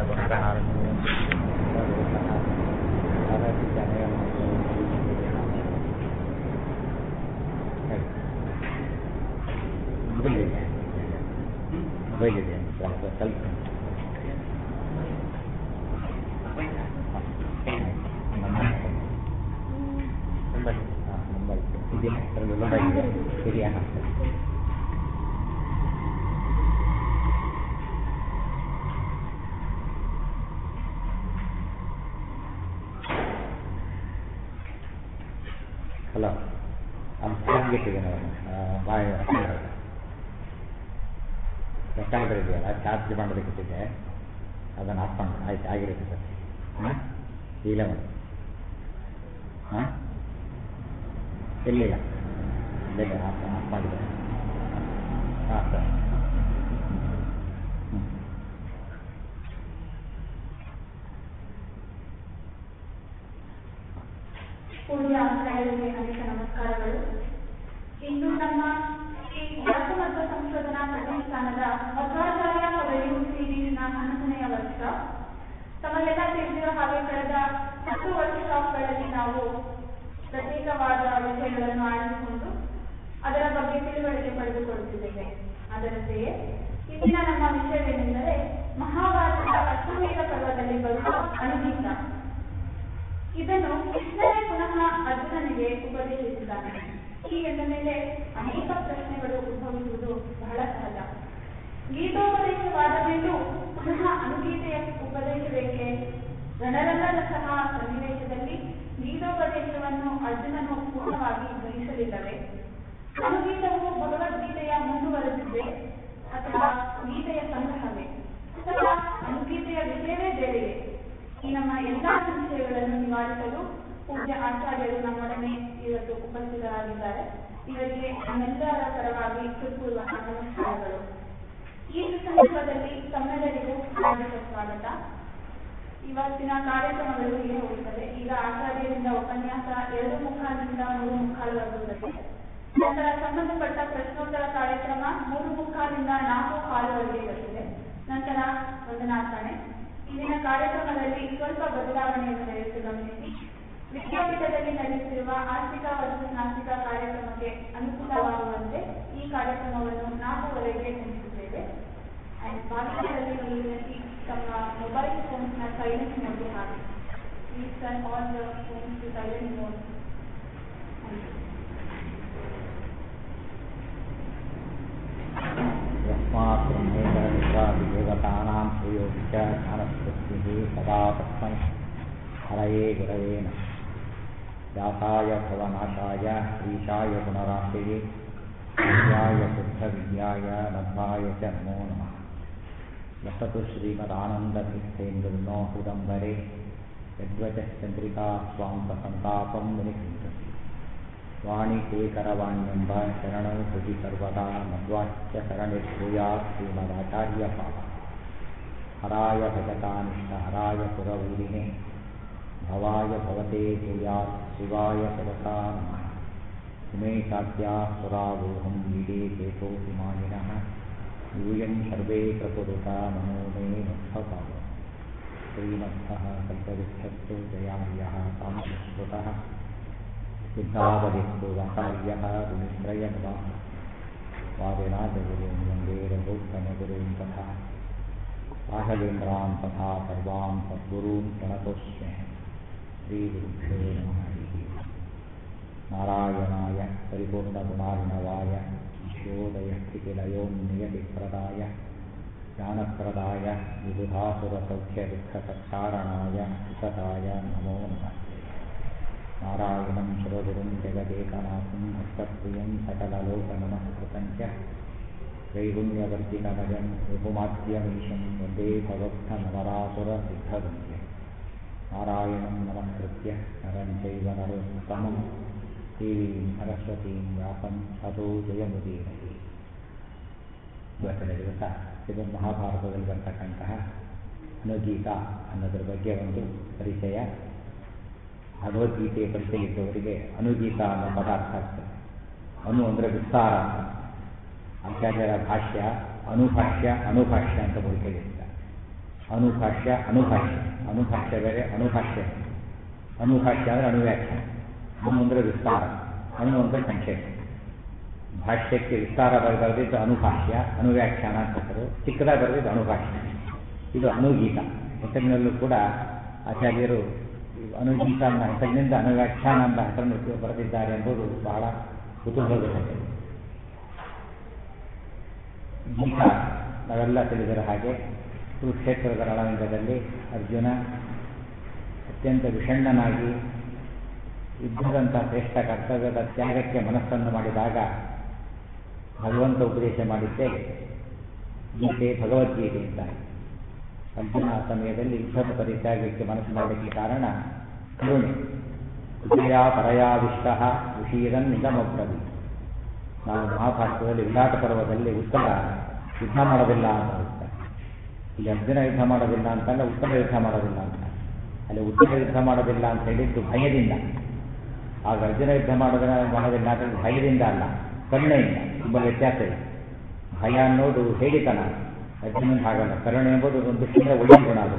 Mobile ಇದೆ mobile ಇದೆ ಸ್ವಲ್ಪ ಸ್ವಲ್ಪ ನಂಬರ್ ಹಾಂ ನಂಬರ್ ಇದೆಯಾ ಅದರಲ್ಲಿ ನಂಬರ್ ಇದೆ ಇದೆಯಾ ಹಾಂ ಹಲೋ ಅವ್ನು ಫೋನ್ ಬಿಟ್ಟಿದ್ದಾನೆ ಅವನು ಬಾಯ್ ರೆಸ್ಟಾರೆಂಟ್ ಇದೆಯಲ್ಲ ಚಾರ್ಜ್ ಮಾಡೋದಕ್ಕೆ ಇಟ್ಟಿದ್ದೆ ಅದನ್ನು ಆಫ್ ಮಾಡಿ ಆಯ್ತು ಆಗಿರುತ್ತೆ ಸರ್ ಹಾಂ ಈಗಲೇ ಮಾಡಿ ಹಾಂ ಎಲ್ಲಿಲ್ಲ ಇಲ್ಲೇ ಆಫ್ ಆಫ್ ಮಾಡಿದೆ ಹಾಂ ಸರ್ ಹ್ಞೂ ಪೂಜ್ಯ ಆಚಾರ್ಯರಿಗೆ ಅನೇಕ ನಮಸ್ಕಾರಗಳು ಇಂದು ನಮ್ಮ ಈ ಭಾರತ ಮತ್ತು ಸಂಶೋಧನಾ ಪ್ರತಿಷ್ಠಾನದ ಮಧ್ವಾಚಾರ್ಯ ಪದವಿ ಸೀರೀಸ್ನ ಹನ್ನೊಂದನೆಯ ವರ್ಷ ತಮಗೆಲ್ಲ ತಿಳಿದಿರೋ ಹಾಗೆ ಕಳೆದ ಹತ್ತು ವರ್ಕ್ಶಾಪ್ಗಳಲ್ಲಿ ನಾವು ಪ್ರತ್ಯೇಕವಾದ ವಿಷಯಗಳನ್ನು ಆರಿಸಿಕೊಂಡು ಅದರ ಬಗ್ಗೆ ತಿಳುವಳಿಕೆ ಪಡೆದುಕೊಳ್ಳುತ್ತಿದ್ದೇವೆ ಅದರಂತೆಯೇ ಇಂದಿನ ನಮ್ಮ ವಿಷಯವೇನೆಂದರೆ ಮಹಾಭಾರತದ ಅಶ್ವಮೇಧ ಪರ್ವದಲ್ಲಿ ಬರುವ ಅನುಗೀತ ಇದನ್ನು ಕೃಷ್ಣನೇ ಪುನಃ ಅರ್ಜುನನಿಗೆ ಉಪದೇಶಿಸಿದ್ದಾನೆ ಹೀಗೆಂದ ಮೇಲೆ ಅನೇಕ ಪ್ರಶ್ನೆಗಳು ಉದ್ಭವಿಸುವುದು ಬಹಳ ಸಹಜ ಗೀತೋಪದೇಶವಾದ ಮೇಲೂ ಪುನಃ ಅನುಗೀತೆಯ ಉಪದೇಶವೇಕೆ ರಣರಂಗದಂತಹ ಸನ್ನಿವೇಶದಲ್ಲಿ ಗೀತೋಪದೇಶವನ್ನು ಅರ್ಜುನನು ಪೂರ್ಣವಾಗಿ ಗ್ರಹಿಸಲಿಲ್ಲವೇ ಅನುಗೀತವು ಭಗವದ್ಗೀತೆಯ ಮುಂದುವರೆದಿದೆ ಅಥವಾ ಗೀತೆಯ ಸಂಗ್ರಹವೇ ಅಥವಾ ಅನುಗೀತೆಯ ವಿಷಯವೇ ಬೇರೆಯೇ ಈ ನಮ್ಮ ಎಲ್ಲಾ ಸಂಶಯಗಳನ್ನು ನಿವಾರಿಸಲು ಪೂಜ್ಯ ಆಚಾರ್ಯರು ನಮ್ಮೊಡನೆ ಇವತ್ತು ಉಪಸ್ಥಿತರಾಗಿದ್ದಾರೆ ಇವರಿಗೆ ನಮ್ಮೆಲ್ಲರ ಪರವಾಗಿ ಹೃತ್ಪೂರ್ವಕ ನಮಸ್ಕಾರಗಳು ಈ ಸಂದರ್ಭದಲ್ಲಿ ತಮ್ಮೆಲ್ಲರಿಗೂ ಹಾರ್ದಿಕ ಸ್ವಾಗತ ಇವತ್ತಿನ ಕಾರ್ಯಕ್ರಮಗಳು ಹೀಗೆ ಹೋಗುತ್ತದೆ ಈಗ ಆಚಾರ್ಯರಿಂದ ಉಪನ್ಯಾಸ ಎರಡು ಮುಖಾಲಿಂದ ಮೂರು ಮುಖಾಲವರೆಗೂ ಇರುತ್ತೆ ನಂತರ ಸಂಬಂಧಪಟ್ಟ ಪ್ರಶ್ನೋತ್ತರ ಕಾರ್ಯಕ್ರಮ ಮೂರು ಮುಖಾಲಿಂದ ನಾಲ್ಕು ಕಾಲುವರೆಗೆ ಇರುತ್ತದೆ ನಂತರ ವಂದನಾರ್ಪಣೆ ಇಂದಿನ ಕಾರ್ಯಕ್ರಮದಲ್ಲಿ ಸ್ವಲ್ಪ ಬದಲಾವಣೆಯನ್ನು ನಡೆಸಿ ಗಮನಿಸಿ ವಿದ್ಯಾಪೀಠದಲ್ಲಿ ನಡೆಯುತ್ತಿರುವ ಆರ್ಥಿಕ ವರ್ಸಸ್ ನಾಸ್ತಿಕ ಕಾರ್ಯಕ್ರಮಕ್ಕೆ ಅನುಕೂಲವಾಗುವಂತೆ ಈ ಕಾರ್ಯಕ್ರಮವನ್ನು ನಾಲ್ಕುವರೆಗೆ ಮುಗಿಸುತ್ತೇವೆ ಅಂಡ್ ಬಾಲ್ಯದಲ್ಲಿ ಒಂದು ವಿನಂತಿ ತಮ್ಮ ಮೊಬೈಲ್ ಫೋನ್ಸ್ನ ಸೈಲೆಂಟ್ ಮೋಡ್ಗೆ ಹಾಕಿ please turn all the phones to silent mode यस्मात् ब्रह्मेण रुद्रादिदेवतानां श्रेयोऽपि च ज्ञानस्पृष्टिः सदा तस्मै हरये गुरवे नमः व्यासाय भवनाशाय ईशाय पुनराशये विद्याय शुद्धविद्याय नद्धाय च नमो नमः लसतु श्रीमदानन्दतीर्थेन्दुर्नो हृदम्बरे यद्वचश्चन्द्रिका स्वां सन्तापं विनिकृन्तति ವಾಣಿಕೇಕರವಾಣ್ಯಂಬ ಶರಣೌ ಹೃದಿ ಸರ್ವದಾ ಮಧ್ವಾಚ್ಯ ಶರಣಿರ್ಭೂಯಾತ್ ಶ್ರೀಮದಾಚಾರ್ಯಪಾದ ಹರಾಯ ಭಜತಾನಿಷ್ಠ ಹರಾಯ ಪುರವೂರಿಣೆ ಭವಾಯ ಭವತೆ ಭೂಯಾತ್ ಶಿವಾಯ ಸರಸಾ ನಮಃ ಉಮೇಶಾದ್ಯಾ ಸುರಾವೋಹಂ ಈಡೇ ಚೇತೋಭಿಮಾನಿನಃ ಯೂಯಂ ಸರ್ವೇ ಪ್ರಕುರುತ ನಮೋ ಮೇ ಮಧ್ವಪಾದ ಶ್ರೀಮಧ್ವಃ ಕಲ್ಪವಿಷ್ಠಸ್ತು ಜಯಾರ್ಯಃ ಕಾಮಸುಶ್ರುತಃ ಸಿದ್ಧಾವಧಿಸ್ತು ವಸಾರ್ಯಃ ಗುಣಿತ್ರಯನ್ವ ವಾದಿರಾಜಗುರುಂ ವಂದೇ ರಘುತ್ತಮಗುರುಂ ತಥಾ ರಾಘವೇಂದ್ರಾನ್ ತಥಾ ಸರ್ವಾನ್ ಸದ್ಗುರೂನ್ ಪ್ರಣತೋಸ್ಮ್ಯ ಶ್ರೀಗುರುಭ್ಯೋ ನಮಃ ಹರಿಃ ನಾರಾಯಣಾಯ ಪರಿಪೂರ್ಣಗುಣಾರ್ಣವಾಯ ವಿಶ್ವೋದಯಸ್ಥಿತಿಲಯೋನ್ನಿಯತಿಪ್ರದಾಯ ಜ್ಞಾನಪ್ರದಾಯ ವಿಬುಧಾಸುರಸೌಖ್ಯದುಃಖಸತ್ಕಾರಣಾಯ ವಿಕಟಾಯ ನಮೋ ನಮಃ नारायणं सुरगुरुं जगदेकनाथं भक्तप्रियं सकललोकनमस्कृतं च त्रैगुण्यवर्तिनमजं विपुमाद्यमीशं वन्दे भवत्थनवरासुरसिद्धवन्द्यं नारायणं नमस्कृत्य नरं चैव नरोत्तमं देवीं सरस्वतीं व्यासं ततो जयमुदीरये ಇವತ್ತಿನ ದಿವಸ ಇದು ಮಹಾಭಾರತದಲ್ಲಿ ಬರ್ತಕ್ಕಂತಹ ಅನುಗೀತ ಅನ್ನೋದ್ರ ಬಗ್ಗೆ ಒಂದು ಪರಿಚಯ ಭಗವದ್ಗೀತೆಯ ಪರಿಚಯ ಇದ್ದವರಿಗೆ ಅನುಗೀತ ಅನ್ನೋ ಪದ ಅರ್ಥ ಆಗ್ತದೆ ಅನು ಅಂದರೆ ವಿಸ್ತಾರ ಅಂತ ಆಚಾರ್ಯರ ಭಾಷ್ಯ ಅನುಭಾಷ್ಯ ಅನುಭಾಷ್ಯ ಅಂತ ಹೋಲಿಕೆಯಿಲ್ಲ ಅನುಭಾಷ್ಯ ಅನುಭಾಷ್ಯ ಅನುಭಾಷ್ಯ ಬೇರೆ ಅನುಭಾಷ್ಯ ಅನುಭಾಷ್ಯ ಅಂದರೆ ಅನುವ್ಯಾಖ್ಯಾನ ಅನು ಅಂದರೆ ವಿಸ್ತಾರ ಅನು ಅಂದರೆ ಸಂಕ್ಷೇಪ ಭಾಷ್ಯಕ್ಕೆ ವಿಸ್ತಾರವಾಗಿ ಬರೆದಿದ್ದು ಅನುಭಾಷ್ಯ ಅನುವ್ಯಾಖ್ಯಾನ ಅಂತ ಹೆಸರು ಚಿಕ್ಕದಾಗಿ ಬರೆದಿದ್ದು ಅನುಭಾಷ್ಯ ಇದು ಅನುಗೀತ ಹೆಸರಿನಲ್ಲೂ ಕೂಡ ಆಚಾರ್ಯರು ಅನುಗೀತ ಅನ್ನೋ ಹೆಸರಿನಿಂದ ಅನುವ್ಯಾಖ್ಯಾನ ಅಂತ ಹೆಸರನ್ನು ಬರೆದಿದ್ದಾರೆ ಎಂಬುದು ಬಹಳ ಕುತೂಹಲದ ಸಂಗತಿ ಗೀತ ನಾವೆಲ್ಲ ತಿಳಿದಿರೋ ಹಾಗೆ ಕುರುಕ್ಷೇತ್ರದ ರಣರಂಗದಲ್ಲಿ ಅರ್ಜುನ ಅತ್ಯಂತ ವಿಷಣ್ಣನಾಗಿ ಯುದ್ಧದಂಥ ಶ್ರೇಷ್ಠ ಕರ್ತವ್ಯದ ತ್ಯಾಗಕ್ಕೆ ಮನಸ್ಸನ್ನು ಮಾಡಿದಾಗ ಭಗವಂತ ಉಪದೇಶ ಮಾಡಿದ್ದೇ ಗೀತೆ ಭಗವದ್ಗೀತೆ ಅಂತಾರೆ ಅರ್ಜುನ ಆ ಸಮಯದಲ್ಲಿ ಯುದ್ಧದ ಪರಿತ್ಯಾಗಕ್ಕೆ ಮನಸ್ಸು ಮಾಡಲಿಕ್ಕೆ ಕಾರಣ ಕರುಣೆ ವಿಜಯ ಪರಯಾವಿಷ್ಟ ವಿಷೀರನ್ ನಿಗಮಬ್ರವಿ ನಾವು ಮಹಾಭಾರತದಲ್ಲಿ ವಿರಾಟ ಪರ್ವದಲ್ಲಿ ಉತ್ತರ ಯುದ್ಧ ಮಾಡೋದಿಲ್ಲ ಅಂತ ಹೇಳ್ತಾರೆ ಇಲ್ಲಿ ಅರ್ಜುನ ಯುದ್ಧ ಮಾಡೋದಿಲ್ಲ ಅಂತಲ್ಲ ಉತ್ತರ ಯುದ್ಧ ಮಾಡೋದಿಲ್ಲ ಅಂತ ಅಲ್ಲಿ ಉತ್ತರ ಯುದ್ಧ ಮಾಡೋದಿಲ್ಲ ಅಂತ ಹೇಳಿದ್ದು ಭಯದಿಂದ ಆಗ ಅರ್ಜುನ ಯುದ್ಧ ಮಾಡೋದಿಲ್ಲ ಮಾಡೋದಿಲ್ಲ ಅಂತ ಹೇಳಿದ್ದು ಭಯದಿಂದ ಅಲ್ಲ ಕರುಣೆಯಿಂದ ತುಂಬ ವ್ಯತ್ಯಾಸ ಇದೆ ಭಯ ಅನ್ನೋದು ಹೇಳಿತನ ಅರ್ಜುನನ ಹಾಗಲ್ಲ ಕರುಣೆ ಎಂಬುದು ಒಂದು ದೃಷ್ಟಿಯಿಂದ ಒಳ್ಳೆಯ ಗುಣ ಅದು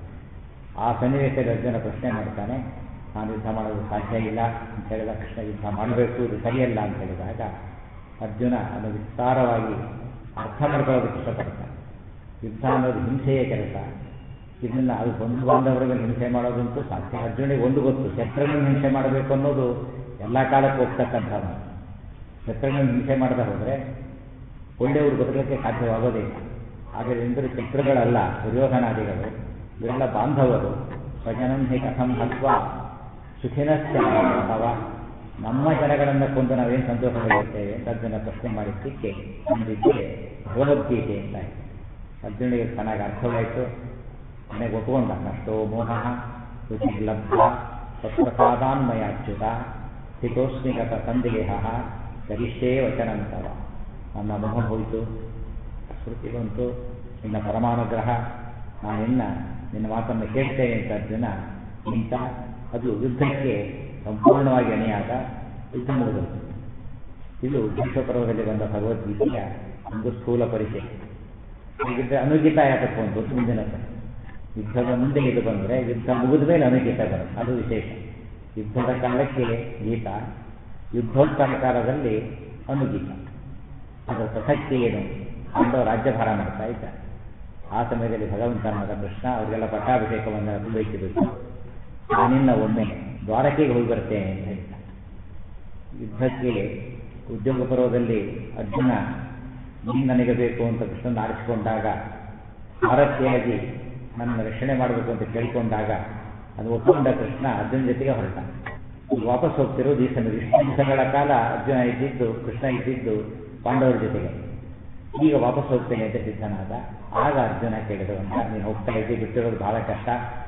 ಆ ಸನ್ನಿವೇಶದಲ್ಲಿ ಅರ್ಜುನ ಪ್ರಶ್ನೆ ಮಾಡ್ತಾನೆ ನಾನು ಯುದ್ಧ ಮಾಡೋದು ಸಾಧ್ಯ ಇಲ್ಲ ಅಂತ ಹೇಳಿದ ಕೃಷ್ಣ ಯುದ್ಧ ಮಾಡಬೇಕು ಇದು ಸರಿಯಲ್ಲ ಅಂತ ಹೇಳಿದಾಗ ಅರ್ಜುನ ಅದನ್ನು ವಿಸ್ತಾರವಾಗಿ ಅರ್ಥ ಮಾಡ್ಕೊಳ್ಳೋದಕ್ಕೆ ಇಷ್ಟಪಡ್ತಾನೆ ಯುದ್ಧ ಅನ್ನೋದು ಹಿಂಸೆಯ ಕೆಲಸ ಇದನ್ನ ಅದು ಬಂಧು ಬಾಂಧವರಿಗೆ ಹಿಂಸೆ ಮಾಡೋದಂತೂ ಸಾಧ್ಯ ಅರ್ಜುನಿಗೆ ಒಂದು ಗೊತ್ತು ಶತ್ರುಗಳನ್ನು ಹಿಂಸೆ ಮಾಡಬೇಕು ಅನ್ನೋದು ಎಲ್ಲ ಕಾಲಕ್ಕೂ ಹೋಗ್ತಕ್ಕಂಥ ಶತ್ರುಗಳನ್ನು ಹಿಂಸೆ ಮಾಡದೆ ಹೋದರೆ ಒಳ್ಳೆಯವರು ಬದುಕಲಿಕ್ಕೆ ಸಾಧ್ಯವಾಗೋದಿಲ್ಲ ಆದ್ದರಿಂದ ಶತ್ರುಗಳಲ್ಲ ದುರ್ಯೋಧನಾದಿಗಳು ಇವೆಲ್ಲ ಬಾಂಧವರು ಸ್ವಜನಂ ಹಿ ಕಥಂ ಹತ್ವ ಸುಖಿನಶ್ಚ ಅಥವಾ ನಮ್ಮ ಜನಗಳನ್ನು ಕೊಂದು ನಾವೇನು ಸಂತೋಷ ಪಡೆಯುತ್ತೇವೆ ಅಂತ ಅರ್ಜುನ ಪ್ರಶ್ನೆ ಮಾಡಿದ್ದಕ್ಕೆ ನಮ್ಮದಿದ್ದೆ ಭಗವದ್ಗೀತೆ ಅಂತ ಅರ್ಜುನಿಗೆ ಚೆನ್ನಾಗಿ ಅರ್ಥವಾಯಿತು ಮನೆಗೆ ಒಪ್ಕೊಂಡ ನಷ್ಟೋ ಮೋಹ ರುಚಿರ್ಲಬ್ಧ ತತ್ಪ್ರಸಾದಾನ್ಮಯಾಚ್ಯುತ ಸ್ಥಿತೋಸ್ಮಿಗತ ಸಂದೇಹ ಗರಿಷ್ಠೇ ವಚನಂತವ ನನ್ನ ಮೋಹ ಹೋಯಿತು ಸ್ಮೃತಿ ಬಂತು ನಿನ್ನ ಪರಮಾನುಗ್ರಹ ನಾನಿನ್ನ ನಿನ್ನ ಮಾತನ್ನು ಕೇಳ್ತೇನೆ ಅಂತ ಅರ್ಜುನ ಇಂಥ ಅದು ಯುದ್ಧಕ್ಕೆ ಸಂಪೂರ್ಣವಾಗಿ ಅಣಿಯಾದ ಯುದ್ಧ ಮುಗಿದು ಇದು ವಿಶ್ವಪರ್ವದಲ್ಲಿ ಬಂದ ಭಗವದ್ಗೀತೆಯ ಒಂದು ಸ್ಥೂಲ ಪರಿಚಯ ಹೀಗಿದ್ರೆ ಅನುಗೀತ ಯಾತಕ್ಕೆ ಬಂತು ಮುಂದಿನ ಯುದ್ಧದ ಮುಂದೆ ಇದು ಬಂದರೆ ಯುದ್ಧ ಮುಗಿದ ಮೇಲೆ ಅನುಗೀತ ಬರುತ್ತೆ ಅದು ವಿಶೇಷ ಯುದ್ಧದ ಕಾಲಕ್ಕೆ ಗೀತ ಯುದ್ಧೋತ್ತರ ಕಾಲದಲ್ಲಿ ಅನುಗೀತ ಅದರ ಪ್ರಸಕ್ತಿ ಏನು ಅಂತ ರಾಜ್ಯಭಾರ ಮಾಡ್ತಾ ಇದ್ದ ಆ ಸಮಯದಲ್ಲಿ ಭಗವಂತನಾದ ಕೃಷ್ಣ ಅವರಿಗೆಲ್ಲ ಪಟ್ಟಾಭಿಷೇಕವನ್ನು ಅನುಭವಿಸಬೇಕು ನಾನಿನ್ನ ಒಮ್ಮೆ ದ್ವಾರಕೆಗೆ ಹೋಗಿ ಬರ್ತೇನೆ ಅಂತ ಹೇಳಿದ ಯುದ್ಧಕ್ಕೆ ಉದ್ಯೋಗ ಪರ್ವದಲ್ಲಿ ಅರ್ಜುನ ನೀನು ನನಗೆ ಬೇಕು ಅಂತ ಕೃಷ್ಣನ ಆರಿಸಿಕೊಂಡಾಗ ಭಾರತೀಯಾಗಿ ನನ್ನ ರಕ್ಷಣೆ ಮಾಡಬೇಕು ಅಂತ ಕೇಳಿಕೊಂಡಾಗ ಅದು ಒಪ್ಪಿಕೊಂಡ ಕೃಷ್ಣ ಅರ್ಜುನ ಜೊತೆಗೆ ಹೊರಟ ಈಗ ವಾಪಸ್ ಹೋಗ್ತಿರೋದು ಈ ಸಮಯ ಇಷ್ಟು ದಿವಸಗಳ ಕಾಲ ಅರ್ಜುನ ಇದ್ದಿದ್ದು ಕೃಷ್ಣ ಇದ್ದಿದ್ದು ಪಾಂಡವರ ಜೊತೆಗೆ ಈಗ ವಾಪಸ್ ಹೋಗ್ತೇನೆ ಅಂತ ಸಿದ್ಧನಾದ ಆಗ ಅರ್ಜುನ ಕೇಳಿದವಂತ ನೀನು ಹೋಗ್ತಾ ಇದ್ದೆ ಬಿಟ್ಟಿರೋದು ಬಹಳ ಕಷ್ಟ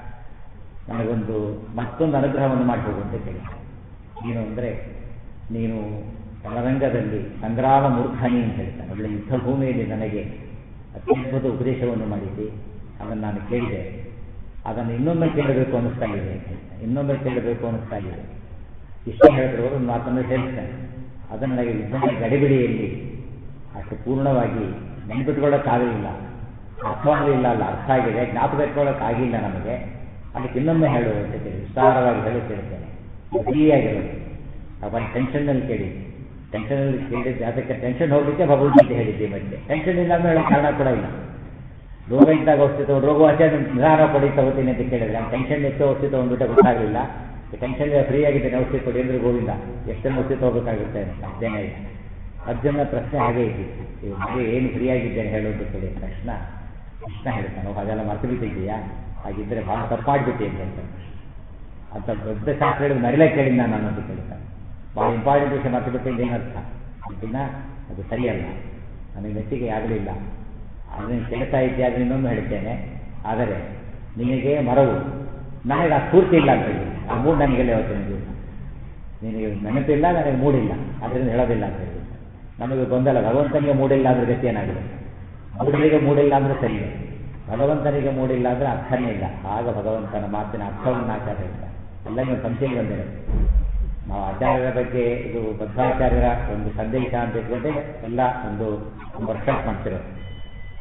ನನಗೊಂದು ಮತ್ತೊಂದು ಅನುಗ್ರಹವನ್ನು ಮಾಡಿ ಹೋಗು ಅಂತ ಕೇಳಿ ಏನು ಅಂದರೆ ನೀನು ರಣರಂಗದಲ್ಲಿ ಸಂಗ್ರಾಮ ಮೂರ್ಖನಿ ಅಂತ ಹೇಳ್ತಾನೆ ಒಳ್ಳೆ ಯುದ್ಧ ಭೂಮಿಯಲ್ಲಿ ನನಗೆ ಅತ್ಯದ್ಭುತ ಉಪದೇಶವನ್ನು ಮಾಡಿದ್ದಿ ಅದನ್ನು ನಾನು ಕೇಳಿದೆ ಅದನ್ನು ಇನ್ನೊಮ್ಮೆ ಕೇಳಬೇಕು ಅನ್ನಿಸ್ತಾ ಇದೆ ಇನ್ನೊಮ್ಮೆ ಕೇಳಬೇಕು ಅನ್ನಿಸ್ತಾ ಇದೆ ಇಷ್ಟ ಹೇಳಿದ್ರು ಒಂದು ಮಾತನ್ನು ಹೇಳ್ತಾನೆ ಅದನ್ನು ನನಗೆ ಯುದ್ಧದ ಗಡಿಬಿಡಿಯಲ್ಲಿ ಅಷ್ಟು ಪೂರ್ಣವಾಗಿ ನೆನಪಿಟ್ಕೊಳ್ಳೋಕ್ಕಾಗಲಿಲ್ಲ ಅರ್ಥವಾಗಲಿಲ್ಲ ಅಲ್ಲ ಅರ್ಥ ಆಗಿದೆ ಜ್ಞಾಪಕ ಇಟ್ಕೊಳ್ಳೋಕ್ಕಾಗಿಲ್ಲ ನಮಗೆ ಅದಕ್ಕೆ ಇನ್ನೊಮ್ಮೆ ಹೇಳು ಅಂತ ಕೇಳಿ ವಿಸ್ತಾರವಾಗಿ ಹೇಳಿ ಕೇಳ್ತೇನೆ ಫ್ರೀಯಾಗಿರೋದು ಅವನ ಟೆನ್ಷನ್ನಲ್ಲಿ ಕೇಳಿ ಟೆನ್ಷನಲ್ಲಿ ಕೇಳಿದ್ದೆ ಅದಕ್ಕೆ ಟೆನ್ಷನ್ ಹೋಗಲಿಕ್ಕೆ ಭಗವದ್ಗೀತೆ ಹೇಳಿದ್ದೆ ಮತ್ತೆ ಟೆನ್ಷನ್ ಇಲ್ಲ ಅಂದ್ರೆ ಹೇಳೋ ಕಾರಣ ಕೂಡ ಇಲ್ಲ ರೋಗ ಇದ್ದಾಗ ಔಷಧಿ ತಗೊಂಡು ರೋಗ ವಾಸಿ ನಿಧಾನ ಕೊಡಿ ತಗೋತೀನಿ ಅಂತ ಕೇಳಿದ್ರೆ ನಾನು ಟೆನ್ಷನ್ ಎಷ್ಟು ಔಷಧಿ ತೊಗೊಂಡ್ಬಿಟ್ಟೆ ಗೊತ್ತಾಗಲಿಲ್ಲ ಟೆನ್ಷನ್ ಫ್ರೀ ಆಗಿದ್ದೇನೆ ಔಷಧಿ ಕೊಡಿ ಅಂದ್ರೆ ಗೋವಿಂದ ಎಷ್ಟನ್ನು ಔಷಧಿ ತಗೋಬೇಕಾಗುತ್ತೆ ಅದೇನೇ ಇಲ್ಲ ಅರ್ಜುನ ಪ್ರಶ್ನೆ ಹಾಗೆ ಇದ್ದಿತ್ತು ಹಾಗೆ ಏನು ಫ್ರೀ ಆಗಿದ್ದೇನೆ ಹೇಳೋದು ಕೇಳಿ ತಕ್ಷಣ ಕೃಷ್ಣ ಹೇಳ್ತಾನೆ ಹಾಗೆಲ್ಲ ಮರ್ತು ಬಿಟ್ಟಿದ್ದೀಯಾ ಹಾಗಿದ್ದರೆ ಭಾಳ ತಪ್ಪಾಡ್ಬಿಟ್ಟಿ ಅಂತ ಹೇಳ್ತಾನೆ ಅಂತ ದೊಡ್ಡ ಶಾಸ್ತ್ರ ಹೇಳಿದ ಮರಿಲೇ ಕೇಳಿದ ನಾನು ಅನ್ನೋದು ಕೇಳ್ತಾನೆ ಭಾಳ ಇಂಪಾರ್ಟೆಂಟ್ ವಿಷಯ ಮರ್ತು ಬಿಟ್ಟಿದ್ದು ಏನರ್ಥ ಅದನ್ನ ಅದು ಸರಿಯಲ್ಲ ನನಗೆ ಮೆಚ್ಚಿಗೆ ಆಗಲಿಲ್ಲ ಅದನ್ನು ಕೇಳ್ತಾ ಇದ್ದೆ ಅದನ್ನ ಇನ್ನೊಮ್ಮೆ ಹೇಳ್ತೇನೆ ಆದರೆ ನಿನಗೆ ಮರವು ನನಗೆ ಆ ಸ್ಫೂರ್ತಿ ಇಲ್ಲ ಅಂತ ಹೇಳಿ ಆ ಮೂಡ್ ನನಗೆಲ್ಲ ಇವತ್ತಿನ ದಿವಸ ನಿನಗೆ ನೆನಪಿಲ್ಲ ನನಗೆ ಮೂಡಿಲ್ಲ ಅದರಿಂದ ಹೇಳೋದಿಲ್ಲ ಅಂತ ಹೇಳಿ ನಮಗೆ ಗೊಂದಲ ಭಗವಂತನಿಗೆ ಮೂಡಿಲ್ಲ ಅಂದ್ರೆ ಗತಿ ಏನಾಗಿದೆ ಅವರಿಗೆ ಮೂಡಿಲ್ಲ ಅಂದ್ರೆ ಸರಿ ಭಗವಂತನಿಗೆ ಮೂಡಿಲ್ಲ ಅಂದ್ರೆ ಅರ್ಥನೇ ಇಲ್ಲ ಆಗ ಭಗವಂತನ ಮಾತಿನ ಅರ್ಥವನ್ನು ಆಚಾರ ಹೇಳ್ತಾರೆ ಎಲ್ಲ ನೀವು ಸಂಶಯ ಬಂದಿದೆ ನಾವು ಆಚಾರ್ಯರ ಬಗ್ಗೆ ಇದು ಬದ್ಧಾಚಾರ್ಯರ ಒಂದು ಸಂದೇಶ ಅಂತ ಇಟ್ಕೊಂಡೆ ಎಲ್ಲ ಒಂದು ವರ್ಕೌಟ್ ಮಾಡ್ತಿರೋದು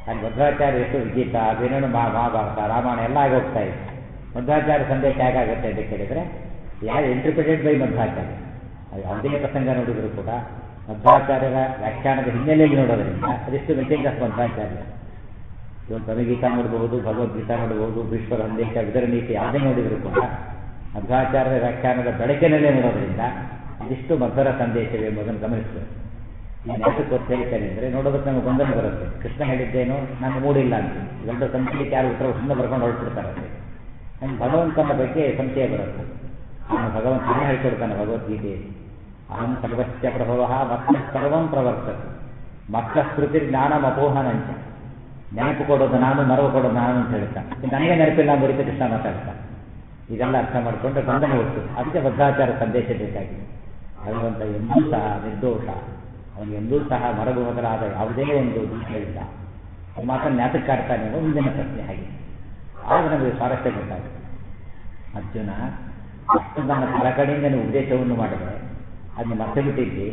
ಅಲ್ಲಿ ಮಧ್ವಾಚಾರ್ಯ ಎಷ್ಟು ಗೀತಾ ಅದೇನೇನು ಮಹಾ ಮಹಾಭಾರತ ರಾಮಾಯಣ ಎಲ್ಲ ಆಗಿ ಹೋಗ್ತಾ ಇದೆ ಮಧ್ವಾಚಾರ್ಯ ಸಂದೇಶ ಹೇಗಾಗುತ್ತೆ ಅಂತ ಕೇಳಿದರೆ ಯಾರು ಇಂಟರ್ಪ್ರಿಟೆಡ್ ಬೈ ಮಧ್ವಾಚಾರ್ಯ ಅದು ಯಾವುದೇ ಪ್ರಸಂಗ ನೋಡಿದರೂ ಕೂಡ ಮಧ್ವಾಚಾರ್ಯರ ವ್ಯಾಖ್ಯಾನದ ಹಿನ್ನೆಲೆಯಲ್ಲಿ ನೋಡೋದ್ರಿಂದ ಅದೆಷ್ಟು ಮೆಸೇಜ್ ಆಫ್ ಮಧ್ವಾಚಾರ್ಯ ಇವತ್ತು ತನುಗೀತಾ ನೋಡಬಹುದು ಭಗವದ್ಗೀತಾ ನೋಡಬಹುದು ಭೀಶ್ವರ ಸಂದೇಶ ಇದರ ನೀತಿ ಯಾವುದೇ ನೋಡಿದರೂ ಕೂಡ ಮಧ್ವಾಚಾರ್ಯರ ವ್ಯಾಖ್ಯಾನದ ಬೆಳಕಿನಲ್ಲೇ ನೋಡೋದ್ರಿಂದ ಇದಿಷ್ಟು ಮಧುರ ಸಂದೇಶವೇ ಎಂಬುದನ್ನು ಗಮನಿಸಬೇಕು ನಾನು ಯಾತಕ್ಕೆ ಗೊತ್ತು ಹೇಳ್ತೇನೆ ಅಂದರೆ ನೋಡೋದಕ್ಕೆ ನಮಗೆ ಗೊಂದಲ ಬರುತ್ತೆ ಕೃಷ್ಣ ಹೇಳಿದ್ದೇನು ನಾನು ಮೂಡಿಲ್ಲ ಅಂತ ಇವೆಲ್ಲರೂ ಸಂಶಯಕ್ಕೆ ಯಾರು ಉತ್ತರ ಸುಮ್ಮನೆ ಬರ್ಕೊಂಡು ಹೊರಟ್ಬಿಡ್ತಾರೆ ನಮ್ಗೆ ಭಗವಂತನ ಬಗ್ಗೆ ಸಂಶಯ ಬರುತ್ತೆ ಅವನು ಭಗವಂತನೇ ಹೇಳ್ಕೊಡ್ತಾನೆ ಭಗವದ್ಗೀತೆಯಲ್ಲಿ ಅಹಂ ಸರ್ವಸ್ಯ ಪ್ರಭವ ಮತ್ತ ಸರ್ವಂ ಪ್ರವರ್ತತೆ ಮತ್ತ ಸ್ಮೃತಿ ಜ್ಞಾನಂ ಅಪೋಹನಂಚ ನೆನಪು ಕೊಡೋದು ನಾನು ಮರವು ಕೊಡೋದು ನಾನು ಅಂತ ಹೇಳ್ತಾನೆ ನನಗೆ ನೆನಪಿಲ್ಲ ಅಂತ ರೀತಿ ಕೃಷ್ಣ ಮಾತಾಡ್ತಾನೆ ಇದೆಲ್ಲ ಅರ್ಥ ಮಾಡಿಕೊಂಡ್ರೆ ಬಂಧನ ಹೋಗ್ತದೆ ಅದಕ್ಕೆ ಬದ್ಧಾಚಾರ ಸಂದೇಶ ಬೇಕಾಗಿದೆ ಭಗವಂತ ಎಂದೂ ಸಹ ನಿರ್ದೋಷ ಅವನು ಎಂದೂ ಸಹ ಮರಗು ಮೊದಲಾದ ಯಾವುದೇ ಒಂದು ದೂಷಗಳಿಲ್ಲ ಆ ಮಾತನ್ನು ಜ್ಞಾತಕ್ಕಾಡ್ತಾನೆ ಅನ್ನೋ ಮುಂದಿನ ಪ್ರಶ್ನೆ ಹಾಗೆ ಆಗ ನಮಗೆ ಸ್ವಾರಸ್ಯ ಗೊತ್ತಾಗುತ್ತೆ ಅರ್ಜುನ ಅಷ್ಟು ನನ್ನ ತಲಕಡೆಯಿಂದ ನೀವು ಉಪದೇಶವನ್ನು ಮಾಡಿದರೆ ಅದನ್ನ ಮರ್ತು ಬಿಟ್ಟಿದ್ದಿ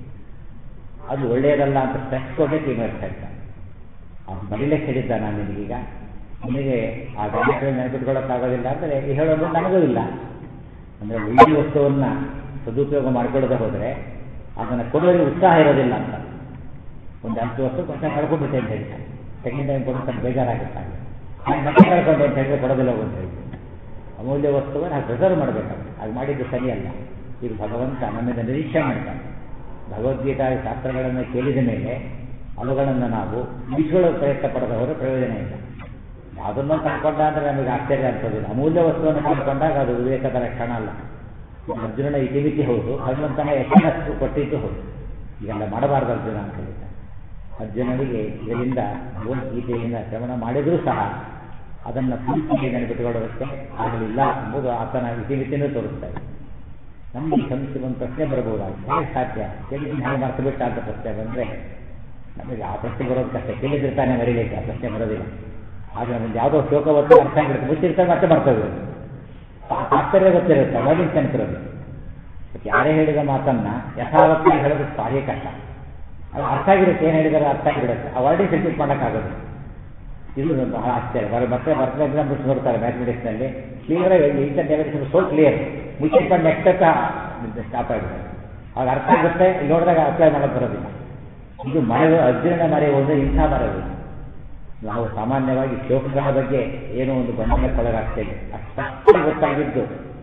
ಅದು ಒಳ್ಳೆಯದಲ್ಲ ಅಂತ ಸ್ಟ್ರೆಸ್ ಕೊಟ್ಟೆ ತೀರ್ಮಾನಿಸ್ತಾ ಇರ್ತಾನೆ ಅವ್ನು ಬರೀಲಿಕ್ಕೆ ಹೇಳಿದ್ದ ನಾನು ನಿನಗೀಗ ನಿನಗೆ ಆ ಗಣೇಶ ನೆನಪಿಟ್ಕೊಳ್ಳೋಕ್ಕಾಗೋದಿಲ್ಲ ಅಂದರೆ ಈ ಹೇಳೋದು ನನಗೂ ಇಲ್ಲ ಅಂದರೆ ಒಳ್ಳೆಯ ವಸ್ತುವನ್ನು ಸದುಪಯೋಗ ಮಾಡ್ಕೊಳ್ಳೋದೇ ಹೋದರೆ ಅದನ್ನು ಕೊಡೋರಿಗೆ ಉತ್ಸಾಹ ಇರೋದಿಲ್ಲ ಅಂತ ಒಂದು ಹತ್ತು ವರ್ಷ కొంచెం ಕಳ್ಕೊಂಡ್ಬಿಟ್ಟೆ ಅಂತ ಹೇಳ್ತಾನೆ ಸೆಕೆಂಡ್ ಟೈಮ್ ಕೊಡ್ತಾನೆ ಬೇಜಾರಾಗುತ್ತಾನೆ ನಾನು ಮತ್ತೆ ಕಳ್ಕೊಂಡು ಅಂತ ಹೇಳಿದ್ರೆ ಕೊಡೋದಿಲ್ಲ ಅಂತ ಹೇಳಿ ಅಮೂಲ್ಯ ವಸ್ತುವನ್ನು ನಾವು ಪ್ರಿಸರ್ವ್ ಮಾಡಬೇಕು ಅದು ಮಾಡಿದ್ದು ಸರಿಯಲ್ಲ ಈಗ ಭಗವಂತ ನಮ್ಮಿಂದ ನಿರೀಕ್ಷೆ ಮಾಡ್ತಾನೆ ಭಗವದ್ಗೀತಾ ಶಾಸ್ತ್ರಗಳನ್ನು ಕೇಳಿದ ಮೇಲೆ ಅವುಗಳನ್ನು ನಾವು ಉಳಿಸ್ಕೊಳ್ಳೋ ಪ್ರಯತ್ನ ಪಡೆದ ಹೋದರೆ ಪ್ರಯೋಜನ ಇಲ್ಲ ಯಾವುದನ್ನೋ ಕಂಡುಕೊಂಡ ಅಂದರೆ ನಮಗೆ ಆಶ್ಚರ್ಯ ಅನ್ಸೋದಿಲ್ಲ ಅಮೂಲ್ಯ ವಸ್ತುವನ್ನು ಕಂಡುಕೊಂಡಾಗ ಅದು ವಿವೇಕದ ಲಕ್ಷಣ ಅಲ್ಲ ಅರ್ಜುನನ ಇತಿಮಿತಿ ಹೌದು ಭಗವಂತನ ಯಶಸ್ಸು ಕೊಟ್ಟಿದ್ದು ಹೌದು ಇದೆಲ್ಲ ಮಾಡಬಾರ್ದು ಅರ್ಜುನ ಅಂತ ಹೇಳಿದ್ದಾರೆ ಅರ್ಜುನನಿಗೆ ಇದರಿಂದ ಭಗವದ್ಗೀತೆಯಿಂದ ಶ್ರವಣ ಮಾಡಿದರೂ ಸಹ ಅದನ್ನು ಪೂರ್ತಿಗೆ ನೆನಪಿಟ್ಟುಕೊಳ್ಳೋದಕ್ಕೆ ಆಗಲಿಲ್ಲ ಎಂಬುದು ಆತನ ಇತಿಮಿತಿನೂ ತೋರಿಸ್ತಾರೆ ನಮಗೆ ಸಮಸ್ಯೆ ಒಂದು ಪ್ರಶ್ನೆ ಬರಬಹುದಾಗಿದೆ ಹೇಗೆ ಸಾಧ್ಯ ಕೇಳಿದ್ದೀನಿ ಹೇಗೆ ಮರ್ತು ಬಿಟ್ಟ ಅಂತ ಪ್ರಶ್ನೆ ಬಂದರೆ ನಮಗೆ ಆ ಪ್ರಶ್ನೆ ಬರೋದು ಕಷ್ಟ ಕೇಳಿದಿರ್ತಾನೆ ಮರೀಲಿಕ್ಕೆ ಆ ಪ್ರಶ್ನೆ ಬರೋದಿಲ್ಲ ಆದರೆ ನಮಗೆ ಯಾವುದೋ ಶೋಕ ಹೊತ್ತು ಅರ್ಥ ಆಗಿರುತ್ತೆ ಮುಚ್ಚಿರ್ತಾರೆ ಮತ್ತೆ ಬರ್ತದೆ ತಾತ್ಪರ್ಯ ಗೊತ್ತಿರುತ್ತೆ ಅವಾಗಿನ ನೆನಪಿರೋದು ಯಾರೇ ಹೇಳಿದ ಮಾತನ್ನ ಯಥಾವತ್ತಾಗಿ ಹೇಳೋದು ಭಾರಿ ಕಷ್ಟ ಅದು ಅರ್ಥ ಆಗಿರುತ್ತೆ ಏನು ಹೇಳಿದರೆ ಅರ್ಥ ಆಗಿಬಿಡುತ್ತೆ ಆ ವರ್ಡಿಂಗ್ ರಿಪೀಟ್ ಮಾಡೋಕ್ಕಾಗೋದು ಇದು ಬಹಳ ಆಶ್ಚರ್ಯ ಬರ ಮತ್ತೆ ಬರ್ತಾ ಎಕ್ಸಾಂಪಲ್ಸ್ ನೋಡ್ತಾರೆ ಮ್ಯಾಥಮೆಟಿಕ್ಸ್ನಲ್ಲಿ clear inter develops so clear ಮುಚ್ಚಿಟ್ಕೊಂಡು ನೆಕ್ಸ್ಟ್ ಸ್ಟಾಪ್ ಆಗಿದೆ ಆಗ ಅರ್ಥ ಆಗುತ್ತೆ ಇಲ್ಲಿ ನೋಡಿದಾಗ ಅಪ್ಲೈ ಮಾಡೋಕ್ಕೆ ಬರೋದಿಲ್ಲ ಇದು ಮರಗಳು ಅರ್ಜುನನ ಮರೆಯುವುದು ಇಂಥ ಮರಗಳು ನಾವು ಸಾಮಾನ್ಯವಾಗಿ ಶ್ಲೋಕಗಳ ಬಗ್ಗೆ ಏನೋ ಒಂದು ಗೊಂದಲಕ್ಕೊಳಗಾಗ್ತೇವೆ ಅಷ್ಟು ಗೊತ್ತಾಗಿದ್ದು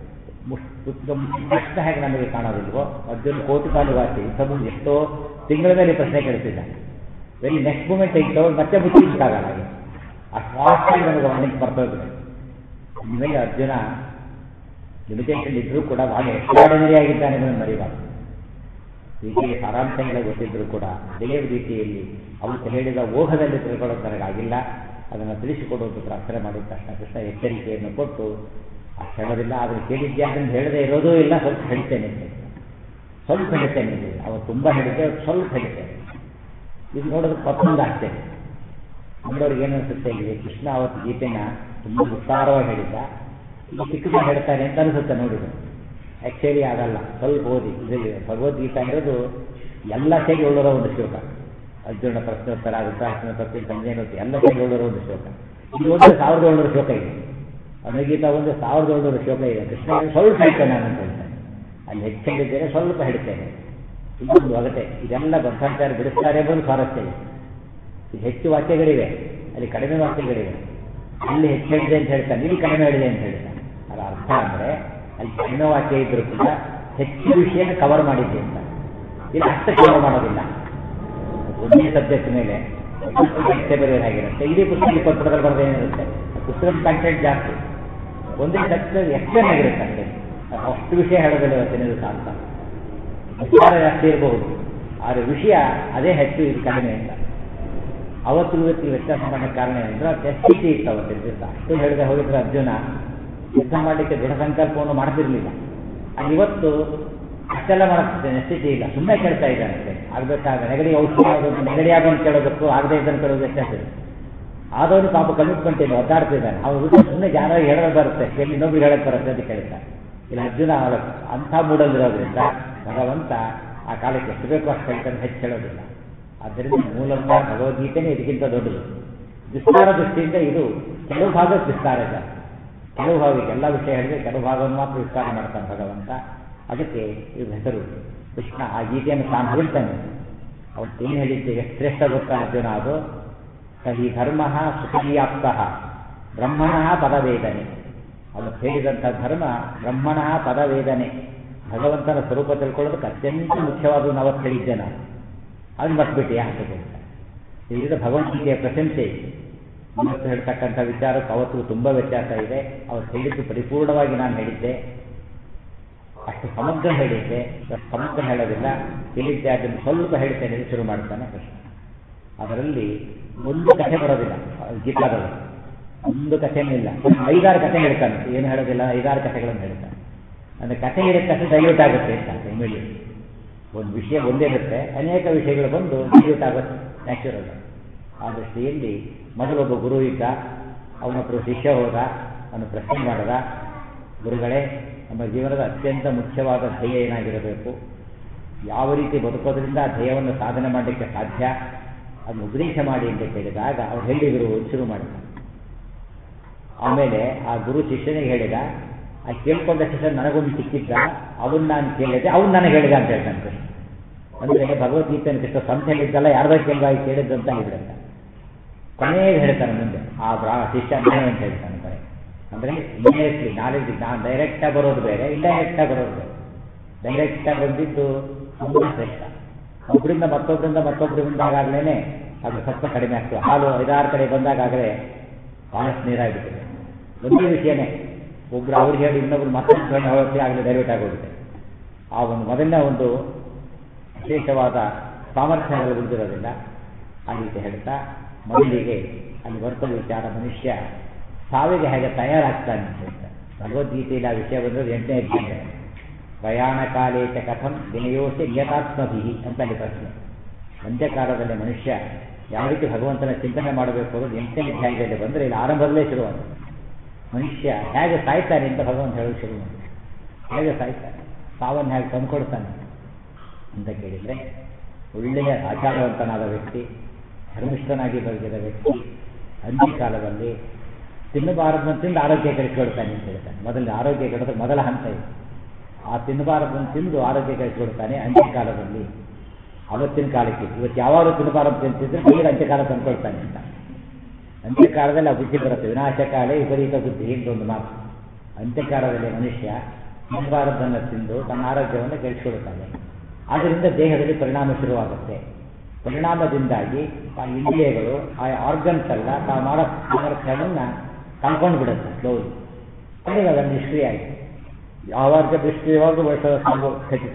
ಪ್ರಶ್ನೆ ಹೇಗೆ ನಮಗೆ ಕಾಣೋದಿಲ್ವೋ ಅರ್ಜುನ್ ಕೋಟಿ ಕಾಲು ವಾಸಿ ಇಂಥದ್ದು ಎಷ್ಟೋ ತಿಂಗಳ ಮೇಲೆ ಪ್ರಶ್ನೆ ಕೇಳ್ತಿದ್ದ ವೆರಿ ನೆಕ್ಸ್ಟ್ ಮೂಮೆಂಟ್ ತೆಗಿತವ್ರು ಮತ್ತೆ ಮುಚ್ಚಿಕ್ಕಾಗಲ್ಲ ಹಾಗೆ ಅಷ್ಟು ಫಾಸ್ಟಾಗಿ ನಮಗೆ ಗಮನಕ್ಕೆ ಬರ್ತದೆ ನಿಮಗೆ ಅರ್ಜುನ ಲಿಮಿಟೇಷನ್ ಇದ್ರೂ ಕೂಡ ಬಹಳ ಎಕ್ಸ್ಟ್ರಾಡನರಿ ಆಗಿದ್ದಾನೆ ಅನ್ನೋದನ್ನು ಮರಿಬಾರ್ದು ರೀತಿಗೆ ಸಾರಾಂಶಗಳೇ ಗೊತ್ತಿದ್ದರೂ ಕೂಡ ಅದೇ ರೀತಿಯಲ್ಲಿ ಅವತ್ತು ಹೇಳಿದ ಓಹದಲ್ಲಿ ತಿಳ್ಕೊಳ್ಳೋದು ನನಗಾಗಿಲ್ಲ ಅದನ್ನು ತಿಳಿಸಿಕೊಡುವುದು ಪ್ರಾರ್ಥನೆ ಮಾಡಿದ ತಕ್ಷಣ ಕೃಷ್ಣ ಎಚ್ಚರಿಕೆಯನ್ನು ಕೊಟ್ಟು ಆ ಹೇಳೋದಿಲ್ಲ ಅದನ್ನು ಕೇಳಿದ್ಯಾ ಅದನ್ನು ಹೇಳದೇ ಇರೋದೂ ಇಲ್ಲ ಸ್ವಲ್ಪ ಹೇಳ್ತೇನೆ ಅಂತ ಸ್ವಲ್ಪ ಹೇಳ್ತೇನೆ ಅವತ್ತು ತುಂಬ ಹೇಳಿದ್ದೆ ಸ್ವಲ್ಪ ಹೇಳ್ತೇನೆ ಇದು ನೋಡೋದಕ್ಕೆ ಮತ್ತೊಂದು ಆಗ್ತೇನೆ ನಮ್ಮವ್ರಿಗೆ ಏನು ಅನಿಸುತ್ತೆ ಇಲ್ಲಿ ಕೃಷ್ಣ ಅವತ್ತು ಗೀತೆನ ತುಂಬ ವಿಸ್ತಾರವಾಗಿ ಹೇಳಿದ್ದ ಇದು ಚಿಕ್ಕದಾಗಿ ಹೇಳ್ತಾನೆ ಅಂತ ಅನಿಸುತ್ತೆ ನೋಡಿದ್ರು ಆ್ಯಕ್ಚುಲಿ ಆಗಲ್ಲ ಸ್ವಲ್ಪ ಓದಿ ಇದು ಭಗವದ್ಗೀತಾ ಇರೋದು ಎಲ್ಲ ಸೇರಿ ಉಳ್ಳರೋ ಒಂದು ಶ್ಲೋಕ ಅರ್ಜುನ ಪ್ರಶ್ನೋತ್ತರ ವೃತ್ತಾಶ್ರಮ ಪ್ರತಿ ಸಂಜಯನೋತ್ತರ ಎಲ್ಲ ಸೇರಿ ಉಳ್ಳರೋ ಒಂದು ಶ್ಲೋಕ ಇದು ಒಂದು ಸಾವಿರದ ಏಳ್ನೂರು ಶ್ಲೋಕ ಇದೆ ಅನುಗೀತ ಒಂದು ಸಾವಿರದ ಏಳ್ನೂರು ಶ್ಲೋಕ ಇದೆ ಕೃಷ್ಣ ಸ್ವಲ್ಪ ಹೇಳ್ತೇನೆ ನಾನು ಅಂತ ಹೇಳ್ತೇನೆ ಅಲ್ಲಿ ಹೆಚ್ಚಿದ್ದೇನೆ ಸ್ವಲ್ಪ ಹೇಳ್ತೇನೆ ಇದೊಂದು ಅಗತೆ ಇದೆಲ್ಲ ಬದ್ಧಾಚಾರ ಬಿಡಿಸ್ತಾರೆ ಎಂಬುದು ಸ್ವಾರಸ್ಯ ಇದೆ ಇಲ್ಲಿ ಹೆಚ್ಚು ವಾಕ್ಯಗಳಿವೆ ಅಲ್ಲಿ ಕಡಿಮೆ ವಾಕ್ಯಗಳಿವೆ ಅಲ್ಲಿ ಹೆಚ್ಚು ಹೇಳಿದೆ ಅಂತ ಹೇಳ್ತಾನೆ ಇಲ್ಲಿ ಕಡಿಮೆ ಹೇಳಿದೆ ಅಂತ ಹೇಳ್ತಾನೆ ಅದರ ಅರ್ಥ ಅಂದರೆ ಅಲ್ಲಿ ಕಡಿಮೆ ವಾಕ್ಯ ಇದ್ರೂ ಕೂಡ ಹೆಚ್ಚು ವಿಷಯನ ಕವರ್ ಮಾಡಿದ್ದೆ ಅಂತ ಇಲ್ಲಿ ಅಷ್ಟು ಕವರ್ ಮಾಡೋದಿಲ್ಲ ಒಂದೇ ಸಬ್ಜೆಕ್ಟ್ ಮೇಲೆ ಪರೀಕ್ಷೆ ಬರೆಯೋದಾಗಿರುತ್ತೆ ಇಡೀ ಪುಸ್ತಕ ಇಪ್ಪತ್ತು ಪುಟದಲ್ಲಿ ಬರೆದೇನಿರುತ್ತೆ ಪುಸ್ತಕದ ಕಂಟೆಂಟ್ ಜಾಸ್ತಿ ಒಂದೇ ಸಬ್ಜೆಕ್ಟ್ ಎಕ್ಸ್ಪ್ಲೇನ್ ಆಗಿರುತ್ತೆ ಅಷ್ಟೇ ಅಷ್ಟು ವಿಷಯ ಹೇಳೋದಿಲ್ಲ ಇವತ್ತಿನ ದಿವಸ ಅಂತ ವಿಚಾರ ಜಾಸ್ತಿ ಇರಬಹುದು ಆದರೆ ವಿಷಯ ಅದೇ ಹೆಚ್ಚು ಇದು ಕಡಿಮೆ ಅಂತ ಅವತ್ತು ಇವತ್ತು ವ್ಯತ್ಯಾಸ ಮಾಡೋಕ್ಕೆ ಕಾರಣ ಏನಂದ್ರೆ ಸ್ಥಿತಿ ಇತ್ತು ಅವತ್ತಿನ ದಿವಸ ಅಷ್ಟು ಹೇಳಿದ್ರೆ ಹೋಗಿದ್ರೆ ಅರ್ಜುನ ಯುದ್ಧ ಮಾಡಲಿಕ್ಕೆ ದೃಢ ಸಂಕಲ್ಪವನ್ನು ಮಾಡ್ತಿರ್ಲಿಲ್ಲ ಅದು ಇವತ್ತು ಅಷ್ಟೆಲ್ಲ ಮಾಡೋಕ್ಕೆ ಸ್ಥಿತಿ ಇಲ್ಲ ಸುಮ್ಮನೆ ಕೇಳ್ತಾ ಇದ್ದಾನೆ ಅಷ್ಟೇ ಆಗಬೇಕಾದ ನೆಗಡಿ ಔಷಧಿ ಆಗೋದು ನೆಗಡಿ ಆಗೋದು ಕೇಳೋದಕ್ಕೂ ಆಗದೆ ಇದನ್ನು ಕೇಳೋದು ವ್ಯತ್ಯಾಸ ಇದೆ ಆದವನು ಪಾಪ ಕಮಿಟ್ಮೆಂಟ್ ಇಲ್ಲ ಒದ್ದಾಡ್ತಿದ್ದಾನೆ ಅವನು ಸುಮ್ಮನೆ ಜಾನಾಗಿ ಹೇಳೋದು ಬರುತ್ತೆ ಎಲ್ಲಿ ಇನ್ನೊಬ್ರಿಗೆ ಹೇಳಕ್ಕೆ ಬರುತ್ತೆ ಅಂತ ಕೇಳ್ತಾನೆ ಇಲ್ಲ ಅರ್ಜುನ ಅವಳ ಅಂಥ ಮೂಡಲ್ಲಿರೋದ್ರಿಂದ ಭಗವಂತ ಆ ಕಾಲಕ್ಕೆ ಎಷ್ಟು ಬೇಕೋ ಅಷ್ಟು ಹೇಳ್ತಾನೆ ಹೆಚ್ಚು ಹೇಳೋದಿಲ್ಲ ಆದ್ದರಿಂದ ಮೂಲತಃ ಭಗವದ್ಗೀತೆನೇ ಇದಕ್ಕಿಂತ ದೊಡ್ಡದು ವಿಸ್ತಾರ ದೃಷ್ಟಿಯಿಂದ ಇದು ಕೆಲವು ಭಾಗಕ್ಕೆ ವಿಸ್ತಾರ ಇದೆ ಕೆಲವು ಭಾಗಕ್ಕೆ ಎಲ್ಲ ವಿಷಯ ಹೇಳಿದ್ರೆ ಕೆಲವು ಭಾಗವನ್ನು ಮಾತ್ರ ವಿಸ್ತಾರ ಮಾಡ್ತಾನೆ ಭಗವಂತ ಅದಕ್ಕೆ ಇದು ಹೆಸರು ಕೃಷ್ಣ ಆ ಗೀತೆಯನ್ನು ತಾನು ಹೇಳ್ತಾನೆ ಅವತ್ತೇನು ಹೇಳಿದ್ದೆ ಎಷ್ಟು ಶ್ರೇಷ್ಠ ಗೊತ್ತಾ ಅರ್ಜುನ ಅದು ಸಹಿ ಧರ್ಮ ಸುಖೀಯಾಪ್ತ ಬ್ರಹ್ಮಣ ಪದವೇದನೆ ಅವನು ಹೇಳಿದಂಥ ಧರ್ಮ ಬ್ರಹ್ಮಣ ಪದವೇದನೆ ಭಗವಂತನ ಸ್ವರೂಪ ತಿಳ್ಕೊಳ್ಳೋದಕ್ಕೆ ಅತ್ಯಂತ ಮುಖ್ಯವಾದನ್ನು ಅವತ್ತು ಹೇಳಿದ್ದೆ ನಾನು ಅದನ್ನು ಮರ್ತ್ಬಿಟ್ಟು ಯಾಕೆ ಹೇಳಿದ ಭಗವದ್ಗೀತೆಯ ಪ್ರಶಂಸೆ ಮನಸ್ಸು ಹೇಳ್ತಕ್ಕಂಥ ವಿಚಾರಕ್ಕೆ ಅವತ್ತು ತುಂಬ ವ್ಯತ್ಯಾಸ ಇದೆ ಅವತ್ತು ಹೇಳಿದ್ದು ಪರಿಪೂರ್ಣವಾಗಿ ನಾನು ಹೇಳಿದ್ದೆ ಅಷ್ಟು ಸಮಗ್ರ ಹೇಳಿದ್ದೆ ಅಷ್ಟು ಸಮಗ್ರ ಹೇಳೋದಿಲ್ಲ ಹೇಳಿದ್ದೆ ಅದನ್ನು ಸ್ವಲ್ಪ ಹೇಳ್ತೇನೆ ಅಂತ ಶುರು ಮಾಡ್ತಾನೆ ಕೃಷ್ಣ ಅದರಲ್ಲಿ ಒಂದು ಕಥೆ ಬರೋದಿಲ್ಲ ಗೀತಾದಲ್ಲಿ ಒಂದು ಕಥೆನೂ ಇಲ್ಲ ಒಂದು ಐದಾರು ಕಥೆ ಹೇಳ್ತಾನೆ ಏನು ಹೇಳೋದಿಲ್ಲ ಐದಾರು ಕಥೆಗಳನ್ನು ಹೇಳ್ತಾನೆ ಅಂದರೆ ಕಥೆ ಹೇಳಿದ ತಕ್ಷಣ ಡೈಲ್ಯೂಟ್ ಆಗುತ್ತೆ ಅಂತ ಇಮಿಡಿಯೇಟ್ ಒಂದು ವಿಷಯ ಒಂದೇ ಇರುತ್ತೆ ಅನೇಕ ವಿಷಯಗಳು ಬಂದು ಡೈಲ್ಯೂಟ್ ಆಗುತ್ತೆ ನ್ಯಾಚುರಲ್ ಆ ದೃಷ್ಟಿಯಲ್ಲಿ ಮೊದಲೊಬ್ಬ ಗುರು ಇದ್ದ ಅವನೊಬ್ಬರು ಶಿಷ್ಯ ಹೋದ ಅವನು ಪ್ರಶ್ನೆ ಮಾಡಿದ ಗುರುಗಳೇ ನಮ್ಮ ಜೀವನದ ಅತ್ಯಂತ ಮುಖ್ಯವಾದ ಧ್ಯೇಯ ಏನಾಗಿರಬೇಕು ಯಾವ ರೀತಿ ಬದುಕೋದ್ರಿಂದ ಆ ಧ್ಯೇಯವನ್ನು ಸಾಧನೆ ಮಾಡಲಿಕ್ಕೆ ಸಾಧ್ಯ ಅದನ್ನು ಉಪದೇಶ ಮಾಡಿ ಅಂತ ಕೇಳಿದಾಗ ಅವ್ರು ಹೇಳಿದರು ಶುರು ಮಾಡಿದ ಆಮೇಲೆ ಆ ಗುರು ಶಿಷ್ಯನಿಗೆ ಹೇಳಿದ ಆ ಕೇಳ್ಕೊಂಡ ಶಿಷ್ಯ ನನಗೊಂದು ಸಿಕ್ಕಿದ್ದ ಅವನ್ನ ನಾನು ಕೇಳಿದೆ ಅವ್ನು ನನಗೆ ಹೇಳಿದ ಅಂತ ಹೇಳ್ತಾನೆ ಕೃಷ್ಣ ಅಂದರೆ ಭಗವದ್ಗೀತೆಯನ್ನು ಕೃಷ್ಣ ಸಂತ ಹೇಳಿದ್ದಲ್ಲ ಯಾರ್ದೋ ಕೇಳುವಾಗಿ ಕೇಳಿದ್ದು ಅಂತ ಹೇಳಿದ್ರಂತ ಕೊನೆಗೆ ಹೇಳ್ತಾನೆ ಮುಂದೆ ಆ ಬ್ರಾ ಶಿಷ್ಯ ನಾನೇ ಅಂತ ಹೇಳ್ತಾನೆ ಕೊನೆ ಅಂದರೆ ಇಂಡೈರೆಕ್ಟ್ಲಿ ನಾಲೆಜ್ ನಾನು ಡೈರೆಕ್ಟಾಗಿ ಬರೋದು ಬೇರೆ ಇಂಡೈರೆಕ್ಟಾಗಿ ಬರೋದು ಬೇರೆ ಡೈರೆಕ್ಟಾಗಿ ಬಂದಿದ್ದು ತುಂಬ ಶ್ರೇಷ್ಠ ಒಬ್ಬರಿಂದ ಮತ್ತೊಬ್ಬರಿಂದ ಮತ್ತೊಬ್ಬರಿಂದ ಆಗಾಗಲೇ ಅದು ಸ್ವಲ್ಪ ಕಡಿಮೆ ಆಗ್ತದೆ ಹಾಲು ಐದಾರು ಕಡೆ ಬಂದಾಗಲೇ ಬಹಳಷ್ಟು ನೀರಾಗಿಬಿಟ್ಟಿದೆ ಒಂದೇ ವಿಷಯನೇ ಒಬ್ರು ಅವ್ರಿಗೆ ಹೇಳಿ ಇನ್ನೊಬ್ರು ಮತ್ತೊಂದು ಹೇಳಿ ಹೋಗಿ ಆಗಲೇ ಡೈವರ್ಟ್ ಆಗೋಗುತ್ತೆ ಆ ಒಂದು ಮೊದಲನೇ ಒಂದು ವಿಶೇಷವಾದ ಸಾಮರ್ಥ್ಯಗಳು ಉಳಿದಿರೋದಿಲ್ಲ ಆ ರೀತಿ ಹೇಳ್ತಾ ಮೊದಲಿಗೆ ಅಲ್ಲಿ ಬರ್ತದೆ ವಿಚಾರ ಮನುಷ್ಯ ಸಾವಿಗೆ ಹೇಗೆ ತಯಾರಾಗ್ತಾನೆ ಅಂತ ಹೇಳ್ತಾರೆ ಭಗವದ್ಗೀತೆಯಲ್ಲಿ ಆ ವಿಷಯ ಬಂದರೆ ಎಂಟನೇ ಅಧ್ಯಾಯ ಪ್ರಯಾಣ ಕಾಲೇಚ ಕಥಂ ವಿನಯೋಸಿ ನಿಯತಾತ್ಮಭಿ ಅಂತ ಅಲ್ಲಿ ಪ್ರಶ್ನೆ ಅಂತ್ಯಕಾಲದಲ್ಲಿ ಮನುಷ್ಯ ಯಾವ ರೀತಿ ಭಗವಂತನ ಚಿಂತನೆ ಮಾಡಬೇಕು ಅನ್ನೋದು ಎಂಟನೇ ಅಧ್ಯಾಯದಲ್ಲಿ ಬಂದರೆ ಇಲ್ಲಿ ಆರಂಭದಲ್ಲೇ ಶುರುವಾಗುತ್ತೆ ಮನುಷ್ಯ ಹೇಗೆ ಸಾಯ್ತಾನೆ ಅಂತ ಭಗವಂತ ಹೇಳೋದು ಶುರು ಮಾಡಿ ಹೇಗೆ ಸಾಯ್ತಾನೆ ಸಾವನ್ನು ಹೇಗೆ ತಂದುಕೊಡ್ತಾನೆ ಅಂತ ಕೇಳಿದರೆ ಒಳ್ಳೆಯ ಆಚಾರವಂತನಾದ ವ್ಯಕ್ತಿ ಧರ್ಮಿಷ್ಠನಾಗಿ ಬದುಕಿದ ವ್ಯಕ್ತಿ ಅಂತ್ಯಕಾಲದಲ್ಲಿ ತಿನ್ನಬಾರದನ್ನು ತಿಂದು ಆರೋಗ್ಯ ಕೆಡಿಸ್ಕೊಳ್ತಾನೆ ಅಂತ ಹೇಳ್ತಾನೆ ಮೊದಲು ಆರೋಗ್ಯ ಕೆಡೋದು ಮೊದಲ ಹಂತ ಇದೆ ಆ ತಿನ್ನಬಾರದನ್ನು ತಿಂದು ಆರೋಗ್ಯ ಕೆಡಿಸ್ಕೊಳ್ತಾನೆ ಅಂತ್ಯಕಾಲದಲ್ಲಿ ಅವತ್ತಿನ ಕಾಲಕ್ಕೆ ಇವತ್ತು ಯಾವಾಗ ತಿನ್ನಬಾರದು ತಿಂತಿದ್ರೆ ಈಗ ಅಂತ್ಯಕಾಲ ತಂದ್ಕೊಳ್ತಾನೆ ಅಂತ ಅಂತ್ಯಕಾಲದಲ್ಲಿ ಆ ಬುದ್ಧಿ ಬರುತ್ತೆ ವಿನಾಶಕಾಲೇ ವಿಪರೀತ ಬುದ್ಧಿ ಅಂತ ಒಂದು ಮಾತು ಅಂತ್ಯಕಾಲದಲ್ಲಿ ಮನುಷ್ಯ ತಿನ್ನಬಾರದನ್ನು ತಿಂದು ತನ್ನ ಆರೋಗ್ಯವನ್ನು ಕೆಡಿಸ್ಕೊಳ್ತಾನೆ ಆದ್ದರಿಂದ ದೇಹದಲ್ಲಿ ಪರಿಣಾಮ ಶುರುವಾಗುತ್ತೆ ಪರಿಣಾಮದಿಂದಾಗಿ ಆ ಇಂದ್ರಿಯಗಳು ಆ ಆರ್ಗನ್ಸ್ ಎಲ್ಲ ತಾವು ಮಾಡೋ ಸಾಮರ್ಥ್ಯವನ್ನು ಕಳ್ಕೊಂಡು ಬಿಡುತ್ತೆ ಸ್ಲೋಲಿ ಅಲ್ಲಿಗೆ ಅದನ್ನು ನಿಷ್ಕ್ರಿಯ ಆಯಿತು ಯಾವಾಗ ನಿಷ್ಕ್ರಿಯವಾಗೂ ವಯಸ್ಸು ಸಾವು ಖಚಿತ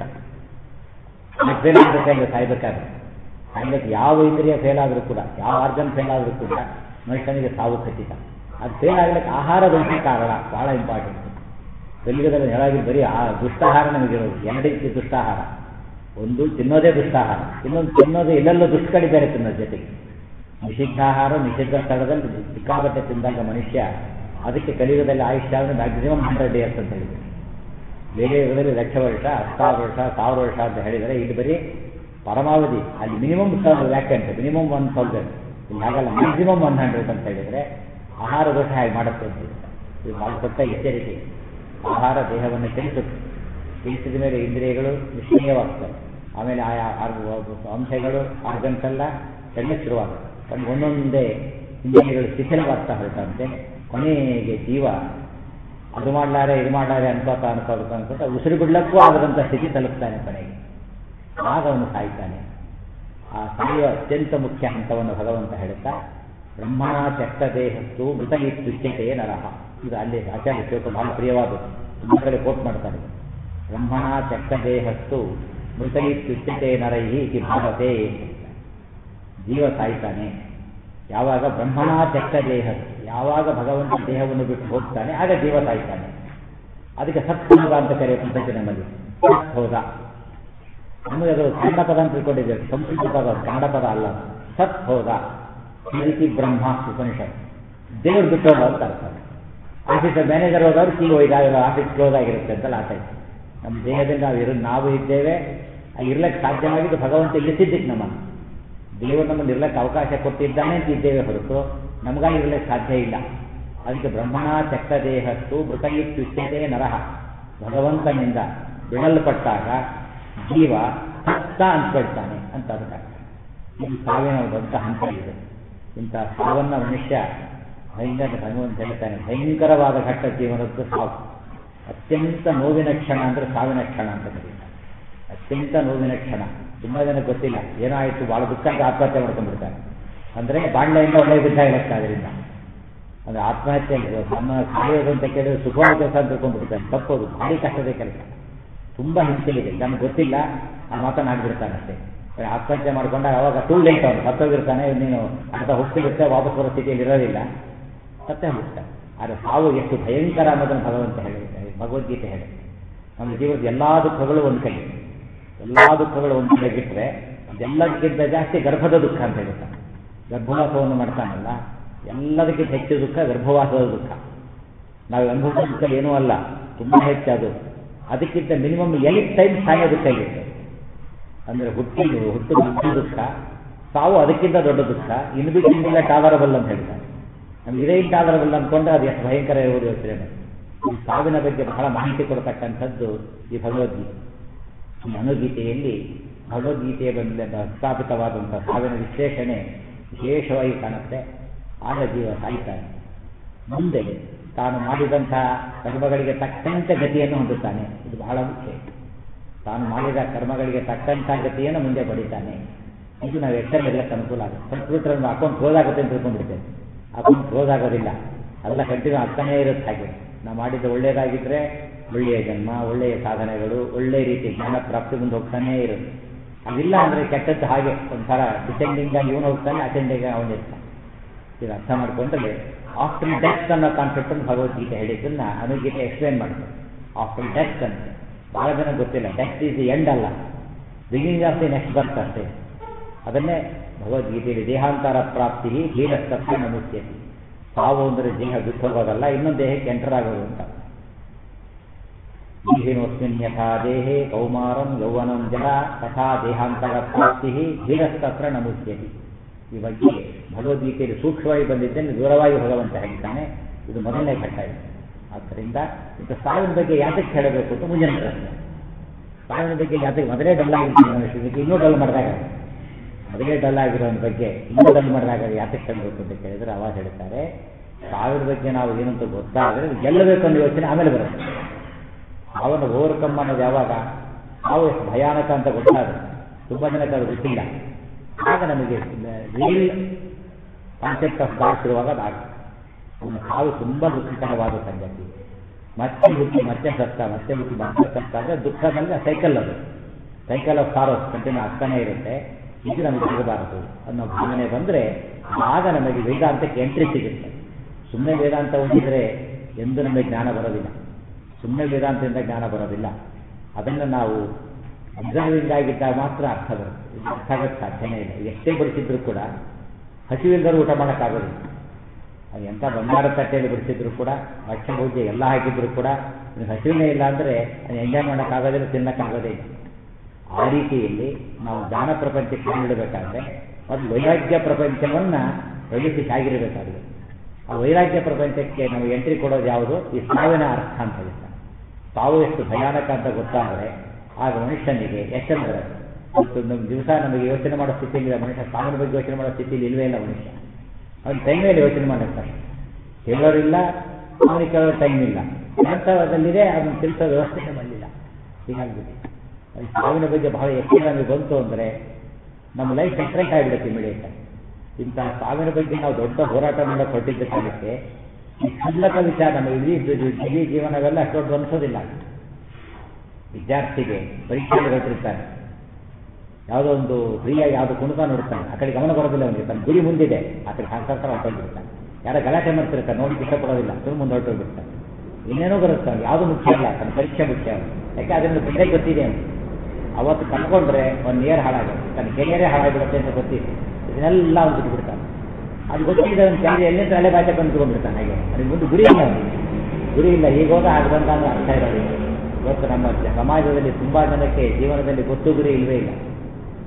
ಫೇಲ್ ಆಗಬೇಕಾದ್ರೆ ಸಾಯ್ಬೇಕಾದ್ರೆ ಸಾಯ್ಬೇಕು ಯಾವ ಇಂದ್ರಿಯ ಫೇಲ್ ಆದರೂ ಕೂಡ ಯಾವ ಆರ್ಗನ್ ಫೇಲ್ ಆದರೂ ಕೂಡ ಮನುಷ್ಯನಿಗೆ ಸಾವು ಖಚಿತ ಅದು ಫೇಲ್ ಆಗಲಿಕ್ಕೆ ಆಹಾರ ದೋಷ ಕಾರಣ ಭಾಳ ಇಂಪಾರ್ಟೆಂಟ್ ಕಲಿಯುಗದಲ್ಲಿ ಹೇಳಾಗಿ ಬರೀ ಆ ದುಷ್ಟಾಹಾರ ನಮಗಿರೋದು ಎರಡು ರೀತಿ ದುಷ್ಟಾಹಾರ ಒಂದು ತಿನ್ನೋದೇ ದುಷ್ಟಾಹಾರ ಇನ್ನೊಂದು ತಿನ್ನೋದು ಎಲ್ಲೆಲ್ಲೋ ದುಷ್ಕಡಿ ಬೇರೆ ತಿನ್ನೋದು ಜೊತೆಗೆ ನಿಷಿದ್ಧಾಹಾರ ನಿಷಿದ್ಧ ಸ್ಥಳದಲ್ಲಿ ಸಿಕ್ಕಾಪಟ್ಟೆ ತಿಂದಾಗ ಮನುಷ್ಯ ಅದಕ್ಕೆ ಕಲಿಯುಗದಲ್ಲಿ ಆಯುಷ್ಯ ಅಂದರೆ ಮ್ಯಾಕ್ಸಿಮಮ್ ಹಂಡ್ರೆಡ್ ಇಯರ್ಸ್ ಅಂತ ಹೇಳಿದ್ರು ಬೇರೆ ಯುಗದಲ್ಲಿ ಲಕ್ಷ ವರ್ಷ ಹತ್ತಾರು ವರ್ಷ ಸಾವಿರ ವರ್ಷ ಅಂತ ಹೇಳಿದರೆ ಇಲ್ಲಿ ಬರೀ ಪರಮಾವಧಿ ಅಲ್ಲಿ minimum vacant minimum one thousand ಇಲ್ಲಿ ಹಾಗಲ್ಲ ಮ್ಯಾಕ್ಸಿಮಮ್ ಒನ್ ಹಂಡ್ರೆಡ್ ಅಂತ ಹೇಳಿದರೆ ಆಹಾರ ದೋಷ ಹಾಗೆ ಮಾಡುತ್ತೆ ಅಂತ ಹೇಳ್ತಾರೆ ಇದು ನಾವು ಕೊಟ್ಟ ಎಚ್ಚರಿಕೆ ಆಹಾರ ದೇಹವನ್ನು ಕೆಡಿಸುತ್ತೆ ಕೆಡಿಸಿದ ಮೇಲೆ ಇಂದ್ರಿಯಗಳು ನಿಷ್ಕ್ರಿಯವಾಗ್ತವೆ ಆಮೇಲೆ ಆಯಾ ಅಂಶಗಳು ಆರ್ಗನ್ಸ್ ಎಲ್ಲ ಕಣ್ಣಿಗೆ ಶುರುವಾಗುತ್ತೆ ಕಣ್ಣು ಒಂದೊಂದೇ ಇಂದ್ರಿಯಗಳು ಶಿಥಿಲವಾಗ್ತಾ ಹೊರಟಂತೆ ಕೊನೆಗೆ ಜೀವ ಅದು ಮಾಡ್ಲಾರೆ ಇದು ಮಾಡ್ಲಾರೆ ಅನ್ಕೋತ ಅನ್ಕೋತ ಅನ್ಕೋತ ಉಸಿರು ಬಿಡ್ಲಕ್ಕೂ ಆಗದಂಥ ಸ್ಥಿತಿ ತಲುಪ್ತಾನೆ ಕೊನೆಗೆ ಆಗ ಅವನು ಸಾಯ್ತಾನೆ ಆ ಸಾಯುವ ಅತ್ಯಂತ ಮುಖ್ಯ ಹಂತವನ್ನು ಭಗವಂತ ಹೇಳುತ್ತಾ ಬ್ರಹ್ಮಣ ಚಕ್ತ ದೇಹಸ್ತು ಮೃತ ತುಚ್ಯತೆಯೇ ನರಹ ಇದು ಅಲ್ಲಿ ಆಚಾರ್ಯ ಶ್ಲೋಕ ಬಹಳ ಪ್ರಿಯವಾದದ್ದು ತುಂಬ ಕಡೆ ಕೋಟ್ ಮಾಡ್ತಾರೆ ಬ್ರಹ್ಮಣ ಚಕ್ತ ದೇಹಸ್ತು ಮೃತ ತುಚ್ಯತೆ ನರಹಿ ಇತಿ ಭಾವತೆ ಜೀವ ಸಾಯ್ತಾನೆ ಯಾವಾಗ ಬ್ರಹ್ಮಣ ಚಕ್ತ ದೇಹ ಯಾವಾಗ ಭಗವಂತ ದೇಹವನ್ನು ಬಿಟ್ಟು ಹೋಗ್ತಾನೆ ಆಗ ಜೀವ ಸಾಯ್ತಾನೆ ಅದಕ್ಕೆ ಸತ್ಸಂಗ ಅಂತ ಕರೆಯುವ ಪದ್ಧತಿ ನಮ್ಮಲ್ಲಿ ಸತ್ ಹೋದ ನಮಗೆ ಅದು ಕನ್ನಡ ಪದ ಅಂತ ತಿಳ್ಕೊಂಡಿದ್ದೇವೆ ಸಂಸ್ಕೃತ ಪದ ಕನ್ನಡ ಪದ ಅಲ್ಲ ಸತ್ ಹೋದ ಈ ರೀತಿ ಬ್ರಹ್ಮ ಉಪನಿಷತ್ ದೇವರು ಬಿಟ್ಟು ಹೋದ ಅಂತ ಅರ್ಥ ಆಫೀಸ್ ಮ್ಯಾನೇಜರ್ ಹೋದವ್ರು ಕೀ ಹೋಯ್ದಾಗ ಆಫೀಸ್ ಕ್ಲೋಸ್ ಆಗಿರುತ್ತೆ ಅಂತ ಆಟ ಇತ್ತು ನಮ್ಮ ದೇಹದಲ್ಲಿ ನಾವು ಇರೋ ನಾವು ಇದ್ದೇವೆ ಇರ್ಲಿಕ್ಕೆ ಸಾಧ್ಯವಾಗಿದ್ದು ಭಗವಂತ ಇಳಿಸಿದ್ದಕ್ಕೆ ನಮ್ಮನ್ನು ದೇವರು ನಮ್ಮನ್ನು ಇರ್ಲಿಕ್ಕೆ ಅವಕಾಶ ಕೊಟ್ಟಿದ್ದಾನೆ ಅಂತ ಇದ್ದೇವೆ ಹೊರತು ನಮಗಾಗಿರಲಿಕ್ಕೆ ಸಾಧ್ಯ ಇಲ್ಲ ಅದಕ್ಕೆ ಬ್ರಹ್ಮಣ ಚಕ್ರ ದೇಹಸ್ತು ಮೃತಯಿತ್ಯುಚ್ಯತೆ ನರಹ ಭಗವಂತನಿಂದ ಬಿಡಲ್ಪಟ್ಟಾಗ ಜೀವ ಸತ್ತ ಅನ್ಸ್ಕೊಳ್ತಾನೆ ಅಂತ ಅದಕ್ಕೆ ಇದು ಸಾವಿನ ದೊಡ್ಡ ಹಂತ ಇದೆ ಇಂಥ ಸಾವನ್ನ ಮನುಷ್ಯ ಭಯಂಕರ ಭಗವಂತ ಹೇಳ್ತಾನೆ ಭಯಂಕರವಾದ ಘಟ್ಟ ಜೀವನದ್ದು ಸಾವು ಅತ್ಯಂತ ನೋವಿನ ಕ್ಷಣ ಅಂದರೆ ಸಾವಿನ ಕ್ಷಣ ಅಂತ ಕರೀತಾರೆ ಅತ್ಯಂತ ನೋವಿನ ಕ್ಷಣ ತುಂಬ ಜನ ಗೊತ್ತಿಲ್ಲ ಏನಾಯಿತು ಭಾಳ ದುಃಖ ಅಂತ ಆತ್ಮಹತ್ಯೆ ಮಾಡ್ಕೊಂಡ್ಬಿಡ್ತಾರೆ ಅಂದರೆ ಬಾಂಡ್ಲೆಯಿಂದ ಒಳ್ಳೆ ಬಿದ್ದ ಇರುತ್ತೆ ಅದರಿಂದ ಅಂದರೆ ಆತ್ಮಹತ್ಯೆ ನಮ್ಮ ಸಾಯೋದು ಅಂತ ಕೇಳಿದ್ರೆ ಸುಖವಾದ ಕೆಲಸ ಅಂತ ತಿಳ್ಕೊಂಡ್ಬಿಡ್ತಾನೆ ತಪ್ಪೋದು ಭಾರಿ ಕಷ್ಟದ ಕೆಲಸ ತುಂಬ ಹಿಂಸೆ ಇದೆ ನಮ್ಗೆ ಗೊತ್ತಿಲ್ಲ ಆ ಮಾತನಾಡ್ಬಿಡ್ತಾನೆ ಅಷ್ಟೇ ಆತ್ಮಹತ್ಯೆ ಮಾಡ್ಕೊಂಡಾಗ ಅವಾಗ ಟೂ ಲೇಟ್ ಅವನು ಸತ್ತೋಗಿರ್ತಾನೆ ನೀನು ಅಂತ ಹೋಗ್ತಿರುತ್ತೆ ವಾಪಸ್ ಬರೋ ಸ್ಥಿತಿಯಲ್ಲಿ ಇರೋದಿಲ್ಲ ಸತ್ತೇ ಹೋಗ್ತಾನೆ ಆದರೆ ಸಾವು ಎಷ್ಟು ಭಯಂಕರ ಅನ್ನೋದನ್ನು ಭಗವಂತ ಹೇಳಿದ್ದಾರೆ ಭಗವದ್ಗೀತೆ ಹೇಳಿ ನಮ್ಮ ಜೀವನದ ಎಲ್ಲ ದುಃಖಗಳು ಒಂದು ಕೈ ಎಲ್ಲ ದುಃಖಗಳು ಒಂದು ಕಡೆ ಬಿಟ್ಟರೆ ಅದೆಲ್ಲದಕ್ಕಿಂತ ಜಾಸ್ತಿ ಗರ್ಭದ ದುಃಖ ಅಂತ ಹೇಳ್ತಾನೆ ಗರ್ಭವಾಸವನ್ನು ಮಾಡ್ತಾನಲ್ಲ ಎಲ್ಲದಕ್ಕಿಂತ ಹೆಚ್ಚು ದುಃಖ ಗರ್ಭವಾಸದ ದುಃಖ ನಾವು ಅನುಭವಿಸೋ ದುಃಖ ಏನೂ ಅಲ್ಲ ತುಂಬ ಹೆಚ್ಚು ಅದಕ್ಕಿಂತ ಮಿನಿಮಮ್ ಎಂಟ್ ಟೈಮ್ ಸಾಯೋ ದುಃಖ ಇರುತ್ತೆ ಅಂದರೆ ಹುಟ್ಟಿ ಹುಟ್ಟು ಹುಟ್ಟು ದುಃಖ ಸಾವು ಅದಕ್ಕಿಂತ ದೊಡ್ಡ ದುಃಖ ಇನ್ನು ಬಿಟ್ಟಿಲ್ಲ ಟಾಲರಬಲ್ ಅಂತ ಹೇಳ್ತಾರೆ ನಮ್ಗೆ ಇದೇ ಟಾಲರಬಲ್ ಅಂದ್ಕೊಂಡ್ರೆ ಅದು ಎಷ್ಟು ಭಯಂಕರ ಇರುವುದು ಯೋಚನೆ ಈ ಸಾವಿನ ಬಗ್ಗೆ ಬಹಳ ಮಾಹಿತಿ ಕೊಡ್ತಕ್ಕಂಥದ್ದು ಈ ಭಗವದ್ಗೀತೆ ಈ ಅನುಗೀತೆಯಲ್ಲಿ ಭಗವದ್ಗೀತೆಯ ಬಂದ ಸ್ಥಾಪಿತವಾದಂಥ ಸಾವಿನ ವಿಶ್ಲೇಷಣೆ ವಿಶೇಷವಾಗಿ ಕಾಣುತ್ತೆ ಆಗ ಜೀವ ಸಾಯ್ತಾನೆ ಮುಂದೆ ತಾನು ಮಾಡಿದಂಥ ಕರ್ಮಗಳಿಗೆ ತಕ್ಕಂತೆ ಗತಿಯನ್ನು ಹೊಂದುತ್ತಾನೆ ಇದು ಬಹಳ ಮುಖ್ಯ ತಾನು ಮಾಡಿದ ಕರ್ಮಗಳಿಗೆ ತಕ್ಕಂಥ ಗತಿಯನ್ನು ಮುಂದೆ ಪಡಿತಾನೆ ಇದು ನಾವು ಎಚ್ಚರ ಇರಲಿಕ್ಕೆ ಅನುಕೂಲ ಆಗುತ್ತೆ ಕಂಪ್ಯೂಟರ್ ನಮ್ಮ ಅಕೌಂಟ್ ಕ್ಲೋಸ್ ಆಗುತ್ತೆ ಅಂತ ತಿಳ್ಕೊಂಡ್ಬಿಡ್ತೇವೆ ಅಕೌಂಟ್ ಕ್ಲೋಸ್ ಆಗೋದಿಲ್ಲ ಎಲ್ಲ ಕಂಟಿನ್ಯೂ ಆಗ್ತಾನೇ ಇರುತ್ತೆ ಹಾಗೆ ನಾವು ಮಾಡಿದ್ದು ಒಳ್ಳೆಯದಾಗಿದ್ದರೆ ಒಳ್ಳೆಯ ಜನ್ಮ ಒಳ್ಳೆಯ ಸಾಧನೆಗಳು ಒಳ್ಳೆಯ ರೀತಿ ಜ್ಞಾನ ಪ್ರಾಪ್ತಿ ಮುಂದೆ ಹೋಗ್ತಾನೇ ಇರುತ್ತೆ ಅದಿಲ್ಲ ಅಂದರೆ ಕೆಟ್ಟದ್ದು ಹಾಗೆ ಒಂಥರ ಡಿಸೆಂಡಿಂಗ್ ಆಗಿ ಇವನು ಹೋಗ್ತಾನೆ ಅಟೆಂಡಿಂಗ್ ಅವನಿರ್ತಾನೆ ಇದು ಅರ್ಥ ಮಾಡಿಕೊಂಡ್ರೆ ಆಫ್ಟರ್ ಡೆತ್ ಅನ್ನೋ ಕಾನ್ಸೆಪ್ಟ್ ಅನ್ನು ಭಗವದ್ಗೀತೆ ಹೇಳಿದ್ದನ್ನ ಅನುಗೀತೆ ಎಕ್ಸ್ಪ್ಲೇನ್ ಮಾಡ್ತಾರೆ ಆಫ್ಟರ್ ಡೆತ್ ಅಂತ ಬಹಳ ಜನ ಗೊತ್ತಿಲ್ಲ ಡೆತ್ ಈಸ್ ದಿ ಎಂಡ್ ಅಲ್ಲ beginning of the next birth ಅಷ್ಟೇ ಅದನ್ನೇ ಭಗವದ್ಗೀತೆಯಲ್ಲಿ ದೇಹಾಂತರ ಪ್ರಾಪ್ತಿ ಧೀರಸ್ತತ್ವ ನಮುಚ್ಯತಿ ಸಾವು ಅಂದರೆ ದೇಹ ಬಿಟ್ಟು ಹೋಗೋದಲ್ಲ ಇನ್ನೊಂದು ದೇಹಕ್ಕೆ ಎಂಟರ್ ಆಗೋದು ಅಂತ ಈಹಿನೋಸ್ಮಿನ್ ಯಥಾ ದೇಹೇ ಕೌಮಾರಂ ಯೌವನಂ ಜಲ ತಥಾ ದೇಹಾಂತರ ಪ್ರಾಪ್ತಿ ಧೀರಸ್ತತ್ರ ನಮುಚ್ಯತಿ ಈ ಬಗ್ಗೆ ಭಗವದ್ಗೀತೆಯಲ್ಲಿ ಸೂಕ್ಷ್ಮವಾಗಿ ಬಂದಿದ್ದೇನೆ ದೂರವಾಗಿ ಭಗವಂತ ಹೇಳ್ತಾನೆ ಇದು ಮೊದಲನೇ ಘಟ್ಟ ಇದೆ ಆದ್ದರಿಂದ ಇಂಥ ಸಾವಿನ ಬಗ್ಗೆ ಯಾತಕ್ಕೆ ಹೇಳಬೇಕು ಅಂತ ಮುಂದಿನ ಪ್ರಶ್ನೆ ಸಾವಿನ ಬಗ್ಗೆ ಯಾತಕ್ಕೆ ಮೊದಲೇ ಡಲ್ ಆಗಿರ್ತೀನಿ ಇನ್ನೂ ಡಲ್ ಮಾಡಿದಾಗ ಮೊದಲೇ ಡಲ್ ಆಗಿರೋ ಬಗ್ಗೆ ಇನ್ನೂ ಡಲ್ ಮಾಡಿದಾಗ ಯಾತಕ್ಕೆ ಹೇಳಬೇಕು ಅಂತ ಕೇಳಿದ್ರೆ ಅವಾಗ ಹೇಳ್ತಾರೆ ಸಾವಿನ ಬಗ್ಗೆ ನಾವು ಏನಂತ ಗೊತ್ತಾದರೆ ಗೆಲ್ಲಬೇಕು ಅನ್ನೋ ಯೋಚನೆ ಆಮೇಲೆ ಬರುತ್ತೆ ಸಾವನ್ನು ಓವರ್ಕಮ್ ಅನ್ನೋದು ಯಾವಾಗ ಸಾವು ಎಷ್ಟು ಭಯಾನಕ ಅಂತ ಗೊತ್ತಾಗುತ್ತೆ ತುಂಬ ಜನಕ್ಕೆ ಅದು ಗೊತ್ತಿಲ್ಲ ಆಗ ನಮಗೆ ರಿಯಲ್ ಕಾನ್ಸೆಪ್ಟ್ ಆಫ್ ಗಾಡ್ ಇರುವಾಗ ಅದಾಗುತ್ತೆ ಅವನ ಸಾವು ತುಂಬ ದುಃಖಕರವಾದ ಸಂಗತಿ ಮತ್ತೆ ಹುಟ್ಟಿ ಮತ್ತೆ ಸತ್ತ ಮತ್ತೆ ಹುಟ್ಟಿ ಮತ್ತೆ ಸತ್ತ ಅಂದರೆ ದುಃಖದಲ್ಲಿ ಸೈಕಲ್ ಅದು ಸೈಕಲ್ ಆಫ್ ಸಾರೋಸ್ ಕಂಟಿನ್ಯೂ ಆಗ್ತಾನೆ ಇರುತ್ತೆ ಇದು ನಮಗೆ ಸಿಗಬಾರದು ಅನ್ನೋ ಭಾವನೆ ಬಂದರೆ ಆಗ ನಮಗೆ ವೇದಾಂತಕ್ಕೆ ಎಂಟ್ರಿ ಸಿಗುತ್ತೆ ಸುಮ್ಮನೆ ವೇದಾಂತ ಓದಿದರೆ ಎಂದು ನಮಗೆ ಜ್ಞಾನ ಬರೋದಿಲ್ಲ ಸುಮ್ಮನೆ ವೇದಾಂತದಿಂದ ಜ್ಞಾನ ಬರೋದಿಲ್ಲ ಅದನ್ನು ನಾವು ಅಬ್ಸರ್ವಿಂಗ್ ಆಗಿದ್ದಾಗ ಮಾತ್ರ ಅರ್ಥ ಬರುತ್ತೆ ಇದು ಅರ್ಥ ಆಗಕ್ಕೆ ಸಾಧ್ಯನೇ ಇಲ್ಲ ಎಷ್ಟೇ ಬಡಿಸಿದ್ರು ಕೂಡ ಹಸಿವಿಲ್ಲದರೂ ಊಟ ಮಾಡೋಕ್ಕಾಗೋದಿಲ್ಲ ಅದು ಎಂಥ ಬಂಗಾರ ತಟ್ಟೆಯಲ್ಲಿ ಬಡಿಸಿದ್ರು ಕೂಡ ಭಕ್ಷ್ಯ ಭೋಜ್ಯ ಎಲ್ಲ ಹಾಕಿದ್ರು ಕೂಡ ಹಸಿವಿನೇ ಇಲ್ಲ ಅಂದರೆ ಅದು ಎಂಜಾಯ್ ಮಾಡೋಕ್ಕಾಗೋದಿಲ್ಲ ತಿನ್ನೋಕ್ಕಾಗೋದೇ ಇಲ್ಲ ಆ ರೀತಿಯಲ್ಲಿ ನಾವು ಜ್ಞಾನ ಪ್ರಪಂಚಕ್ಕೆ ನೀಡಬೇಕಾದ್ರೆ ಅದು ವೈರಾಗ್ಯ ಪ್ರಪಂಚವನ್ನು ಪ್ರವೇಶಿಸಿ ಆಗಿರಬೇಕಾಗಿದೆ ಆ ವೈರಾಗ್ಯ ಪ್ರಪಂಚಕ್ಕೆ ನಾವು ಎಂಟ್ರಿ ಕೊಡೋದು ಯಾವುದು ಈ ಸಾವಿನ ಅರ್ಥ ಅಂತ ಹೇಳ್ತಾರೆ ಸಾವು ಎಷ್ಟು ಭಯಾನಕ ಅಂತ ಗೊತ್ತಾದರೆ ಆಗ ಮನುಷ್ಯನಿಗೆ ಎಚ್ಚರ ಬರುತ್ತೆ ಮತ್ತು ನಮ್ಮ ದಿವಸ ನಮಗೆ ಯೋಚನೆ ಮಾಡೋ ಸ್ಥಿತಿಯಲ್ಲಿ ಮನುಷ್ಯ ಸಾವಿನ ಬಗ್ಗೆ ಯೋಚನೆ ಮಾಡೋ ಸ್ಥಿತಿಯಲ್ಲಿ ಇಲ್ವೇ ಇಲ್ಲ ಮನುಷ್ಯ ಅವನ ಟೈಮ್ ಮೇಲೆ ಯೋಚನೆ ಮಾಡಿರ್ತಾನೆ ಹೇಳೋರಿಲ್ಲ ಅವನಿಗೆ ಕೇಳೋ ಟೈಮ್ ಇಲ್ಲ ಅಂತವದಲ್ಲಿದೆ ಅದನ್ನು ತಿಳಿಸೋ ವ್ಯವಸ್ಥೆ ಮಾಡಲಿಲ್ಲ ಹೀಗಾಗ್ಬಿಟ್ಟು ಅದು ಸಾವಿನ ಬಗ್ಗೆ ಬಹಳ ಎಚ್ಚರ ನಮಗೆ ಬಂತು ಅಂದರೆ ನಮ್ಮ ಲೈಫ್ ಡಿಫ್ರೆಂಟ್ ಆಗಿಬಿಡುತ್ತೆ ಇಮಿಡಿಯೇಟ್ ಇಂತಹ ಸಾವಿನ ಬಗ್ಗೆ ನಾವು ದೊಡ್ಡ ಹೋರಾಟ ಮಾಡಕ್ಕೆ ಹೊರಟಿದ್ದ ಕಾಲಕ್ಕೆ ಈ ಕ್ಷುಲ್ಲಕ ವಿಚಾರ ನಮ್ಮ ಇಡೀ ಇಡೀ ಜೀವನವೆಲ್ಲ ಅಷ್ಟೊಂದು ಅನಿಸೋದಿಲ್ಲ ವಿದ್ಯಾರ್ಥಿಗೆ ಪರೀಕ್ಷೆಯಲ್ಲಿ ಹೊರಟಿರ್ತಾನೆ ಯಾವುದೋ ಒಂದು ಫ್ರೀಯಾಗಿ ಯಾವುದು ಕುಣಿತ ನೋಡ್ತಾನೆ ಆ ಕಡೆ ಗಮನ ಬರೋದಿಲ್ಲ ಅವನಿಗೆ ತನ್ನ ಗುರಿ ಮುಂದಿದೆ ಆ ಕಡೆ ಹಾಕ್ತಾರೆ ಹೊರಟೋಗ್ಬಿಡ್ತಾನೆ ಯಾರೋ ಗಲಾಟೆ ಮಾಡ್ತಿರ್ತಾರೆ ನೋಡಿ ಇಷ್ಟಪಡೋದಿಲ್ಲ ತುಂಬ ಮುಂದೆ ಹೊರಟೋಗ್ಬಿಡ್ತಾನೆ ಇನ್ನೇನೋ ಬರುತ್ತೆ ಅವ್ನು ಯಾವುದು ಮುಖ್ಯ ಇಲ್ಲ ತನ್ನ ಪರೀಕ್ಷೆ ಮುಖ್ಯ ಅವನು ಯಾಕೆ ಅದರಿಂದ ಬಿಟ್ಟರೆ ಗೊತ್ತಿದೆ ಅವನು ಅವತ್ತು ಕಳ್ಕೊಂಡ್ರೆ ಒಂದು ಇಯರ್ ಹಾಳಾಗುತ್ತೆ ತನ್ನ ಕೆರಿಯರೇ ಹಾಳಾಗಿಬಿಡುತ್ತೆ ಅಂತ ಗೊತ್ತಿದೆ ಇದನ್ನೆಲ್ಲ ಅವ್ನು ಬಿಟ್ಬಿಡ್ತಾನೆ ಅದು ಗೊತ್ತಿದೆ ಅವ್ನು ಕ್ಯಾರಿ ಎಲ್ಲಿಂದ ತಲೆ ಬಾಚೆ ಬಂದ್ಕೊಂಡ್ಬಿಡ್ತಾನೆ ಹಾಗೆ ಅದಕ್ಕೆ ಮುಂದೆ ಗುರಿ ಇಲ್ಲ ಅವನಿಗೆ ಗುರಿ ಇಲ್ಲ ಈಗ ಹೋದ ಹಾಗೆ ಬಂದ ಅರ್ಥ ಇರೋದು ಇವತ್ತು ನಮ್ಮ ಸಮಾಜದಲ್ಲಿ ತುಂಬ ಜನಕ್ಕೆ ಜೀವನದಲ್ಲಿ ಗೊತ್ತು ಗುರಿ ಇಲ್ಲವೇ ಇಲ್ಲ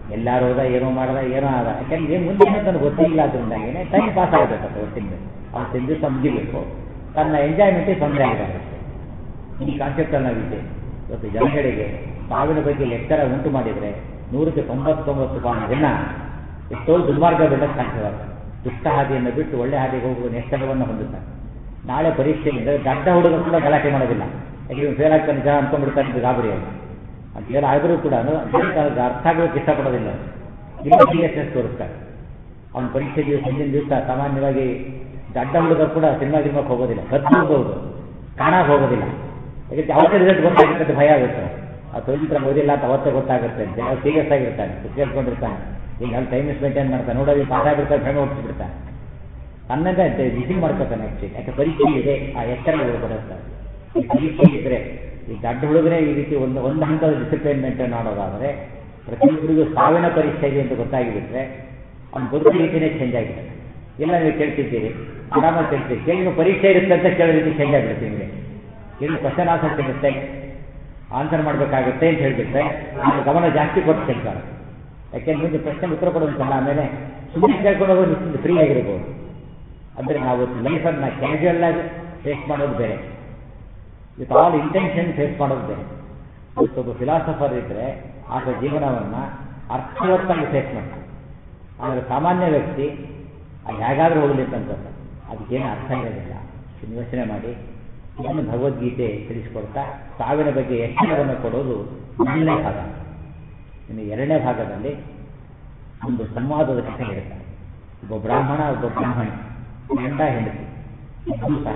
ಎಲ್ಲಾರು ಹೋದ ಏನೋ ಮಾಡ್ದ ಏನೋ ಆದ ಯಾಕಂದ್ರೆ ಏನು ಮುಂದೆ ಏನೋ ತನಗೆ ಗೊತ್ತಿಲ್ಲ ಅದರಿಂದಾಗೇನೆ ಟೈಮ್ ಪಾಸ್ ಆಗಬೇಕು ಅದು ಒಟ್ಟಿನ ಅವ್ನು ತಿಂದು ಮುಗಿಬೇಕು ತನ್ನ ಎಂಜಾಯ್ಮೆಂಟಿಗೆ ತೊಂದರೆ ಆಗಬಾರ್ದು ಈ ಕಾನ್ಸೆಪ್ಟಲ್ಲಿ ನಾವಿದ್ದೇವೆ ಇವತ್ತು ಜನಗಳಿಗೆ ಸಾವಿನ ಬಗ್ಗೆ ಲೆಕ್ಕರ ಉಂಟು ಮಾಡಿದರೆ ನೂರಕ್ಕೆ ತೊಂಬತ್ತೊಂಬತ್ತು ಪಾಯಿಂಟ್ ಜನ ಎಷ್ಟೋ ದುರ್ಮಾರ್ಗ ಬೆಳೆದು ಕಾಣ್ತದೆ ದುಷ್ಟ ಹಾದಿಯನ್ನು ಬಿಟ್ಟು ಒಳ್ಳೆ ಹಾದಿಗೆ ಹೋಗುವ ಎಚ್ಚರವನ್ನು ಹೊಂದುತ್ತಾರೆ ನಾಳೆ ಪರೀಕ್ಷೆಯಿಂದ ದಡ್ಡ ಹುಡುಗ ಕೂಡ ಗಲಾಟೆ ಮಾಡೋದಿಲ್ಲ ಯಾಕೆ ಇವ್ನು ಫೇಲ್ ಆಗ್ತಾನೆ ಜನ ಅನ್ಕೊಂಡ್ಬಿಡ್ತಾನೆ ಅಂತ ಗಾಬರಿ ಅವನು ಅದು ಫೇಲ್ ಆದರೂ ಕೂಡ ಅದಕ್ಕೆ ಅರ್ಥ ಆಗೋಕ್ಕೆ ಇಷ್ಟಪಡೋದಿಲ್ಲ ನಿಮ್ಮ ಸೀರಿಯಸ್ನೆಸ್ ತೋರಿಸ್ತಾರೆ ಅವನ ಪರೀಕ್ಷೆ ದಿವಸ ಹಿಂದಿನ ದಿವಸ ಸಾಮಾನ್ಯವಾಗಿ ದಡ್ಡ ಹುಡುಗ ಕೂಡ ಸಿನಿಮಾ ಗಿನಿಮಾಕ್ಕೆ ಹೋಗೋದಿಲ್ಲ ಹತ್ತು ಹೋಗ್ಬೋದು ಕಾಣಾಗ ಹೋಗೋದಿಲ್ಲ ಯಾಕಂದ್ರೆ ಅವತ್ತೇ ರಿಸಲ್ಟ್ ಗೊತ್ತಾಗುತ್ತೆ ಅಂತ ಭಯ ಆಗುತ್ತೆ ಆ ತೊಂದ್ರೆ ಓದಿಲ್ಲ ಅಂತ ಅವತ್ತೇ ಗೊತ್ತಾಗುತ್ತೆ ಅಂತ ಅವ್ರು ಸೀರಿಯಸ್ ಆಗಿರ್ತಾನೆ ಕೇಳ್ಕೊಂಡಿರ್ತಾನೆ ಈಗ ಅಲ್ಲಿ ಟೈಮ್ ಮೇಂಟೈನ್ ಮಾಡ್ತಾನೆ ನೋಡೋದು ಪಾಸ್ ಆಗಿರ್ತಾನೆ ಭ್ರಮೆ ಹೊಡ್ಸಿಬಿಡ್ತಾನೆ ತನ್ನದೇ ಬಿಸಿಂಗ್ ಮಾಡ್ಕೊತಾನೆ ಆ್ಯಕ್ಚುಲಿ ಯಾಕೆ ಪರೀಕ್ಷೆ ಇದೆ ಆ ಎಚ್ಚರ ಬರುತ್ತೆ ಈ ಪರೀಕ್ಷೆ ಇದ್ರೆ ಈ ದಡ್ಡ ಹುಡುಗರೇ ಈ ರೀತಿ ಒಂದು ಒಂದು ಹಂತದ ಡಿಸಿಪ್ಲಿನ್ ಮೇಂಟೈನ್ ಮಾಡೋದಾದರೆ ಪ್ರತಿಯೊಬ್ಬರಿಗೂ ಸಾವಿನ ಪರೀಕ್ಷೆ ಇದೆ ಅಂತ ಗೊತ್ತಾಗಿಬಿಟ್ರೆ ಅವ್ನ ಬದುಕು ರೀತಿಯೇ ಚೇಂಜ್ ಆಗಿದೆ ಇಲ್ಲ ನೀವು ಕೇಳ್ತಿದ್ದೀರಿ ಆರಾಮಾಗಿ ಕೇಳ್ತೀರಿ ಕೇಳಿ ನೀವು ಪರೀಕ್ಷೆ ಇರುತ್ತೆ ಅಂತ ಕೇಳೋ ರೀತಿ ಚೇಂಜ್ ಆಗಿಬಿಡುತ್ತೆ ನಿಮಗೆ ಏನು ಕ್ವಶನ್ ಆನ್ಸರ್ ಸಿಗುತ್ತೆ ಆನ್ಸರ್ ಮಾಡಬೇಕಾಗುತ್ತೆ ಅಂತ ಹೇಳಿಬಿಟ್ರೆ ನಾವು ಗಮನ ಜಾಸ್ತಿ ಕೊಟ್ಟು ಕೇಳ್ತಾರೆ ಯಾಕೆಂದ್ರೆ ಮುಂದೆ ಪ್ರಶ್ನೆ ಉತ್ತರ ಕೊಡೋದಲ್ಲ ಆಮೇಲೆ ಸುಮ್ಮನೆ ಕೇಳ್ಕೊಂಡು ಹೋಗೋದು ಫ್ರೀ ಆಗಿರ್ಬೋದು ಅಂದರೆ ನಾವು ಲೈಫನ್ನು ಕ್ಯಾಶುವಲ್ ಆಗಿ ಫೇಸ್ ಮಾಡೋದು ಬೇರೆ ವಿತ್ ಆಲ್ ಇಂಟೆನ್ಷನ್ ಫೇಸ್ ಮಾಡೋದು ಬೇರೆ ಇವತ್ತೊಬ್ಬ ಫಿಲಾಸಫರ್ ಇದ್ದರೆ ಆತ ಜೀವನವನ್ನು ಅರ್ಥವತ್ತಾಗಿ ಫೇಸ್ ಮಾಡ್ತಾರೆ ಆದರೆ ಸಾಮಾನ್ಯ ವ್ಯಕ್ತಿ ಅದು ಹೇಗಾದರೂ ಹೋಗಲಿ ಅಂತ ಅದಕ್ಕೇನು ಅರ್ಥ ಇರೋದಿಲ್ಲ ಯೋಚನೆ ಮಾಡಿ ಇದನ್ನು ಭಗವದ್ಗೀತೆ ತಿಳಿಸಿಕೊಡ್ತಾ ಸಾವಿನ ಬಗ್ಗೆ ಎಚ್ಚರವನ್ನು ಕೊಡೋದು ಮೊದಲನೇ ಭಾಗ ಇನ್ನು ಎರಡನೇ ಭಾಗದಲ್ಲಿ ಒಂದು ಸಂವಾದದ ಕಥೆ ಹೇಳ್ತಾರೆ ಒಬ್ಬ ಬ್ರಾಹ್ಮಣ ಒಬ್ಬ ಬ್ರಾಹ್ಮಣಿ ಗಂಡ ಹೆಂಡತಿ ಇಬ್ಬರು ಸಹ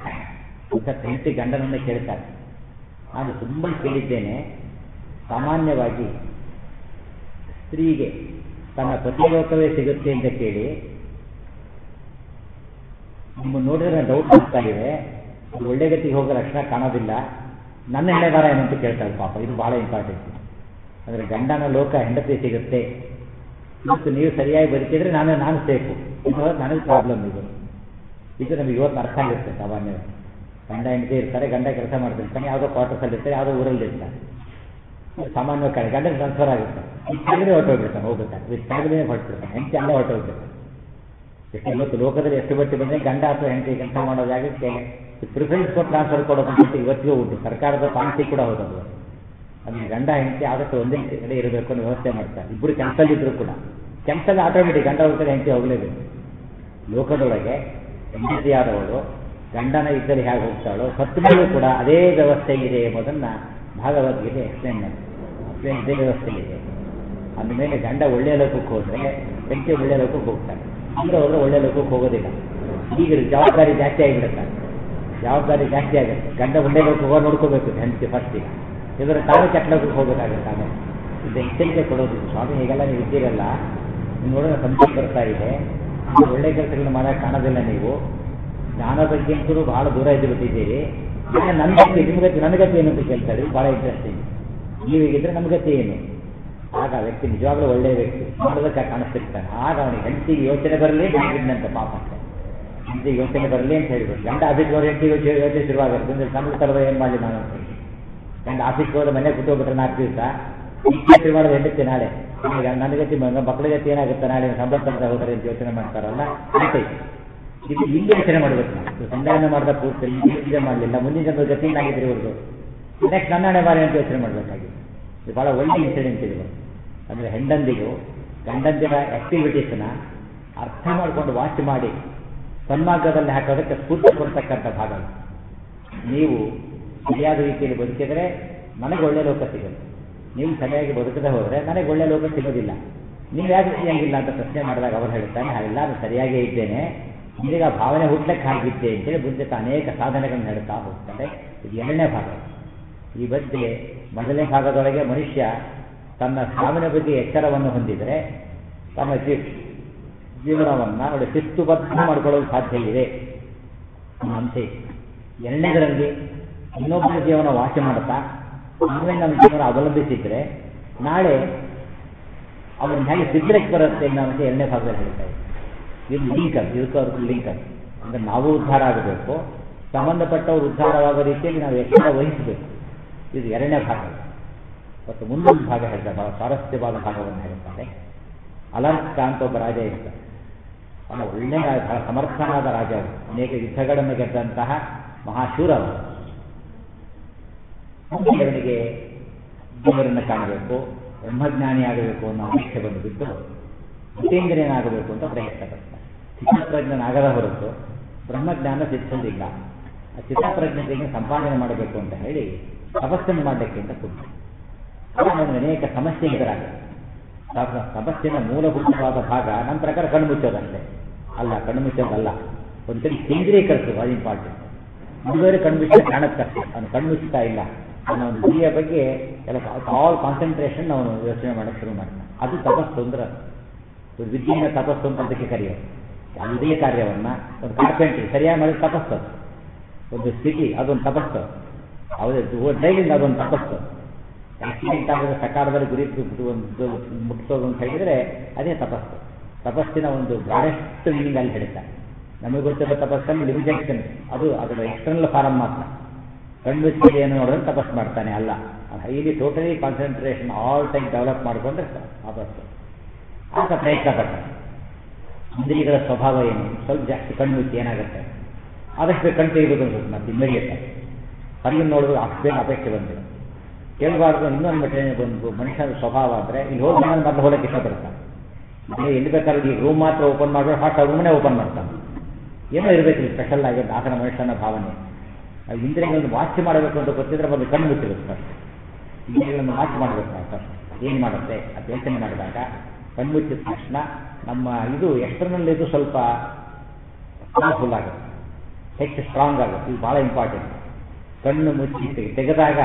ಹೆಂಡತಿ ಗಂಡನನ್ನೇ ಕೇಳ್ತಾರೆ ನಾನು ತುಂಬ ಕೇಳಿದ್ದೇನೆ ಸಾಮಾನ್ಯವಾಗಿ ಸ್ತ್ರೀಗೆ ತನ್ನ ಪತಿಲೋಕವೇ ಸಿಗುತ್ತೆ ಅಂತ ಕೇಳಿ ನಿಮ್ಮ ನೋಡಿದ್ರೆ ಡೌಟ್ ಆಗ್ತಾ ಇದೆ ಅದು ಒಳ್ಳೆ ಗತಿಗೆ ಹೋಗೋ ಲಕ್ಷಣ ಕಾಣೋದಿಲ್ಲ ನನ್ನ ಹೆಣ್ಣೆ ಬರ ಏನಂತ ಕೇಳ್ತಾರೆ ಪಾಪ ಇದು ಬಹಳ ಇಂಪಾರ್ಟೆಂಟ್ ಅಂದರೆ ಗಂಡನ ಲೋಕ ಹೆಂಡತಿ ಸಿಗುತ್ತೆ ಇವತ್ತು ನೀವು ಸರಿಯಾಗಿ ಬದುಕಿದ್ರೆ ನಾನು ನಾನು ಸೇಫು ಇದು ನನಗೆ ಪ್ರಾಬ್ಲಮ್ ಇದು ಇದು ನಮಗೆ ಇವತ್ತು ಅರ್ಥ ಆಗುತ್ತೆ ಸಾಮಾನ್ಯವಾಗಿ ಗಂಡ ಹೆಂಡತಿ ಇರ್ತಾರೆ ಗಂಡ ಕೆಲಸ ಮಾಡ್ತಿರ್ತಾನೆ ಯಾವುದೋ ಕ್ವಾರ್ಟರ್ಸಲ್ಲಿ ಇರ್ತಾರೆ ಯಾವುದೋ ಊರಲ್ಲಿ ಇರ್ತಾರೆ ಸಾಮಾನ್ಯವಾಗಿ ಕಡೆ ಗಂಡನ ಟ್ರಾನ್ಸ್ಫರ್ ಆಗುತ್ತೆ ಈ ಫ್ಯಾಮಿಲಿ ಹೊರಟೋಗ್ಬಿಡ್ತಾನೆ ಹೋಗ್ಬಿಡ್ತಾನೆ ವಿತ್ ಫ್ಯಾಮಿಲಿನೇ ಹೊರಟ್ಬಿಡ್ತಾನೆ ಹೆಂಡತಿ ಅಲ್ಲೇ ಹೊರಟೋಗ್ಬಿಡ್ತಾನೆ ಎಷ್ಟು ಇವತ್ತು ಲೋಕದಲ್ಲಿ ಎಷ್ಟು ಬಟ್ಟಿ ಬಂದರೆ ಗಂಡ ಅಥವಾ ಹೆಂಡತಿ ಕೆಲಸ ಮಾಡೋ ಜಾಗಕ್ಕೆ ಪ್ರಿಫರೆನ್ಸ್ ಕೊಟ್ಟು ಟ್ರಾನ್ಸ್ಫರ್ ಕೊಡೋದು ಇವತ್ತಿಗೂ ಉಂಟು ಸರ್ಕಾರದ ಪಾಲಿಸಿ ಕೂಡ ಹೋದದು ಅಲ್ಲಿ ಗಂಡ ಹೆಂಡತಿ ಆದಷ್ಟು ಒಂದೇ ಕಡೆ ಇರಬೇಕು ಅನ್ನೋ ವ್ಯವಸ್ಥೆ ಮಾಡ್ತಾರೆ ಇಬ್ಬರು ಕೆಲ್ಸಲ್ಲಿ ಇದ್ರು ಕೂಡ ಕೆಲ್ಸದಲ್ಲಿ ಆಟೋಮೆಟಿಕ್ ಗಂಡ ಹೋಗ್ತಾರೆ ಹೆಂಡತಿ ಹೋಗಲೇಬೇಕು ಲೋಕದೊಳಗೆ ಹೆಂಡತಿಯಾದವಳು ಗಂಡನ ಇದ್ದಲ್ಲಿ ಹೇಗೆ ಹೋಗ್ತಾಳೋ ಸತ್ತ ಮೇಲೂ ಕೂಡ ಅದೇ ವ್ಯವಸ್ಥೆ ಇದೆ ಎಂಬುದನ್ನು ಭಾಗವದ್ಗೀತೆ ಎಕ್ಸ್ಪ್ಲೇನ್ ಮಾಡಿ ಇದೇ ವ್ಯವಸ್ಥೆ ಇದೆ ಅಂದಮೇಲೆ ಗಂಡ ಒಳ್ಳೆಯ ಲೋಕಕ್ಕೆ ಹೋದರೆ ಹೆಂಡತಿ ಒಳ್ಳೆಯ ಲೋಕಕ್ಕೆ ಹೋಗ್ತಾರೆ ಅಂದ್ರೆ ಹೋದ್ರೆ ಒಳ್ಳೆಯ ಲೋಕಕ್ಕೆ ಹೋಗೋದಿಲ್ಲ ಈಗ ಜವಾಬ್ದಾರಿ ಜಾಸ್ತಿ ಆಗಿಬಿಡುತ್ತೆ ಜವಾಬ್ದಾರಿ ಜಾಸ್ತಿ ಆಗುತ್ತೆ ಗಂಡ ಒಳ್ಳೆಯ ಲೋಕಕ್ಕೆ ಹೋಗೋ ನೋಡ್ಕೋಬೇಕು ಹೆಂಡತಿ ಫಸ್ಟಿಗೆ ಇದರ ತಾನು ಕೆಟ್ಟಲೋಕಕ್ಕೆ ಹೋಗಬೇಕಾಗುತ್ತೆ ಆಮೇಲೆ ಇದು ಎಚ್ಚರಿಕೆ ಕೊಡೋದು ಸ್ವಾಮಿ ಹೀಗೆಲ್ಲ ನೀವು ಇದ್ದೀರಲ್ಲ ನೀವು ನೋಡೋಣ ಸಂತೋಷ ಬರ್ತಾ ಇದೆ ಒಳ್ಳೆ ಕೆಲಸಗಳನ್ನ ಮಾಡೋಕೆ ಕಾಣೋದಿಲ್ಲ ನೀವು ಜ್ಞಾನ ಬಗ್ಗೆ ಅಂತೂ ಬಹಳ ದೂರ ಇದ್ದು ಬಿಟ್ಟಿದ್ದೀರಿ ಈಗ ನನ್ನ ಗತಿ ನಿಮ್ಮ ಗತಿ ನನ್ನ ಗತಿ ಏನು ಅಂತ ಕೇಳ್ತಾರೆ ಭಾಳ ಇಂಟ್ರೆಸ್ಟಿಂಗ್ ನೀವು ಹೀಗಿದ್ರೆ ನಮ್ಮ ಗತಿ ಏನು ಆಗ ಆ ವ್ಯಕ್ತಿ ನಿಜವಾಗ್ಲೂ ಒಳ್ಳೆಯ ವ್ಯಕ್ತಿ ಮಾಡೋದಕ್ಕೆ ಕಾಣಿಸ್ತಿರ್ತಾನೆ ಆಗ ಅವನಿಗೆ ಹೆಂಡತಿಗೆ ಯೋಚನೆ ಬರಲಿ ಅಂತ ಪಾಪ ಅಂತ ಹೆಂಡತಿಗೆ ಯೋಚನೆ ಬರಲಿ ಅಂತ ಹೇಳ್ಬಿಟ್ಟು ಗಂಡ ಆಫೀಸ್ಗೆ ಹೋದ್ರೆ ಹೆಂಡತಿ ಯೋಚನೆ ಶುರುವಾಗುತ್ತೆ ಅಂದ್ರೆ ಸಂಬಳ ತರದ ಏನು ಮಾಡಲಿ ನಾನು ಅಂತ ಹೇಳಿ ಗಂಡ ಆಫೀಸ್ಗೆ ಹೋದ್ರೆ ಮನೆ ಕೂತ್ಕೊಬಿಟ್ರೆ ನಾಲ್ಕು ದಿವಸ ಯೋಚನೆ ಮಾಡೋದು ಹೆಂಡತಿ ನಾಳೆ ಈಗ ನನ್ನ ಗತಿ ಮಕ್ಕಳ ಗತಿ ಏನಾಗುತ್ತೆ ನಾಳೆ ಸಂಬಳ ತರದ ಹೋದ್ರೆ ಅಂತ ಯೋಚನೆ ಮಾಡ್ತಾರಲ್ಲ ಅಂತ ಇದು ಇಲ್ಲಿ ಯೋಚನೆ ಮಾಡಬೇಕು ನಾವು ಸಂಧಾನ ಮಾಡಿದ ಪೂರ್ತಿ ಇಲ್ಲಿ ಮಾಡಲಿಲ್ಲ ಮುಂದಿನ ಜನ್ಮ ಗತಿ ಏನಾಗಿದ್ರೆ ಇವ್ರದ್ದು ನೆಕ್ಸ್ಟ್ ನನ್ನ ಹಣೆ ಬಾರಿ ಅಂತ ಯೋಚನೆ ಮಾಡಬೇಕಾಗಿ ಇದು ಭಾಳ ಒಳ್ಳೆ ಇನ್ಸಿಡೆಂಟ್ ಇದು ಅಂದರೆ ಹೆಂಡಂದಿಗೂ ಗಂಡಂದಿರ ಆ್ಯಕ್ಟಿವಿಟೀಸನ್ನ ಅರ್ಥ ಮಾಡಿಕೊಂಡು ವಾಚ್ ಮಾಡಿ ಸನ್ಮಾರ್ಗದಲ್ಲಿ ಹಾಕೋದಕ್ಕೆ ಸ್ಫೂರ್ತಿ ಕೊಡ್ತಕ್ಕಂಥ ಭಾಗ ನೀವು ಸರಿಯಾದ ರೀತಿಯಲ್ಲಿ ಬದುಕಿದರೆ ನನಗೆ ಒಳ್ಳೆ ಲೋಕ ಸಿಗುತ್ತೆ ನೀವು ಸರಿಯಾಗಿ ಬದುಕದೆ ಹೋದರೆ ನನಗೆ ಒಳ್ಳೆ ಲೋಕ ಸಿಗೋದಿಲ್ಲ ನೀವು ಯಾಕೆ ಸರಿಯಾಗಿಲ್ಲ ಅಂತ ಪ್ರಶ್ನೆ ಮಾಡಿದಾಗ ಅವರು ಹೇಳ್ತಾನೆ ಹಾಗೆಲ್ಲ ನಾನು ಸರಿಯಾಗೇ ಇದ್ದೇನೆ ಈಗ ಭಾವನೆ ಹುಟ್ಲಕ್ಕೆ ಹಾಗಿದ್ದೆ ಅಂತೇಳಿ ಮುಂದೆ ಅನೇಕ ಸಾಧನೆಗಳನ್ನು ಹೇಳ್ತಾ ಹೋಗ್ತಾರೆ ಇದು ಎರಡನೇ ಭಾಗ ಈ ಬಗ್ಗೆ ಮೊದಲನೇ ಭಾಗದೊಳಗೆ ಮನುಷ್ಯ ತನ್ನ ಸಾವಿನ ಬಗ್ಗೆ ಎಚ್ಚರವನ್ನು ಹೊಂದಿದರೆ ತನ್ನ ಜೀ ಜೀವನವನ್ನು ನೋಡಿ ಶಿಸ್ತುಬದ್ಧ ಮಾಡಿಕೊಳ್ಳಲು ಸಾಧ್ಯ ಇದೆ ಅಂಶ ಎರಡನೇದರಲ್ಲಿ ಇನ್ನೊಬ್ಬರ ಜೀವನ ವಾಸ ಮಾಡ್ತಾ ಆಮೇಲೆ ನಮ್ಮ ಜೀವನ ಅವಲಂಬಿಸಿದ್ರೆ ನಾಳೆ ಅವ್ರನ್ನ ಹೇಗೆ ಸಿದ್ಧಕ್ಕೆ ಬರುತ್ತೆ ಅನ್ನೋದಕ್ಕೆ ಎರಡನೇ ಭಾಗದಲ್ಲಿ ಹೇಳ್ತಾ ಇದು ಲಿಂಕ್ ಅದು ಇದಕ್ಕೂ ಅವ್ರಿಗೆ ಲಿಂಕ್ ಅದು ಅಂದರೆ ನಾವು ಉದ್ಧಾರ ಆಗಬೇಕು ಸಂಬಂಧಪಟ್ಟವರು ಉದ್ಧಾರವಾಗೋ ರೀತಿಯಲ್ಲಿ ನಾವು ಎಚ್ಚರ ವಹಿಸಬೇಕು ಇದು ಎರಡನೇ ಭಾಗ ಮತ್ತು ಮುಂದೊಂದು ಭಾಗ ಹೇಳ್ತಾರೆ ಬಹಳ ಸ್ವಾರಸ್ಯವಾದ ಭಾಗವನ್ನು ಹೇಳ್ತಾರೆ ಅಲರ್ಕ ಅಂತ ಒಬ್ಬ ರಾಜ ಇರ್ತಾರೆ ಅವನ ಒಳ್ಳೆಯ ರಾಜ, ಬಹಳ ಸಮರ್ಥನಾದ ರಾಜ ಅವರು ಅನೇಕ ಯುದ್ಧಗಳನ್ನು ಗೆದ್ದಂತಹ ಮಹಾಶೂರ ಅವರು ಮುಂದೆ ಅವನಿಗೆ ದೇವರನ್ನು ಕಾಣಬೇಕು ಬ್ರಹ್ಮಜ್ಞಾನಿ ಆಗಬೇಕು ಅನ್ನೋ ಅಪೇಕ್ಷೆ ಬಂದು ಬಿಟ್ಟು ಜಿತೇಂದ್ರಿಯನಾಗಬೇಕು ಅಂತ ಪ್ರಯತ್ನ ಪಡ್ತಾನೆ ಚಿತ್ತಪ್ರಜ್ಞನಾಗದ ಹೊರತು ಬ್ರಹ್ಮಜ್ಞಾನ ಸಿದ್ಧಿಸಲಿಲ್ಲ ಆ ಚಿತ್ತಪ್ರಜ್ಞತೆಗೆ ಸಂಪಾದನೆ ಮಾಡಬೇಕು ಅಂತ ಹೇಳಿ ತಪಸ್ಸನ್ನು ಮಾಡಲಿಕ್ಕೆ ಅಂತ ಕೂತ ಅವನಿಗೆ ಅನೇಕ ಸಮಸ್ಯೆ ಎದುರಾಗಿದೆ ತಪ- ತಪಸ್ಸಿನ ಮೂಲಭೂತವಾದ ಭಾಗ ನನ್ನ ಪ್ರಕಾರ ಕಣ್ಣು ಮುಚ್ಚೋದಷ್ಟೇ ಅಲ್ಲ ಕಣ್ಣು ಮುಚ್ಚೋದಲ್ಲ ಒಂದು ಕಡೆ ಕೇಂದ್ರೀಕರಿಸೋದು ಅದು ಇಂಪಾರ್ಟೆಂಟ್ ಇದುವರೆ ಕಣ್ಣು ಮುಚ್ಚ ಕಾಣುತ್ತಷ್ಟೇ ಅವನು ಕಣ್ಣು ಮುಚ್ಚುತ್ತಾ ಇಲ್ಲ ಅವನ ಒಂದು ಗುರಿಯ ಬಗ್ಗೆ ಎಲ್ಲ ಆಲ್ ಕಾನ್ಸಂಟ್ರೇಷನ್ ಅವನು ಯೋಚನೆ ಮಾಡೋಕ್ಕೆ ಶುರು ಮಾಡ್ತಾನೆ ಅದು ತಪಸ್ಸು ಅಂದ್ರೆ ಅದು ವಿದ್ಯೆಯ ತಪಸ್ಸು ಅಂತ ಅದಕ್ಕೆ ಕರೆಯೋದು ಯಾವುದೇ ಕಾರ್ಯವನ್ನ ಒಂದು ಕಾರ್ಪೆಂಟ್ರಿ ಸರಿಯಾಗಿ ಮಾಡಿದ ತಪಸ್ಸು ಅದು. ಒಂದು ಸ್ಥಿತಿ ಅದೊಂದು ತಪಸ್ಸು ಹೌದು ಡೈಲಿಂಗ್ ಅದೊಂದು ತಪಸ್ಸು ಆಕ್ಸಿಡೆಂಟ್ ಆಗದ ಸಕಾಲದಲ್ಲಿ ಗುರಿ ಮುಟ್ಟು- ಒಂದು ಮುಟ್ಟಿಸೋದು ಅಂತ ಹೇಳಿದರೆ ಅದೇ ತಪಸ್ಸು ತಪಸ್ಸಿನ ಒಂದು ಬ್ರಾಡೆಸ್ಟ್ ಮೀನಿಂಗ್ ಅಲ್ಲಿ ಹೇಳ್ತಾರೆ ನಮಗೆ ಗೊತ್ತಿರೋ ತಪಸ್ಸನ್ನು ಲಿಮಿಟೇಷನ್ ಅದು ಅದರ ಎಕ್ಸ್ಟರ್ನಲ್ ಫಾರಮ್ ಮಾತ್ರ ಕಣ್ಮುಚ್ಚಿದೆಯನ್ನು ನೋಡಿದ್ರೆ ತಪಸ್ಸು ಮಾಡ್ತಾನೆ ಅಲ್ಲ highly totally concentration all time develop ಮಾಡಿಕೊಂಡ್ರೆ ತಪಸ್ಸು ಆತ ಪ್ರಯತ್ನ ಪಟ್ಟ ಇಂದ್ರಿಯಗಳ ಸ್ವಭಾವ ಏನು ಸ್ವಲ್ಪ ಜಾಸ್ತಿ ಕಣ್ಣು ಮುಚ್ಚಿ ಏನಾಗುತ್ತೆ ಆದಷ್ಟು ಕಣ್ ತೆಗಿಬೇಕು ಅನ್ಸುತ್ತೆ ಮತ್ತೆ ಇಮ್ಮಿಡಿಯೇಟ್ ಆಗಿ ಹೊರಗಿನ ನೋಡಿದ್ರೆ ಅಷ್ಟು ಬೇಗ ಅಪೇಕ್ಷೆ ಬಂದಿದೆ ಕೇಳಬಾರ್ದು ಇನ್ನೊಂದು ಮಟ್ಟ ಒಂದು ಮನುಷ್ಯನ ಸ್ವಭಾವ ಅಂದರೆ ಇಲ್ಲಿ ಹೋಗಿ ನಾನು ಮೊದಲು ಹೋಗಕ್ಕೆ ಇಷ್ಟಪಡ್ತಾನೆ ಇಲ್ಲಿ ಎಲ್ಲಿ ಬೇಕಾದ್ರೂ ಈ ರೂಮ್ ಮಾತ್ರ ಓಪನ್ ಮಾಡಿದ್ರೆ ಫಾಸ್ಟ್ ರೂಮ್ನೇ ಓಪನ್ ಮಾಡ್ತಾನೆ ಏನೋ ಇರಬೇಕು ಇಲ್ಲಿ ಸ್ಪೆಷಲ್ ಆಗಿ ಆತನ ಮನುಷ್ಯನ ಭಾವನೆ ಆ ಇಂದ್ರಿಯಗಳನ್ನು ವಾಚ್ ಮಾಡಬೇಕು ಅಂತ ಗೊತ್ತಿದ್ರೆ ಬಂದು ಕಣ್ಣು ಮುಚ್ಚಬೇಕು ಫಸ್ಟ್ ಇಂದ್ರಿಯಗಳನ್ನು ವಾಚ್ ಮಾಡಬೇಕು ಫಸ್ಟ್ ಏನು ಮಾಡುತ್ತೆ ಅದು ಯೋಚನೆ ಮಾಡಿದಾಗ ಕಣ್ಮುಚ್ಚಿದ ತಕ್ಷಣ ನಮ್ಮ ಇದು ಎಕ್ಸ್ಟರ್ನಲ್ ಇದು ಸ್ವಲ್ಪ ಪವರ್ಫುಲ್ ಆಗುತ್ತೆ ಹೆಚ್ಚು ಸ್ಟ್ರಾಂಗ್ ಆಗುತ್ತೆ ಇದು ಭಾಳ ಇಂಪಾರ್ಟೆಂಟ್ ಕಣ್ಣು ಮುಚ್ಚಿ ತೆಗೆ- ತೆಗೆದಾಗ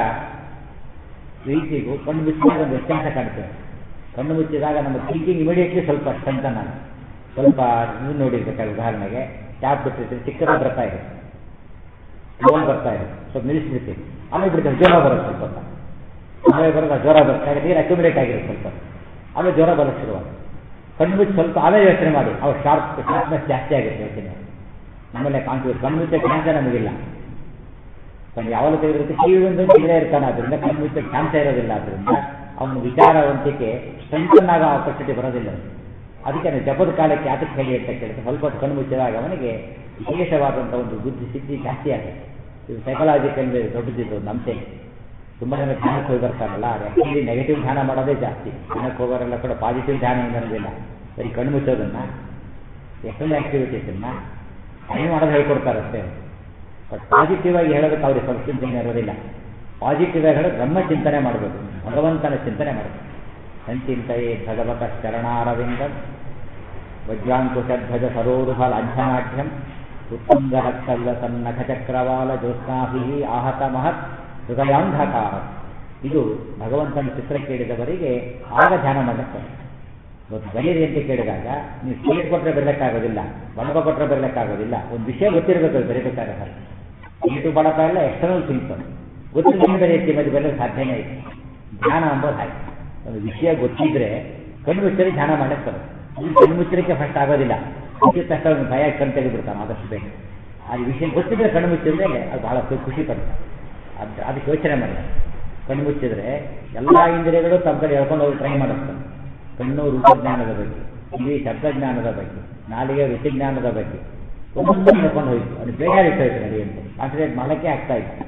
ರೀತಿಗೂ ಕಣ್ಣು ಮುಚ್ಚಿದಾಗ ಒಂದು ವ್ಯತ್ಯಾಸ ಕಾಣ್ತೇವೆ ಕಣ್ಣು ಮುಚ್ಚಿದಾಗ ನಮ್ಮ ಥಿಂಕಿಂಗ್ ಇಮಿಡಿಯೇಟ್ಲಿ ಸ್ವಲ್ಪ ಸ್ಟ್ರೆಂತನ್ ಆಗುತ್ತೆ ಸ್ವಲ್ಪ ಇದು ನೋಡಿರ್ಬೇಕಾದ್ರೆ ಉದಾಹರಣೆಗೆ ಟ್ಯಾಪ್ ಬಿಟ್ಟಿರ್ತೀವಿ ಚಿಕ್ಕದಾಗಿ ಬರ್ತಾ ಇದೆ ಲೋನ್ ಬರ್ತಾ ಇದೆ ಸ್ವಲ್ಪ ನಿಲ್ಲಿಸ್ಬಿಡ್ತೀವಿ ಆಮೇಲೆ ಬಿಡ್ತೀವಿ ಜ್ವರ ಬರುತ್ತೆ ಸ್ವಲ್ಪ ಹೊತ್ತು. ಆಮೇಲೆ ಬರೋದು ಜ್ವರ ಬರುತ್ತೆ ಆಗ ನೀರು ಅಕ್ಯುಮಿಲೇಟ್ ಆಗಿರುತ್ತೆ ಸ್ವಲ್ಪ ಹೊತ್ತು. ಆಮೇಲೆ ಜ್ವರ ಬರೋಕ್ಕೆ ಶುರುವಾಗುತ್ತೆ ಕಣ್ಣು ಮುಚ್ಚಿ ಸ್ವಲ್ಪ ಆಮೇಲೆ ಯೋಚನೆ ಮಾಡಿ ಅವ್ರು ಶಾರ್ಪ್ ಶಾರ್ಪ್ನೆಸ್ ಜಾಸ್ತಿ ಆಗುತ್ತೆ ಯೋಚನೆ ಆಮೇಲೆ ಕಾನ್ಫಿಡೆನ್ಸ್ ಕಣ್ಣು ಮುಚ್ಚೋ ಚಾನ್ಸ ನಮಗಿಲ್ಲ ಕಣ್ಣು ಯಾವಾಗ ತೆಗೆದಿರುತ್ತೆ ಕಿವಿ ಒಂದು ಇಲ್ಲೇ ಇರ್ತಾನೆ ಅದರಿಂದ ಕಣ್ಣು ಮುಚ್ಚೋ ಚಾನ್ಸ ಇರೋದಿಲ್ಲ ಅದರಿಂದ ಅವನ ವಿಚಾರವಂತಿಕೆ ಸ್ಟ್ರೆಂಥನ್ ಆಗೋ ಆಪರ್ಚುನಿಟಿ ಬರೋದಿಲ್ಲ ಅವ್ನಿಗೆ. ಅದಕ್ಕೆ ನಾನು ಜಪದ ಕಾಲಕ್ಕೆ ಯಾತಕ್ಕೆ ಹೇಳಿ ಅಂತ ಕೇಳಿದ್ರೆ ಸ್ವಲ್ಪ ಹೊತ್ತು ಕಣ್ಣು ಮುಚ್ಚಿದಾಗ ಅವನಿಗೆ ವಿಶೇಷವಾದಂಥ ಒಂದು ಬುದ್ಧಿ ಸಿದ್ಧಿ ಜಾಸ್ತಿ ಆಗುತ್ತೆ ಇದು ಸೈಕಲಾಜಿಕಲ್ ದೊಡ್ಡದಿದ್ದು ಒಂದು ಅಂಶ ಇದೆ. ತುಂಬ ಜನ ಧ್ಯಾನಕ್ಕೆ ಹೋಗಿ ಬರ್ತಾರಲ್ಲ ಅದು ಆ್ಯಕ್ಚುಲಿ ನೆಗೆಟಿವ್ ಧ್ಯಾನ ಮಾಡೋದೇ ಜಾಸ್ತಿ ಧ್ಯಾನಕ್ಕೆ ಹೋಗೋರೆಲ್ಲ ಕೂಡ ಪಾಸಿಟಿವ್ ಧ್ಯಾನ ಏನಿರೋದಿಲ್ಲ ಬರೀ ಕಣ್ಣು ಮುಚ್ಚೋದನ್ನ ಎಷ್ಟೊಂದು ಆ್ಯಕ್ಟಿವಿಟೀಸನ್ನು ಕಡಿಮೆ ಮಾಡೋದು ಹೇಳ್ಕೊಡ್ತಾರೆ ಅಷ್ಟೇ ಬಟ್ ಪಾಸಿಟಿವ್ ಆಗಿ ಹೇಳೋದಕ್ಕೆ ಅವ್ರಿಗೆ ಸ್ವಲ್ಪ ಚಿಂತನೆ ಇರೋದಿಲ್ಲ ಪಾಸಿಟಿವ್ ಆಗಿ ಹೇಳೋದು ಬ್ರಹ್ಮ ಚಿಂತನೆ ಮಾಡಬೇಕು ಭಗವಂತನ ಚಿಂತನೆ ಮಾಡಬೇಕು ಸಂಚಿಂತೆಯೇ ಭಗವತ ಶರಣಾರವಿಂದ ವಜ್ರಾಂಕುಶಧ್ವಜ ಸರೋರುಹ ಲಾಂಛನಾಢ್ಯಂ ಉತ್ತುಂಗ ರಕ್ತಲ್ಲ ತನ್ನಖ ಚಕ್ರವಾಲ ಜ್ಯೋತ್ಸ್ನಾಭಿ ಆಹತ ಮಹತ್ ಹೃದಯಾಂಧಕಾರ ಇದು ಭಗವಂತನ ಚಿತ್ರ ಕೇಳಿದವರಿಗೆ ಆಗ ಧ್ಯಾನ ಮಾಡಕ್ಕೆ ಇವತ್ತು ಬರೀರಿ ಅಂತ ಕೇಳಿದಾಗ ನೀವು ಸ್ಟೇಟ್ ಕೊಟ್ಟರೆ ಬರಲಿಕ್ಕಾಗೋದಿಲ್ಲ ಬಳಪ ಕೊಟ್ಟರೆ ಬರಲಿಕ್ಕಾಗೋದಿಲ್ಲ ಒಂದು ವಿಷಯ ಗೊತ್ತಿರಬೇಕು ಅದು ಬರೀಬೇಕಾದ್ರೆ ಇಟ್ಟು ಬಳಪ ಎಲ್ಲ ಎಕ್ಸ್ಟರ್ನಲ್ ಥಿಂಗ್ಸ್ ಗೊತ್ತಿಲ್ಲ ಬರೆಯುತ್ತೆ ಮತ್ತೆ ಬರಲಿಕ್ಕೆ ಸಾಧ್ಯನೇ ಇದೆ ಧ್ಯಾನ ಅಂಬೋದು ಹಾಗೆ ಒಂದು ವಿಷಯ ಗೊತ್ತಿದ್ರೆ ಕಣ್ಣು ಮುಚ್ಚರಿ ಧ್ಯಾನ ಮಾಡಕ್ಕೆ ಬರುತ್ತೆ ಈ ಕಣ್ಣು ಮುಚ್ಚಲಿಕ್ಕೆ ಫಸ್ಟ್ ಆಗೋದಿಲ್ಲ ಮುಚ್ಚಿದ ತಕ್ಷಣ ಅವ್ನು ಭಯ ಕಣ್ ತೆಗೆದುಬಿಡ್ತಾನೆ ಆದಷ್ಟು ಬೇಗ ಆ ವಿಷಯ ಗೊತ್ತಿದ್ರೆ ಕಣ್ಣು ಮುಚ್ಚಿದ್ರೆ ಅದು ಬಹಳ ಖುಷಿ ಪಡ್ತಾನೆ ಅದು ಅದಕ್ಕೆ ಯೋಚನೆ ಮಾಡಿ ಕಣ್ಣು ಮುಚ್ಚಿದ್ರೆ ಎಲ್ಲ ಇಂದ್ರಿಯಗಳು ತಮ್ಮ ಕಡೆ ಹೇಳ್ಕೊಂಡು ಹೋಗಿ ಟ್ರೈ ಮಾಡಿಸ್ತಾನೆ ಕಣ್ಣು ರೂಪಜ್ಞಾನದ ಬಗ್ಗೆ ಕಿವಿ ಶಬ್ದಜ್ಞಾನದ ಬಗ್ಗೆ ನಾಲಿಗೆ ರುಚಿಜ್ಞಾನದ ಬಗ್ಗೆ ಒಂದೊಂದು ಹೇಳ್ಕೊಂಡು ಹೋಯ್ತು ಅದು ಬೇಜಾರಿಟ್ಟು ಹೋಯ್ತು ನಡಿ ಅಂತ ಕಾನ್ಸಂಟ್ರೇಟ್ ಮಾಡೋಕ್ಕೆ ಆಗ್ತಾ ಇತ್ತು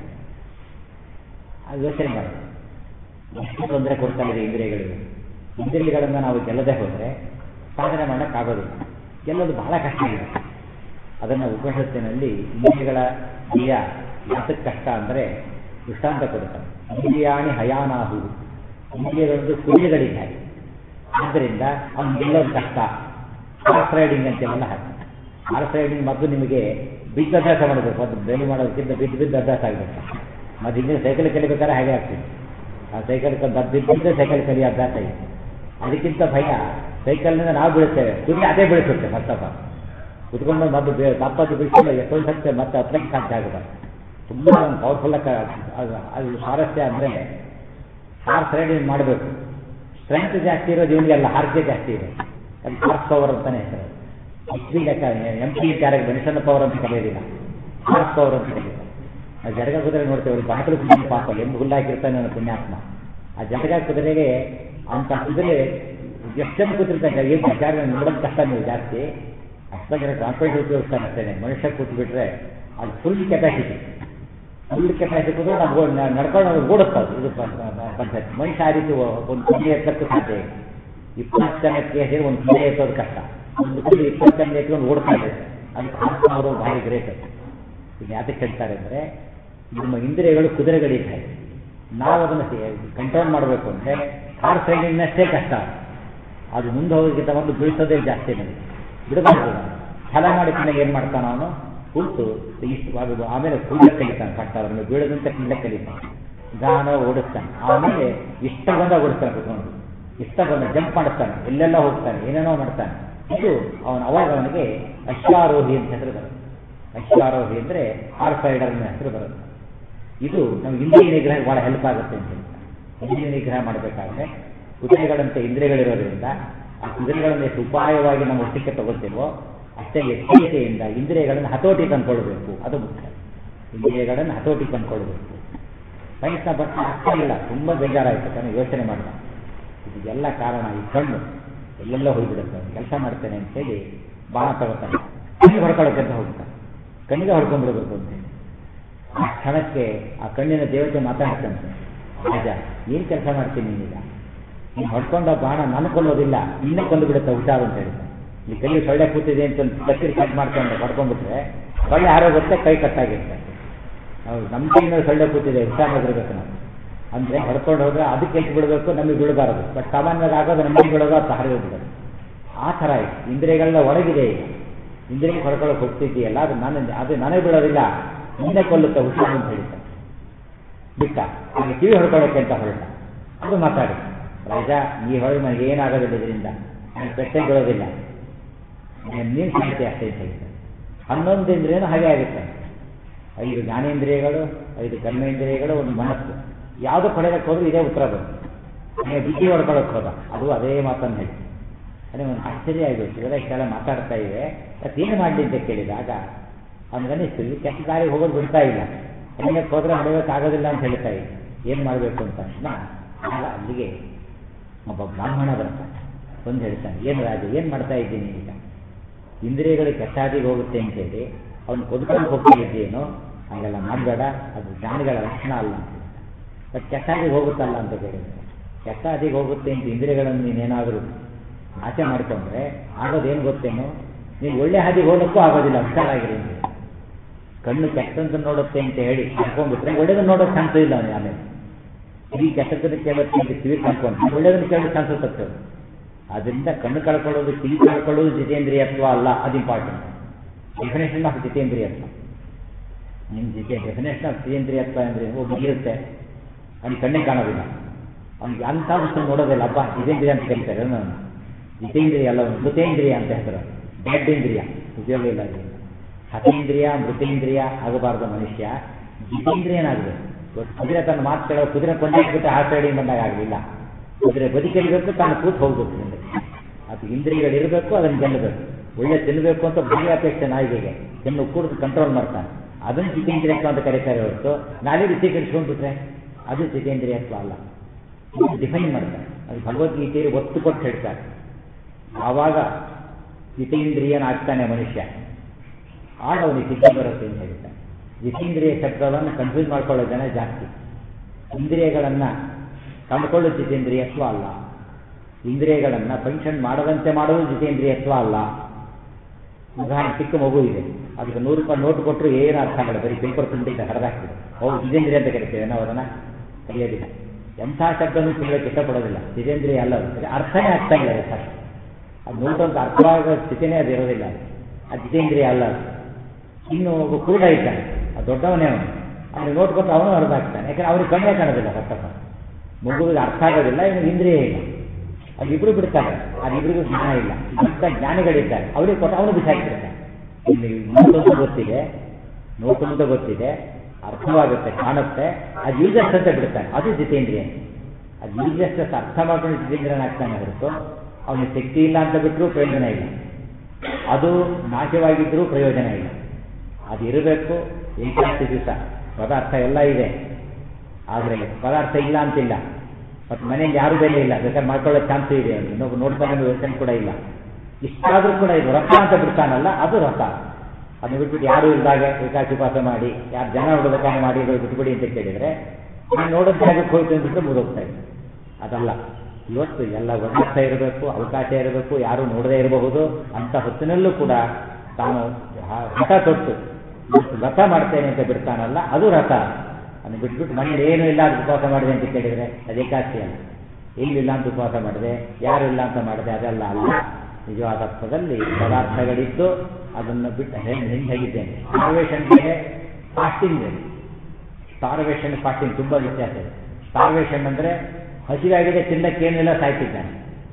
ಅದು ಯೋಚನೆ ಮಾಡಿ ಎಷ್ಟು ತೊಂದರೆ ಕೊಡ್ತಾ ಇದೆ ಇಂದ್ರಿಯಗಳಿಗೆ ಇಂದ್ರಿಯಗಳನ್ನು ನಾವು ಗೆಲ್ಲದೆ ಹೋದರೆ ಸಾಧನೆ ಮಾಡೋಕ್ಕಾಗೋದಿಲ್ಲ ಗೆಲ್ಲೋದು ಬಹಳ ಕಷ್ಟ ಇದೆ ಅದನ್ನು ಉಪನಿಷತ್ತಿನಲ್ಲಿ ಇಂದ್ರಿಯಗಳ ಕ್ರಿಯ ಯಾತಕ್ಕೆ ಕಷ್ಟ ಅಂದರೆ ದೃಷ್ಟಾಂತ ಕೊಡ್ತಾರೆ ಇಂದ್ರಿಯಾಣಿ ಹಯಾನಾಹು ಇಂದ್ರಿಯಗಳದ್ದು ಕುರಿಗಳಿದೆ ಹಾಗೆ ಆದ್ದರಿಂದ ಅವ್ನು ಗೆಲ್ಲೋದು ಕಷ್ಟ ಹಾರ್ಸ್ ರೈಡಿಂಗ್ ಅಂತೆಲ್ಲ ಹಾಗೆ ಹಾರ್ಸ್ ರೈಡಿಂಗ್ ಮೊದಲು ನಿಮಗೆ ಬಿದ್ದು ಅಭ್ಯಾಸ ಮಾಡಬೇಕು ಅದು ಬೆಲೆ ಮಾಡೋದಕ್ಕಿಂತ ಬಿದ್ದು ಬಿದ್ದು ಅಭ್ಯಾಸ ಆಗಬೇಕು ಮತ್ತು ಹಿಂದಿನ ಸೈಕಲ್ ಕಲಿಬೇಕಾದ್ರೆ ಹಾಗೆ ಆಗ್ತಿದೆ ಆ ಸೈಕಲ್ ಬಿದ್ದಿದ್ದೆ ಸೈಕಲ್ ಕಲಿಯೋ ಅಭ್ಯಾಸ ಇದೆ ಅದಕ್ಕಿಂತ ಭಯ ಸೈಕಲ್ನಿಂದ ನಾವು ಬೀಳುತ್ತೇವೆ ಕುದುರೆ ಅದೇ ಬೆಳೆಸುತ್ತೆ ಮತ್ತಪ್ಪ ಕುತ್ಕೊಂಡು ಮೊದಲು ಬೇ ದಪ್ಪದ್ದು ಬಿಡಿಸಿಲ್ಲ ಎಷ್ಟೊಂದು ಸತ್ತೆ ಮತ್ತೆ ಹತ್ತಕ್ಕೆ ಸಾಧ್ಯ ಆಗುತ್ತೆ ತುಂಬ ಪವರ್ಫುಲ್ ಅದು ಸ್ವಾರಸ್ಯ ಅಂದರೆ ಹಾರ್ಸ್ ರೈಡಿಂಗ್ ಮಾಡಬೇಕು ಸ್ಟ್ರೆಂತ್ ಜಾಸ್ತಿ ಇರೋದು ಇವನಿಗೆಲ್ಲ ಹಾರ್ಗೆ ಜಾಸ್ತಿ ಇದೆ ಅದು ಹಾರ್ಸ್ ಪವರ್ ಅಂತಾನೆ ಹೆಸರು ಎಚ್ ಪಿ ಲೆಕ್ಕ ಎಂ ಪಿ ಕ್ಯಾರೆಕ್ಟ್ ಮನುಷ್ಯನ ಪವರ್ ಅಂತ ಕರೆಯೋದಿಲ್ಲ ಹಾರ್ಸ್ ಪವರ್ ಅಂತ ಕರೆಯೋದಿಲ್ಲ ನಾವು ಜರಗ ಕುದುರೆ ನೋಡ್ತೇವೆ ಬಾಕಲು ಕುಂದಿನ ಪಾಪ ಎಲ್ಲಿ ಹುಲ್ಲಾಕಿರ್ತಾನೆ ನನ್ನ ಪುಣ್ಯಾತ್ಮ ಆ ಜಟಗ ಕುದುರೆಗೆ ಅಂತ ಕುದುರೆ ಎಷ್ಟೊಂದು ಕೂತಿರ್ತಾರೆ ಏನು ವಿಚಾರ ನೋಡೋದು ಕಷ್ಟ ನೀವು ಜಾಸ್ತಿ ಅಷ್ಟೊಂದು ಜನ ಕಾನ್ಫಿಡೆನ್ಸ್ ಉಪಯೋಗಿಸ್ತಾನೆ ಅಷ್ಟೇ ಮನುಷ್ಯ ಕೂತ್ಬಿಟ್ರೆ ಅದು ಫುಲ್ ಕೆಪಾಸಿಟಿ ಫುಲ್ ಕೆಪಾಸಿಟಿ ಕೂತ್ರೆ ನಾವು ನಡ್ಕೊಂಡು ಅದು ಓಡುತ್ತೆ ಅದು ಇದು ಪಂಚಾಯತ್ ಮನುಷ್ಯ ಆ ರೀತಿ ಒಂದು ಕುದುರೆ ಎತ್ತಕ್ಕೂ ಸಾಧ್ಯ ಇಲ್ಲ ಇಪ್ಪತ್ತು ಜನಕ್ಕೆ ಸೇರಿ ಒಂದು ಕುದುರೆ ಎತ್ತೋದು ಕಷ್ಟ ಒಂದು ಕುದುರೆ ಇಪ್ಪತ್ತು ಜನ ಎತ್ಕೊಂಡು ಓಡ್ತಾ ಇದೆ ಅದಕ್ಕೆ ಅವರು ಭಾರಿ ಗ್ರೇಟ್ ಇದು ಯಾತಕ್ಕೆ ಹೇಳ್ತಾರೆ ಅಂದರೆ ನಮ್ಮ ಇಂದ್ರಿಯಗಳು ಕುದುರೆಗಳಿದ್ದಾವೆ ನಾವು ಅದನ್ನು ಕಂಟ್ರೋಲ್ ಮಾಡಬೇಕು ಅಂದರೆ ಕಾರ್ ರೈಡಿಂಗ್ನಷ್ಟೇ ಕಷ್ಟ ಅದು ಮುಂದೆ ಹೋಗೋದಕ್ಕಿಂತ ಒಂದು ಬೀಳ್ಸೋದೇ ಜಾಸ್ತಿ ನನಗೆ ಬಿಡಬಾರ್ದು ಛಲ ಮಾಡಿ ಚೆನ್ನಾಗಿ ಏನು ಮಾಡ್ತಾನೆ ಅವನು ಕೂತು ಇಷ್ಟು ಅದು ಆಮೇಲೆ ಕೂಡಲೇ ಕಲಿತಾನೆ ಪಟ್ಟ ಅದನ್ನು ಬೀಳದಂತೆ ಕೂಡಲೇ ಕಲಿತಾನೆ ಗಾನ ಓಡಿಸ್ತಾನೆ ಆಮೇಲೆ ಇಷ್ಟ ಬಂದಾಗ ಓಡಿಸ್ತಾನೆ ಕುತ್ಕೊಂಡು ಇಷ್ಟ ಬಂದ ಜಂಪ್ ಮಾಡಿಸ್ತಾನೆ ಎಲ್ಲೆಲ್ಲ ಹೋಗ್ತಾನೆ ಏನೇನೋ ಮಾಡ್ತಾನೆ ಇದು ಅವನ ಅವಾಗ ಅವನಿಗೆ ಅಶ್ವಾರೋಹಿ ಅಂತ ಹೆಸರು ಬರುತ್ತೆ ಅಶ್ವಾರೋಹಿ ಅಂದರೆ ಹಾರ್ಸ್ ರೈಡರ್ ಅನ್ನೋ ಹೆಸರು ಬರುತ್ತೆ ಇದು ನಮ್ಗೆ ಇಂದ್ರಿಯ ನಿಗ್ರಹ ಬಹಳ ಹೆಲ್ಪ್ ಆಗುತ್ತೆ ಅಂತ ಹೇಳ್ತಾರೆ ಇಂದ್ರಿಯ ನಿಗ್ರಹ ಮಾಡಬೇಕಾದ್ರೆ ಕುದುರೆಗಳಂತೆ ಇಂದ್ರಿಯಗಳಿರೋದ್ರಿಂದ ಆ ಕುದುರೆಗಳನ್ನು ಎಷ್ಟು ಉಪಾಯವಾಗಿ ನಮ್ಮ ವಶಕ್ಕೆ ತಗೊಳ್ತೀವೋ ಅಷ್ಟೇ ಎಚ್ಚರಿಕೆಯಿಂದ ಇಂದ್ರಿಯಗಳನ್ನು ಹತೋಟಿ ತಂದ್ಕೊಳ್ಬೇಕು ಅದು ಮುಖ್ಯ ಇಂದ್ರಿಯಗಳನ್ನು ಹತೋಟಿ ತಂದ್ಕೊಳ್ಬೇಕು ಸೈನ್ಸ್ನ ಬಗ್ಗೆ ಅರ್ಥ ಇಲ್ಲ ತುಂಬ ಬೇಜಾರಾಯಿತು ತಾನು ಯೋಚನೆ ಮಾಡಿದ ಇದೆಲ್ಲ ಕಾರಣ ಈ ಕಣ್ಣು ಎಲ್ಲೆಲ್ಲ ಹೋಗ್ಬಿಡುತ್ತೆ ಕೆಲಸ ಮಾಡ್ತೇನೆ ಅಂತೇಳಿ ಬಾಣ ತಗೋತಾನೆ ಕಣ್ಣಿಗೆ ಹೊಡ್ಕೊಳ್ಳೋಕೆ ಅಂತ ಹೋಗ್ತಾನೆ ಕಣ್ಣಿಗೆ ಹೊಡ್ಕೊಂಡ್ಬಿಡ್ಬೇಕು ಅಂತೇಳಿ ಆ ಕ್ಷಣಕ್ಕೆ ಆ ಕಣ್ಣಿನ ದೇವತೆ ಮಾತಾಡ್ತಂತೆ ರಾಜ ಏನು ಕೆಲಸ ಮಾಡ್ತೀನಿ ನೀನೀಗ ನೀನು ಹೊಡ್ಕೊಂಡ ಬಾಣ ನಾನು ಕೊಲ್ಲೋದಿಲ್ಲ ಇನ್ನೇ ಕೊಂದು ಬಿಡುತ್ತೆ ಹುಷಾರು ಅಂತ ಹೇಳ್ತಾನೆ ಈ ಕೈ ಸೊಳ್ಳೆ ಕೂತಿದೆ ಅಂತ ತಕ್ಕಿರಿ ಕಟ್ ಮಾಡ್ಕೊಂಡು ಹೊಡ್ಕೊಂಡ್ಬಿಟ್ರೆ ಸೊಳ್ಳೆ ಯಾರೋ ಗೊತ್ತೆ ಕೈ ಕಟ್ಟಾಗಿರ್ತಾರೆ ಹೌದು ನಮ್ಮ ಕೈ ಮೇಲೆ ಸೊಳ್ಳೆ ಕೂತಿದೆ ಹುಷಾರಾಗಿರ್ಬೇಕು ನಾವು ಅಂದರೆ ಹೊಡ್ಕೊಂಡು ಹೋದ್ರೆ ಅದಕ್ಕೆ ಎದ್ದು ಬಿಡಬೇಕು ನಮಗೆ ಬಿಡಬಾರದು ಬಟ್ ಸಾಮಾನ್ಯವಾಗಿ ಆಗೋದು ನಮಗೆ ಬಿಡೋದು ಅದು ಹರಿದು ಬಿಡೋದು ಆ ಥರ ಇದೆ ಇಂದ್ರಿಯಗಳೆಲ್ಲ ಒಳಗಿದೆ ಈಗ ಇಂದ್ರಿಯ ಹೊಡ್ಕೊಳ್ಳೋಕೆ ಹೋಗ್ತಿದ್ದೀಯಲ್ಲ ಅದು ನಾನು ಅದು ನನಗೆ ಬಿಡೋದಿಲ್ಲ ಮುಂದೆ ಕೊಲ್ಲುತ್ತೆ ಹುಷಾರು ಅಂತ ಹೇಳ್ತಾರೆ ಬಿಟ್ಟ ಹಾಗೆ ಕಿವಿ ಹೊಡ್ಕೊಳ್ಳೋಕೆ ಅಂತ ಹೊರಟ ಅದು ಮಾತಾಡಿ ರಾಜ ಈ ಹೊಳೆ ನನಗೆ ಏನಾಗೋದಿಲ್ಲ ಇದರಿಂದ ನನಗೆ ಪೆಟ್ಟೆ ಬೀಳೋದಿಲ್ಲ ನೀನು ಸಾಹಿತ್ಯ ಅಷ್ಟೇ ಅಂತ ಹೇಳ್ತಾರೆ ಹನ್ನೊಂದು ಇಂದ್ರಿಯನು ಹಾಗೆ ಆಗುತ್ತೆ ಐದು ಜ್ಞಾನೇಂದ್ರಿಯಗಳು ಐದು ಕರ್ಮೇಂದ್ರಿಯಗಳು ಒಂದು ಮನಸ್ಸು ಯಾವುದು ಪಡೆಯಕ್ಕೆ ಹೋದ್ರೂ ಇದೇ ಉತ್ತರ ಬಂತು ನೀವು ಬಿಗಿ ಹೊಡ್ಕೊಳ್ಳೋಕೆ ಹೋದ ಅದು ಅದೇ ಮಾತನ್ನು ಹೇಳಿ ಅದೇ ಒಂದು ಆಶ್ಚರ್ಯ ಆಗೋಯ್ತು ಇವೆಲ್ಲ ಇಷ್ಟೆಲ್ಲ ಮಾತಾಡ್ತಾ ಇವೆ ಮತ್ತೇನು ಮಾಡಲಿ ಅಂತ ಕೇಳಿದಾಗ ಅವ್ನಿಗನ್ನಿಸ್ತು ಇದು ಕೆಟ್ಟ ದಾರಿಗೆ ಹೋಗೋದು ಬಿಡ್ತಾ ಇಲ್ಲ ಹೆಂಗಕ್ಕೆ ಹೋದ್ರೆ ನಡೆಯೋಕ್ಕಾಗೋದಿಲ್ಲ ಅಂತ ಹೇಳ್ತಾ ಇದೆ ಏನು ಮಾಡಬೇಕು ಅಂತ ತಕ್ಷಣ ಆಗ ಅಲ್ಲಿಗೆ ಒಬ್ಬ ಬ್ರಾಹ್ಮಣ ಬರ್ತಾನೆ ಬಂದು ಹೇಳ್ತಾನೆ ಏನು ರಾಜ ಏನು ಮಾಡ್ತಾ ಇದ್ದೀನಿ ಈಗ ಇಂದ್ರಿಯಗಳು ಕೆಟ್ಟಾದಿಗೆ ಹೋಗುತ್ತೆ ಅಂತೇಳಿ ಅವನು ಕೊದ್ಕೊಂಡು ಹೋಗ್ತಿದ್ದೇನೋ ಹಾಗೆಲ್ಲ ಮಾಡಬೇಡ ಅದು ಜ್ಞಾನಿಗಳ ಲಕ್ಷಣ ಅಲ್ಲ ಅಂತ ಬಟ್ ಕೆಟ್ಟಾದಿಗೆ ಹೋಗುತ್ತಲ್ಲ ಅಂತ ಕೇಳಿದ್ರೆ ಕೆಟ್ಟಾದಿಗೆ ಹೋಗುತ್ತೆ ಅಂತ ಇಂದ್ರಿಯಗಳನ್ನು ನೀನೇನಾದರೂ ಆಸೆ ಮಾಡಿಕೊಂಡ್ರೆ ಆಗೋದೇನು ಗೊತ್ತೇನೋ ನೀನು ಒಳ್ಳೆ ಹಾದಿಗೆ ಹೋಗಲಿಕ್ಕೂ ಆಗೋದಿಲ್ಲ ಹುಷಾರಾಗಿರಿ ಅಂತ ಕಣ್ಣು ಕೆಟ್ಟಂತ ನೋಡುತ್ತೆ ಅಂತ ಹೇಳಿ ಕರ್ಕೊಂಡ್ಬಿಟ್ರೆ ಒಳ್ಳೇದನ್ನ ನೋಡೋಕೆ ಚಾನ್ಸ್ ಇಲ್ಲ ಅವನಿಗೆ ಆಮೇಲೆ ಕಿವಿ ಕೆಟ್ಟದನ್ನು ಕೇಳುತ್ತೆ ಅಂತ ಕಿವಿ ಕಳ್ಕೊಂಡು ಒಳ್ಳೇದನ್ನು ಕೇಳೋದು ಚಾನ್ಸ್ ತಪ್ಪು ಅದರಿಂದ ಕಣ್ಣು ಕಳ್ಕೊಳ್ಳೋದು ಕಿವಿ ಕಳ್ಕೊಳ್ಳೋದು ಜಿತೇಂದ್ರಿಯತ್ವ ಅಲ್ಲ ಅದು ಇಂಪಾರ್ಟೆಂಟ್ ಡೆಫಿನೇಷನ್ ಆಫ್ ಜಿತೇಂದ್ರಿಯತ್ವ ನಿಮ್ಮ ಜಿತೆ ಡೆಫಿನೇಷನ್ ಆಫ್ ಜಿತೇಂದ್ರಿಯತ್ವ ಅಂದರೆ ಒಬ್ಬ ಇರುತ್ತೆ ಅವ್ನಿಗೆ ಕಣ್ಣೇ ಕಾಣೋದಿಲ್ಲ ಅವ್ನಿಗೆ ಅಂಥ ವಸ್ತು ನೋಡೋದಿಲ್ಲ ಅಪ್ಪ ಜಿತೇಂದ್ರಿಯ ಅಂತ ಕರೀತಾರೆ ನಾನು ಜಿತೇಂದ್ರಿಯ ಅಲ್ಲ ಒಂದು ಮೃತೇಂದ್ರಿಯ ಅಂತ ಹೆಸರು ಬ್ಯಾಡ್ಡೇಂದ್ರಿಯ ಉಪಯೋಗ ಇಲ್ಲ ಅದರಿಂದ ಹತೇಂದ್ರಿಯ ಮೃತೇಂದ್ರಿಯ ಆಗಬಾರ್ದು ಮನುಷ್ಯ ಜಿತೇಂದ್ರಿಯನಾಗಬೇಕು ಕುದುರೆ ತನ್ನ ಮಾತು ಕೇಳೋ ಕುದುರೆ ಕೊಂಡಾಗ್ಬಿಟ್ಟು ಹಾರ್ಟ್ ರೈಡಿಂಗ್ ಬಂದಾಗ ಆಗಲಿಲ್ಲ ಕುದುರೆ ಬದುಕಲಿಬೇಕು ತಾನು ಕೂತ್ ಹೋಗ್ಬೇಕು ಮುಂದೆ ಅದು ಇಂದ್ರಿಯಗಳಿರಬೇಕು ಅದನ್ನು ಗೆಲ್ಲಬೇಕು ಒಳ್ಳೆ ತಿನ್ನಬೇಕು ಅಂತ ಭಾರಿ ಅಪೇಕ್ಷೆ ನಾಯಿಗೆಗೆ ತಿನ್ನು ಕೂಡಿದು ಕಂಟ್ರೋಲ್ ಮಾಡ್ತಾನೆ ಅದನ್ನು ಜಿತೇಂದ್ರಿಯತ್ವ ಅಂತ ಕರೀತಾರೆ ಹೊರತು ನಾಳೆ ರುಚಿ ಕೆಡಿಸ್ಕೊಂಡ್ಬಿಟ್ರೆ ಅದು ಜಿತೇಂದ್ರಿಯತ್ವ ಅಲ್ಲ ಡಿಫೈನ್ ಮಾಡ್ತಾರೆ ಅದು ಭಗವದ್ಗೀತೆಯಲ್ಲಿ ಒತ್ತು ಕೊಟ್ಟು ಹೇಳ್ತಾರೆ ಆವಾಗ ಜಿತೇಂದ್ರಿಯನಾಗ್ತಾನೆ ಮನುಷ್ಯ ಆಗ ಅವನಿಗೆ ಸಿದ್ಧಿ ಬರುತ್ತೆ ಅಂತ ಹೇಳ್ತಾರೆ ಜಿತೇಂದ್ರಿಯ ಶಬ್ದವನ್ನು ಕನ್ಫ್ಯೂಸ್ ಮಾಡ್ಕೊಳ್ಳೋ ಜನ ಜಾಸ್ತಿ ಇಂದ್ರಿಯಗಳನ್ನು ಕಂಡುಕೊಳ್ಳೋ ಜಿತೇಂದ್ರಿಯತ್ವ ಅಲ್ಲ ಇಂದ್ರಿಯಗಳನ್ನು ಫಂಕ್ಷನ್ ಮಾಡದಂತೆ ಮಾಡೋದು ಜಿತೇಂದ್ರಿಯತ್ವ ಅಲ್ಲ ಉದಾಹರಣೆ ಚಿಕ್ಕ ಮಗು ಇದೆ ಅದಕ್ಕೆ ನೂರು ರೂಪಾಯಿ ನೋಟ್ ಕೊಟ್ಟರು ಏನು ಅರ್ಥ ಆಗಲ್ಲ ಬರೀ ಪೇಪರ್ ತುಂಬಿದ್ದ ಹರಿದಾಕ್ಬಿಡು ಹೌದು ಜಿತೇಂದ್ರಿಯ ಅಂತ ಕರಿತೇವೆ ನಾವು ಅದನ್ನು ಕರೆಯೋದಿಲ್ಲ ಎಂಥ ಶಬ್ದನೂ ಕೇಳೋಕ್ಕೆ ಇಷ್ಟಪಡೋದಿಲ್ಲ ಜಿತೇಂದ್ರಿಯ ಅಲ್ಲ ಅದು ಅರ್ಥನೇ ಆಗ್ತಾ ಇಲ್ಲ ಅದು ಸಾಕು ಅದು ನೋಟಂತ ಅರ್ಥವಾಗೋ ಸ್ಥಿತಿನೇ ಅದು ಇರೋದಿಲ್ಲ ಅದು ಅದು ಜಿತೇಂದ್ರಿಯ ಅಲ್ಲ ಅದು ಇನ್ನು ಒಬ್ಬ ಕುರುಡ ಇದ್ದಾನೆ ಅದು ದೊಡ್ಡವನೇ ಅವನು ಅವನಿಗೆ ನೋಟ್ ಕೊಟ್ಟು ಅವನು ಹೊರದಾಗ್ತಾನೆ ಯಾಕಂದ್ರೆ ಅವ್ರಿಗೆ ಕಣ್ಣೇ ಕಾಣೋದಿಲ್ಲ ಹೊತ್ತಪ್ಪ ಮಗುವಿಗೆ ಅರ್ಥ ಆಗೋದಿಲ್ಲ ಇವನು ಇಂದ್ರಿಯ ಇಲ್ಲ ಅದಿಬ್ರು ಬಿಡ್ತಾರೆ ಅದಿಬ್ರಿಗೂ ಜ್ಞಾನ ಇಲ್ಲ ಇಂಥ ಜ್ಞಾನಿಗಳಿದ್ದಾರೆ ಅವರಿಗೆ ಕೊಟ್ಟು ಅವನು ಬಿಸಾಕಿರ್ತಾನೆ ಇಲ್ಲಿ ನೋಟು ಅಂತ ಗೊತ್ತಿದೆ ನೋಟು ಅಂತ ಗೊತ್ತಿದೆ ಅರ್ಥವಾಗುತ್ತೆ ಕಾಣುತ್ತೆ ಅದು ಯೂಸಸ್ ಅಂತ ಬಿಡ್ತಾನೆ ಅದು ಜಿತೇಂದ್ರಿಯ ಅದು ಯೂಸಸ್ ಅರ್ಥ ಮಾಡ್ಕೊಂಡು ಜಿತೇಂದ್ರನಾಗ್ತಾನೆ ಹೊರತು ಅವನಿಗೆ ಶಕ್ತಿ ಇಲ್ಲ ಅಂತ ಬಿಟ್ಟರೂ ಪ್ರಯೋಜನ ಇಲ್ಲ ಅದು ನಾಶವಾಗಿದ್ದರೂ ಪ್ರಯೋಜನ ಇಲ್ಲ ಅದು ಇರಬೇಕು ಏಕಾದಶಿ ದಿವಸ ಪದಾರ್ಥ ಎಲ್ಲ ಇದೆ ಆದರೆ ಪದಾರ್ಥ ಇಲ್ಲ ಅಂತಿಲ್ಲ ಮತ್ತು ಮನೆಯಲ್ಲಿ ಯಾರೂ ಬೇರೆ ಇಲ್ಲ ಬೇಕಾದ್ರೆ ಮಾಡ್ಕೊಳ್ಳೋ ಚಾನ್ಸು ಇದೆ ಅವನು ಇನ್ನೊಬ್ಬ ನೋಡ್ತಾನೆ ಯೋಚನೆ ಕೂಡ ಇಲ್ಲ ಇಷ್ಟಾದರೂ ಕೂಡ ಇದು ವ್ರತ ಅಂತ ಬಿಡ್ತಾನಲ್ಲ ಅದು ವ್ರತ ಅದನ್ನ ಬಿಟ್ಬಿಟ್ಟು ಯಾರೂ ಇಲ್ದಾಗ ಏಕಾಚಿಪಾತ ಮಾಡಿ ಯಾರು ಜನ ನೋಡಬೇಕಾದ್ರೆ ಮಾಡಿ ಇದು ಬಿಟ್ಬಿಡಿ ಅಂತ ಕೇಳಿದರೆ ನಾನು ನೋಡೋದು ಜಾಗಕ್ಕೆ ಹೋಯ್ತು ಅಂದ್ಬಿಟ್ರೆ ಮುಗಿದೋಗ್ತಾ ಇದೆ ಅದಲ್ಲ ಇವತ್ತು ಎಲ್ಲ ಒದಗಿಸ್ತಾ ಇರಬೇಕು ಅವಕಾಶ ಇರಬೇಕು ಯಾರು ನೋಡದೇ ಇರಬಹುದು ಅಂತ ಹೊತ್ತಿನಲ್ಲೂ ಕೂಡ ತಾನು ಹ- ಹಠ ತೊಟ್ಟು ಇವತ್ತು ವ್ರತ ಮಾಡ್ತೇನೆ ಅಂತ ಬಿಡ್ತಾನಲ್ಲ ಅದು ರಥ ಅದನ್ನು ಬಿಟ್ಬಿಟ್ಟು ಮನೇಲಿ ಏನೂ ಇಲ್ಲ ಅದು ಉಪವಾಸ ಮಾಡಿದೆ ಅಂತ ಕೇಳಿದರೆ ಅದು ಏಕಾದಶಿ ಅಲ್ಲ ಏನಿಲ್ಲ ಅಂತ ಉಪವಾಸ ಮಾಡಿದೆ ಯಾರು ಇಲ್ಲ ಅಂತ ಮಾಡಿದೆ ಅದೆಲ್ಲ ಅಲ್ಲ ನಿಜವಾದ ಅರ್ಥದಲ್ಲಿ ಪದಾರ್ಥಗಳಿದ್ದು ಅದನ್ನು ಬಿಟ್ಟು ಹೆಣ್ಣು ಹಿಂದೆ ಹೇಗಿದ್ದೇನೆ ಸ್ಟಾರ್ವೇಷನ್ ಬೇರೆ ಫಾಸ್ಟಿಂಗ್ ಬೇರೆ ಸ್ಟಾರ್ವೇಷನ್ ಫಾಸ್ಟಿಂಗ್ ತುಂಬ ವ್ಯತ್ಯಾಸ ಇದೆ ಸ್ಟಾರ್ವೇಷನ್ ಅಂದರೆ ಹಸಿವಾಗಿದೆ ತಿನ್ನಕ್ಕೇನಿಲ್ಲ ಸಾಯ್ತಿದ್ದಾನೆ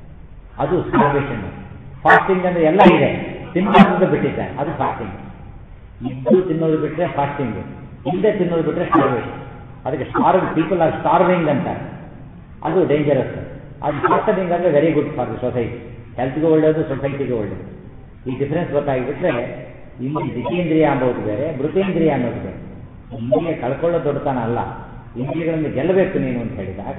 ಅದು ಸ್ಟಾರ್ವೇಷನ್ ಫಾಸ್ಟಿಂಗ್ ಅಂದರೆ ಎಲ್ಲ ಇದೆ ತಿನ್ನೋದು ಬಿಟ್ಟಿದ್ದಾನೆ ಅದು ಫಾಸ್ಟಿಂಗ್ ಇದ್ದು ತಿನ್ನೋದು ಬಿಟ್ಟರೆ ಫಾಸ್ಟಿಂಗ್ ಇಲ್ಲದೆ ತಿನ್ನೋದು ಬಿಟ್ಟರೆ ಸ್ಟಾರ್ವೇಷನ್ ಅದಕ್ಕೆ ಸ್ಟಾರ್ವ್ ಪೀಪಲ್ ಆರ್ ಸ್ಟಾರ್ವಿಂಗ್ ಅಂತ ಅದು ಡೇಂಜರಸ್ ಅದು ಫಾಸ್ಟಿಂಗ್ ಅಂದರೆ very good for the society ಹೆಲ್ತ್ಗೆ ಒಳ್ಳೆಯದು ಸೊಸೈಟಿಗೆ ಒಳ್ಳೆಯದು ಈ ಡಿಫರೆನ್ಸ್ ಗೊತ್ತಾಗಿಬಿಟ್ರೆ ಇನ್ನು ಜಿತೇಂದ್ರಿಯ ಅನ್ನೋದು ಬೇರೆ ಮೃತೇಂದ್ರಿಯ ಅನ್ನೋದು ಬೇರೆ ಇಂದ್ರಿಯ ಕಳ್ಕೊಳ್ಳೋ ದೊಡ್ಡತನ ಅಲ್ಲ ಇಂದ್ರಿಯಗಳನ್ನು ಗೆಲ್ಲಬೇಕು ನೀನು ಅಂತ ಹೇಳಿದಾಗ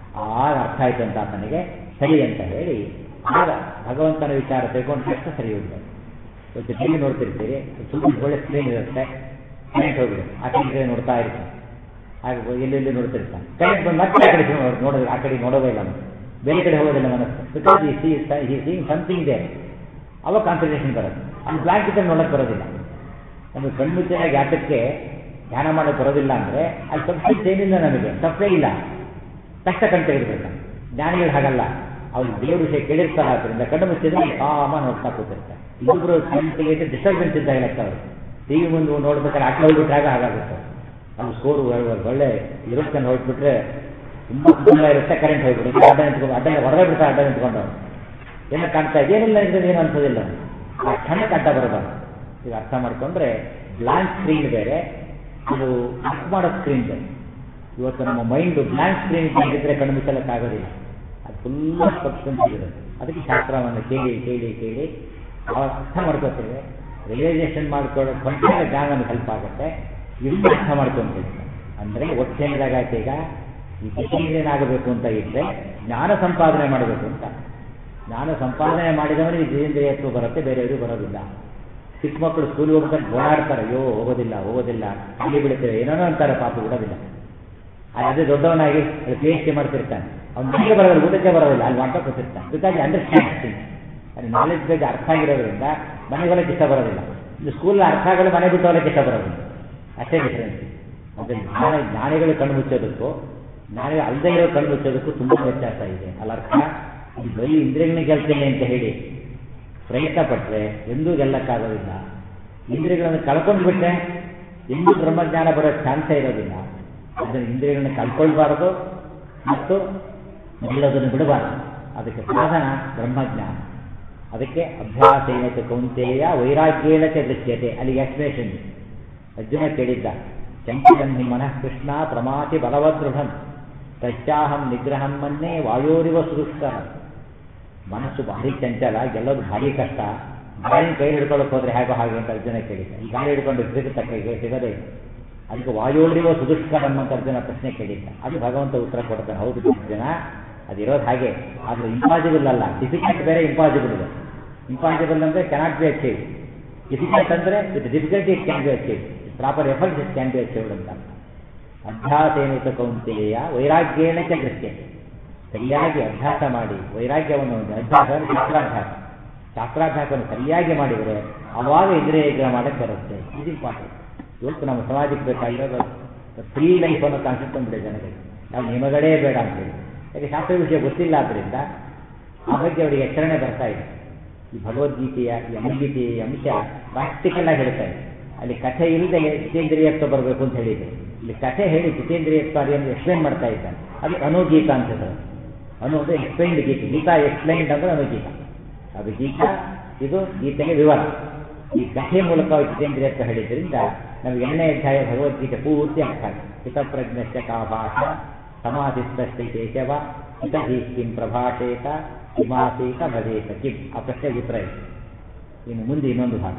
ಆಗ ಅರ್ಥ ಆಯ್ತು ಅಂತ ಆತನಿಗೆ ಸರಿ ಅಂತ ಹೇಳಿ ಆಗ ಭಗವಂತನ ವಿಚಾರ ತೆಗೆದುಕೊಂಡು ತಕ್ಷಣ ಸರಿ ಹೋಗ್ಬೇಕು ಇವತ್ತು ಟಿವಿ ನೋಡ್ತಿರ್ತೀರಿ ಸ್ವಲ್ಪ ಒಳ್ಳೆ ಸ್ಕ್ರೀನ್ ಇರುತ್ತೆ ಕರೆಂಟ್ ಹೋಗ್ಬಿಡುತ್ತೆ ಆ ಕಡೆ ನೋಡ್ತಾ ಇರ್ತಾನೆ ಹಾಗೆ ಎಲ್ಲೆಲ್ಲಿ ನೋಡ್ತಿರ್ತಾನೆ ಕರೆಂಟ್ ಬಂದು ಮತ್ತೆ ಆ ಕಡೆ ನೋಡೋದು ಆ ಕಡೆ ನೋಡೋದೇ ಇಲ್ಲ ಅವನು. ಬೇರೆ ಕಡೆ ಹೋಗೋದಿಲ್ಲ ಮನಸ್ಸು ಬಿಕಾಸ್ ಈ ಸಿ ಈ ಸೀಯಿಂಗ್ ಸಮಥಿಂಗ್ ಇದೆ ಅವಾಗ ಕಾನ್ಸಂಟ್ರೇಷನ್ ಬರುತ್ತೆ ಅಲ್ಲಿ ಬ್ಲ್ಯಾಂಕ್ ಇದ್ದರೆ ನೋಡೋಕ್ಕೆ ಬರೋದಿಲ್ಲ ನಮಗೆ ಕಣ್ಮುಚ್ಚಾಗಿ ಯಾತಕ್ಕೆ ಧ್ಯಾನ ಮಾಡೋಕ್ಕೆ ಬರೋದಿಲ್ಲ ಅಂದರೆ ಅಲ್ಲಿ ಸಬ್ಸ್ಟೆನ್ಸ್ ಏನಿಲ್ಲ ನಮಗೆ ತಪ್ಪೇ ಇಲ್ಲ ತಕ್ಷಣ ಕಣ್ ತೆಗೆದುಬೇಕು ಜ್ಞಾನಿಗಳು ಹಾಗಲ್ಲ ಅವ್ರು ದೇವ್ರ ವಿಷಯ ಕೇಳಿರ್ತಾರೆ ಆದ್ದರಿಂದ ಕಣ್ಣು ಮುಚ್ಚಿದ್ರೆ ಕಾಮ ನೋಡ್ತಾ ಕೂತಿರ್ತಾರೆ ಇನ್ನೊಬ್ರು ಕಣ್ಣು ತೆಗೆದು ಡಿಸ್ಟರ್ಬೆನ್ಸ್ ಇದ್ದಾಗ ಲೆಕ್ಕ ಅವರು ಟಿ ವಿ ಮುಂದೆ ನೋಡ್ಬೇಕಾದ್ರೆ ಆಟ ಹೋಗ್ಬಿಟ್ರಾಗ ಹಾಗಾಗುತ್ತೆ ಅದು ಸ್ಕೋರ್ ಒಳ್ಳೆ ಇರುತ್ತನ್ನು ಹೊರಟ್ಬಿಟ್ರೆ ತುಂಬ ಕುಟುಂಬ ಇರುತ್ತೆ ಕರೆಂಟ್ ಹೋಗ್ಬಿಡುತ್ತೆ ಅಡ್ಡ ನಿಂತ್ಕೊಂಡು ಅಡ್ಡ ಹೊರಗೆ ಬಿಡ್ತಾರೆ ಅಡ್ಡ ನಿಂತ್ಕೊಂಡು ಏನೋ ಕಾಣ್ತಾ ಇದೆ ಏನಿಲ್ಲ ಇದ್ರೆ ಏನು ಅನ್ಸೋದಿಲ್ಲ ಆ ಕ್ಷಣಕ್ಕೆ ಅಡ್ಡ ಬರಬಾರ್ದು ಈಗ ಅರ್ಥ ಮಾಡ್ಕೊಂಡ್ರೆ ಬ್ಲಾಂಕ್ ಸ್ಕ್ರೀನ್ ಬೇರೆ ಅದು ವರ್ಕ್ ಮಾಡೋ ಸ್ಕ್ರೀನ್ ಬೇರೆ ಇವತ್ತು ನಮ್ಮ ಮೈಂಡ್ ಬ್ಲಾಂಕ್ ಸ್ಕ್ರೀನ್ ಇದ್ದರೆ ಕಣ್ಣು ಮುಚ್ಚಲಕ್ಕಾಗೋದಿಲ್ಲ ಅದು ಫುಲ್ ಸಬ್ಸ್ಟೆನ್ಸ್ ಇರುತ್ತೆ ಅದಕ್ಕೆ ಶಾಸ್ತ್ರವನ್ನು ಕೇಳಿ ಕೇಳಿ ಕೇಳಿ ಅವಾಗ ಅರ್ಥ ಮಾಡ್ಕೋತೇವೆ ರಿಯಲೈಸೇಷನ್ ಮಾಡ್ಕೊಳ್ಳೋ ಕೊಂಡ ಜ್ಞಾನ ನಮ್ಗೆ ಹೆಲ್ಪ್ ಆಗುತ್ತೆ ಇನ್ನು ಅರ್ಥ ಮಾಡ್ಕೊಂತೀವಿ ಅಂದರೆ ಒಟ್ಟೇನಿದಾಗಾಯ್ತು ಈಗ ಈ ಜಿತೇಂದ್ರಿಯನಾಗಬೇಕು ಅಂತ ಇದ್ದರೆ ಜ್ಞಾನ ಸಂಪಾದನೆ ಮಾಡಬೇಕು ಅಂತ ಜ್ಞಾನ ಸಂಪಾದನೆ ಮಾಡಿದವನಿಗೆ ಜಿತೇಂದ್ರಿಯತ್ವ ಬರುತ್ತೆ ಬೇರೆಯವರು ಬರೋದಿಲ್ಲ ಚಿಕ್ಕ ಮಕ್ಕಳು ಸ್ಕೂಲಿಗೆ ಹೋಗ್ಬೇಕಾದ್ರೆ ಓಡಾಡ್ತಾರೆ ಅಯ್ಯೋ ಹೋಗೋದಿಲ್ಲ ಹೋಗೋದಿಲ್ಲ ಅಲ್ಲಿ ಬೀಳ್ತೇವೆ ಏನೋ ಅಂತಾರೆ ಪಾಪ ಬಿಡೋದಿಲ್ಲ ಅದೇ ದೊಡ್ಡವನಾಗಿ ಪಿ ಎಚ್ ಡಿ ಮಾಡ್ತಿರ್ತಾನೆ ಅವ್ನು ಮನೆಗೆ ಬರೋದಿಲ್ಲ ಊಟಕ್ಕೆ ಬರೋದಿಲ್ಲ ಅಲ್ಲಿ ಮಾಡ್ತಾ ಕೂತಿರ್ತಾನೆ ಬಿಕಾಸ್ ಅಂಡರ್ಸ್ಟ್ಯಾಂಡಿಂಗ್ ಅಲ್ಲಿ ನಾಲೆಜ್ ಬಗ್ಗೆ ಅರ್ಥ ಆಗಿರೋದ್ರಿಂದ ಮನೆಗೆ ಹೋಗಕ್ಕೆ ಇಷ್ಟ ಬರೋದಿಲ್ಲ ಇದು ಸ್ಕೂಲ್ ಅರ್ಥ ಆಗಲು ಮನೆ ಬಿಟ್ಟು ಹೋಗಕ್ಕೆ ಇಷ್ಟ ಬರೋದಿಲ್ಲ ಅಷ್ಟೇ ಡಿಫ್ರೆನ್ಸ್ ಮತ್ತೆ ಜ್ಞಾನ ಜ್ಞಾನಿಗಳು ಕಣ್ಣು ಮುಚ್ಚೋದಕ್ಕೂ ಜ್ಞಾನಿಗಳು ಅಲ್ಲದೆ ಇರೋ ಕಣ್ಣು ಮುಚ್ಚೋದಕ್ಕೂ ತುಂಬ ವ್ಯತ್ಯಾಸ ಇದೆ ಅಲ್ಲ ಅರ್ಥ ಈ ಬರೀ ಇಂದ್ರಿಯಗಳನ್ನ ಗೆಲ್ತೇನೆ ಅಂತ ಹೇಳಿ ಪ್ರಯತ್ನ ಪಟ್ಟರೆ ಎಂದೂ ಗೆಲ್ಲಕ್ಕಾಗೋದಿಲ್ಲ ಇಂದ್ರಿಯಗಳನ್ನು ಕಳ್ಕೊಂಡು ಬಿಟ್ಟರೆ ಎಂದೂ ಬ್ರಹ್ಮಜ್ಞಾನ ಬರೋ ಚಾನ್ಸೇ ಇರೋದಿಲ್ಲ ಅದನ್ನು ಇಂದ್ರಿಯಗಳನ್ನ ಕಳ್ಕೊಳ್ಬಾರದು ಮತ್ತು ಗೆಲ್ಲೋದನ್ನು ಬಿಡಬಾರದು ಅದಕ್ಕೆ ಸಾಧನ ಬ್ರಹ್ಮಜ್ಞಾನ ಅದಕ್ಕೆ ಅಭ್ಯಾಸ ಏನಕ್ಕೆ ಕೌಂತೆಯ ವೈರಾಗ್ಯೇನ ಚ ದೃಶ್ಯತೆ ಅಲ್ಲಿ ಎಕ್ಸ್ಪ್ಲೇಷನ್ ಅರ್ಜುನ ಕೇಳಿದ್ದ ಚಂಚಲನ್ನಿ ಮನಃ ಕೃಷ್ಣ ಪ್ರಮಾತಿ ಬಲವದೃಢಂ ತಚ್ಚಾಹಂ ನಿಗ್ರಹಂ ಮನ್ನೇ ವಾಯೋರಿವ ಸುದುಷ್ಕರ ಮನಸ್ಸು ಭಾರಿ ಚಂಚಲ ಗೆಲ್ಲೋದು ಭಾರಿ ಕಷ್ಟ ಗಾಳಿ ಕೈ ಹಿಡ್ಕೊಳ್ಳೋಕೆ ಹೋದ್ರೆ ಹೇಗೋ ಹಾಗೆ ಅಂತ ಅರ್ಜುನ ಕೇಳಿದ್ದ ಈ ಗಾಳಿ ಹಿಡ್ಕೊಂಡು ಸಿಗುತ್ತ ಕೈಗೆ ಸಿಗದೇ ಇಲ್ಲ ಅದಕ್ಕೆ ವಾಯೋರಿವ ಸುದುಷ್ಕರಂ ಅಂತ ಅರ್ಜುನ ಪ್ರಶ್ನೆ ಕೇಳಿದ್ದ ಅದು ಭಗವಂತ ಉತ್ತರ ಕೊಡ್ತಾನೆ ಹೌದು ಅರ್ಜುನ ಅದಿರೋದು ಹಾಗೆ ಆದರೆ ಇಂಪಾಸಿಬಲ್ ಅಲ್ಲ ಡಿಫಿಕಲ್ಟ್ ಬೇರೆ ಇಂಪಾಸಿಬಲ್ ಇದೆ ಇಂಪಾಸಿಬಲ್ ಅಂದರೆ ಕೆನಾಟ್ ಬಿ ಅಚೀವ್ ಡಿಫಿಕಲ್ಟ್ ಅಂದರೆ with difficulty it can be achieve proper effort it can be achieved ಅಂತ ಅಭ್ಯಾಸೇನಿತ ಕೌಂತೆಯ ವೈರಾಗ್ಯೇನ ಚ ದೃಶ್ಯ ಸರಿಯಾಗಿ ಅಭ್ಯಾಸ ಮಾಡಿ ವೈರಾಗ್ಯವನ್ನು ಒಂದು ಅಭ್ಯಾಸ ಅಂದ್ರೆ ಶಾಸ್ತ್ರಾಭ್ಯಾಸ ಶಾಸ್ತ್ರಾಭ್ಯಾಸವನ್ನು ಸರಿಯಾಗಿ ಮಾಡಿದರೆ ಅವಾಗ ಇಂದ್ರಿಯ ನಿಗ್ರಹ ಮಾಡಕ್ಕೆ ಬರುತ್ತೆ ಇದು ಇಂಪಾರ್ಟೆಂಟ್ ಇವತ್ತು ನಮ್ಮ ಸಮಾಜಕ್ಕೆ ಬೇಕಾಗಿರೋದು ಫ್ರೀ ಲೈಫ್ ಅನ್ನೋ ಕಾನ್ಸೆಪ್ಟ್ ಬಂದ್ಬಿಡೆ ಜನಗಳಿಗೆ ನಾವು ನಿಮಗಳೇ ಬೇಡ ಅಂತೇಳಿ ಯಾಕೆ ಶಾಸ್ತ್ರ ವಿಷಯ ಗೊತ್ತಿಲ್ಲ ಆದ್ದರಿಂದ ಆ ಬಗ್ಗೆ ಅವರಿಗೆ ಎಚ್ಚರಣೆ ಬರ್ತಾ ಇದೆ ಈ ಭಗವದ್ಗೀತೆಯ ಈ ಅನುಗೀತೆಯ ಈ ಅಂಶ ಪ್ರಾಕ್ಟಿಕಲ್ ಆಗಿ ಹೇಳ್ತಾ ಇದೆ ಅಲ್ಲಿ ಕಥೆ ಇಲ್ಲದೆ ಜಿತೇಂದ್ರಿಯತ್ವ ಬರಬೇಕು ಅಂತ ಹೇಳಿದೆ ಇಲ್ಲಿ ಕಥೆ ಹೇಳಿ ಜಿತೇಂದ್ರಿಯತ್ವ ಅದನ್ನು ಎಕ್ಸ್ಪ್ಲೈನ್ ಮಾಡ್ತಾ ಇದ್ದಾನೆ ಅದು ಅನುಗೀತ ಅಂತ ಹೇಳ್ತಾರೆ ಅನು ಅಂದರೆ ಎಕ್ಸ್ಪ್ಲೈನ್ಡ್ ಗೀತೆ ಗೀತಾ ಎಕ್ಸ್ಪ್ಲೈನ್ಡ್ ಅಂದ್ರೆ ಅನುಗೀತ ಅದು ಗೀತಾ ಇದು ಗೀತೆಗೆ ವಿವರ ಈ ಕಥೆ ಮೂಲಕ ಜಿತೇಂದ್ರಿಯತ್ವ ಹೇಳಿದ್ರಿಂದ ನಮಗೆ ಎಣ್ಣೆ ಅಧ್ಯಾಯ ಭಗವದ್ಗೀತೆ ಪೂರ್ತಿ ಅರ್ಥ ಆಗುತ್ತೆ ಹಿತಪ್ರಜ್ಞಶ್ಚ ಕಾ ಭಾಷ ಸಮಾಧಿಸ್ತಶ್ಚ ಕೇಶವ ಹಿತಹಿ ಕಿಂ ಪ್ರಭಾಷೇತ ಕಿಮಾಸೀತ ಭಜೇತ ಕಿಂ ಆ ಪ್ರಶ್ನೆಗೆ ಉತ್ತರ ಇದೆ ಇನ್ನು ಮುಂದೆ ಇನ್ನೊಂದು ಭಾಗ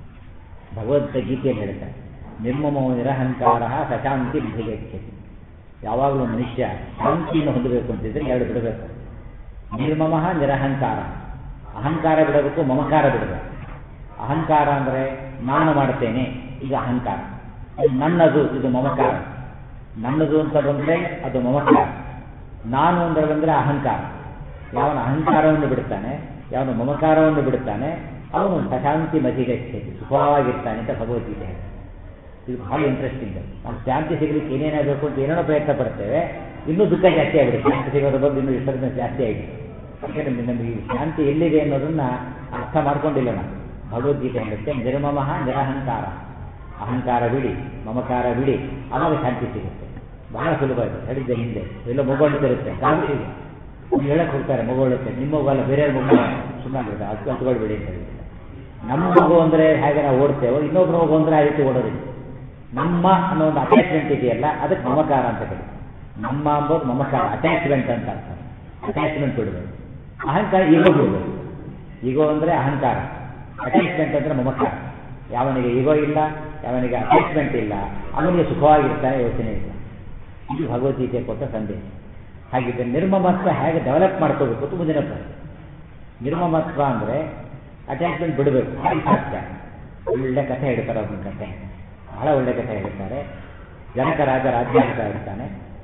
ಭಗವದ್ಗೀತೆಯಲ್ಲಿ ಹೇಳ್ತಾರೆ ನಿರ್ಮಮೋ ನಿರಹಂಕಾರ ಸಶಾಂತಿ ವಿಧಿಗಚ್ಚತಿ ಯಾವಾಗಲೂ ಮನುಷ್ಯ ಶಾಂತಿಯನ್ನು ಹೊಂದಬೇಕು ಅಂತಿದ್ರೆ ಎರಡು ಬಿಡಬೇಕು ನಿರ್ಮಮಃ ನಿರಹಂಕಾರ ಅಹಂಕಾರ ಬಿಡಬೇಕು ಮಮಕಾರ ಬಿಡಬೇಕು ಅಹಂಕಾರ ಅಂದರೆ ನಾನು ಮಾಡ್ತೇನೆ ಇದು ಅಹಂಕಾರ ಇದು ನನ್ನದು ಇದು ಮಮಕಾರ ನನ್ನದು ಅಂತ ಬಂದರೆ ಅದು ಮಮಕಾರ ನಾನು ಅಂದರೆ ಬಂದರೆ ಅಹಂಕಾರ ಯಾವನ ಅಹಂಕಾರವನ್ನು ಬಿಡ್ತಾನೆ ಯಾವನು ಮಮಕಾರವನ್ನು ಬಿಡುತ್ತಾನೆ ಅವನು ಪ್ರಶಾಂತಿ ಮತಿಗಚ್ಚೇತಿ ಸುಖವಾಗಿರ್ತಾನೆ ಅಂತ ಭಗವದ್ಗೀತೆ ಹೇಳ್ತಾರೆ. ಇದು ಬಹಳ ಇಂಟ್ರೆಸ್ಟಿಂಗ್ ನಾವು ಶಾಂತಿ ಸಿಗಲಿಕ್ಕೆ ಏನೇನಾಗಬೇಕು ಅಂತ ಏನೇನೋ ಪ್ರಯತ್ನ ಪಡ್ತೇವೆ ಇನ್ನೂ ದುಃಖ ಜಾಸ್ತಿ ಆಗಿಬಿಡುತ್ತೆ ಶಾಂತಿ ಸಿಗೋದ್ರ ಬಂದು ಇನ್ನೂ ವಿಸರ್ಜನೆ ಜಾಸ್ತಿ ಆಗಿದೆ ಯಾಕೆಂದ್ರೆ ನಮಗೆ ಈ ಶಾಂತಿ ಎಲ್ಲಿದೆ ಅನ್ನೋದನ್ನ ಅರ್ಥ ಮಾಡ್ಕೊಂಡಿಲ್ಲ ನಾವು ಭಗವದ್ಗೀತೆ ಹೇಳುತ್ತೆ ನಿರ್ಮಮಃ ನಿರಹಂಕಾರ ಅಹಂಕಾರ ಬಿಡಿ ಮಮಕಾರ ಬಿಡಿ ಆವಾಗ ಶಾಂತಿ ಸಿಗುತ್ತೆ ಬಹಳ ಸುಲಭ ಇದೆ ಹೇಳಿದ್ದೆ ಹಿಂದೆ ಎಲ್ಲ ಮಗುಳಿರುತ್ತೆ ಶಾಂತಿ ಇದೆ ನೀವು ಹೇಳಕ್ ಹೋಗ್ತಾರೆ ಮಗುಳುತ್ತೆ ನಿಮ್ಮ ಮಗು ಅಲ್ಲ ಬೇರೆ ಮಗು ಸುಮ್ಮನೆ ಅದು ಕಲ್ತ್ಕೊಳ್ಬೇಡಿ ಅಂತ ಹೇಳಿದ್ದಾರೆ ನಮ್ಮ ಮಗು ಅಂದರೆ ಹೇಗೆ ನಾವು ಓಡ್ತೇವೋ ಇನ್ನೊಬ್ಬರ ಮಗು ಅಂದರೆ ಆ ರೀತಿ ಓಡೋದಿಲ್ಲ ನಮ್ಮ ಅನ್ನೋ ಒಂದು ಅಟ್ಯಾಚ್ಮೆಂಟ್ ಇದೆಯಲ್ಲ ಅದಕ್ಕೆ ಮಮಕಾರ ಅಂತ ಕರೀತಾರೆ ನಮ್ಮ ಅಂಬೋದು ಮಮಕಾರ ಅಟ್ಯಾಚ್ಮೆಂಟ್ ಅಂತ ಅರ್ಥ ಅಟ್ಯಾಚ್ಮೆಂಟ್ ಬಿಡಬೇಕು ಅಹಂಕಾರ ಈಗೋ ಬಿಡಬೇಕು ಈಗೋ ಅಂದರೆ ಅಹಂಕಾರ ಅಟ್ಯಾಚ್ಮೆಂಟ್ ಅಂದರೆ ಮಮಕಾರ ಯಾವನಿಗೆ ಈಗೋ ಇಲ್ಲ ಯಾವನಿಗೆ ಅಟ್ಯಾಚ್ಮೆಂಟ್ ಇಲ್ಲ ಅವನಿಗೆ ಸುಖವಾಗಿರ್ತಾನೆ ಯೋಚನೆ ಇಲ್ಲ ಇದು ಭಗವದ್ಗೀತೆ ಕೊಟ್ಟ ಸಂದೇಶ ಹಾಗಿದ್ರೆ ನಿರ್ಮಮತ್ವ ಹೇಗೆ ಡೆವಲಪ್ ಮಾಡ್ಕೋಬೇಕು ಅಂತ ಮುಂದಿನ ಪ್ರಶ್ನೆ ನಿರ್ಮಮತ್ವ ಅಂದರೆ ಅಟ್ಯಾಚ್ಮೆಂಟ್ ಬಿಡಬೇಕು ಹಾಗೆ ಸಾಧ್ಯ ಒಳ್ಳೆ ಕಥೆ ಹೇಳ್ತಾರೆ ಅವನ ಕಥೆ ಬಹಳ ಒಳ್ಳೆ ಕಥೆ ಹೇಳ್ತಾರೆ ಜನಕ ರಾಜ ರಾಜ್ಯಾಧಿಕ ಇರ್ತಾನೆ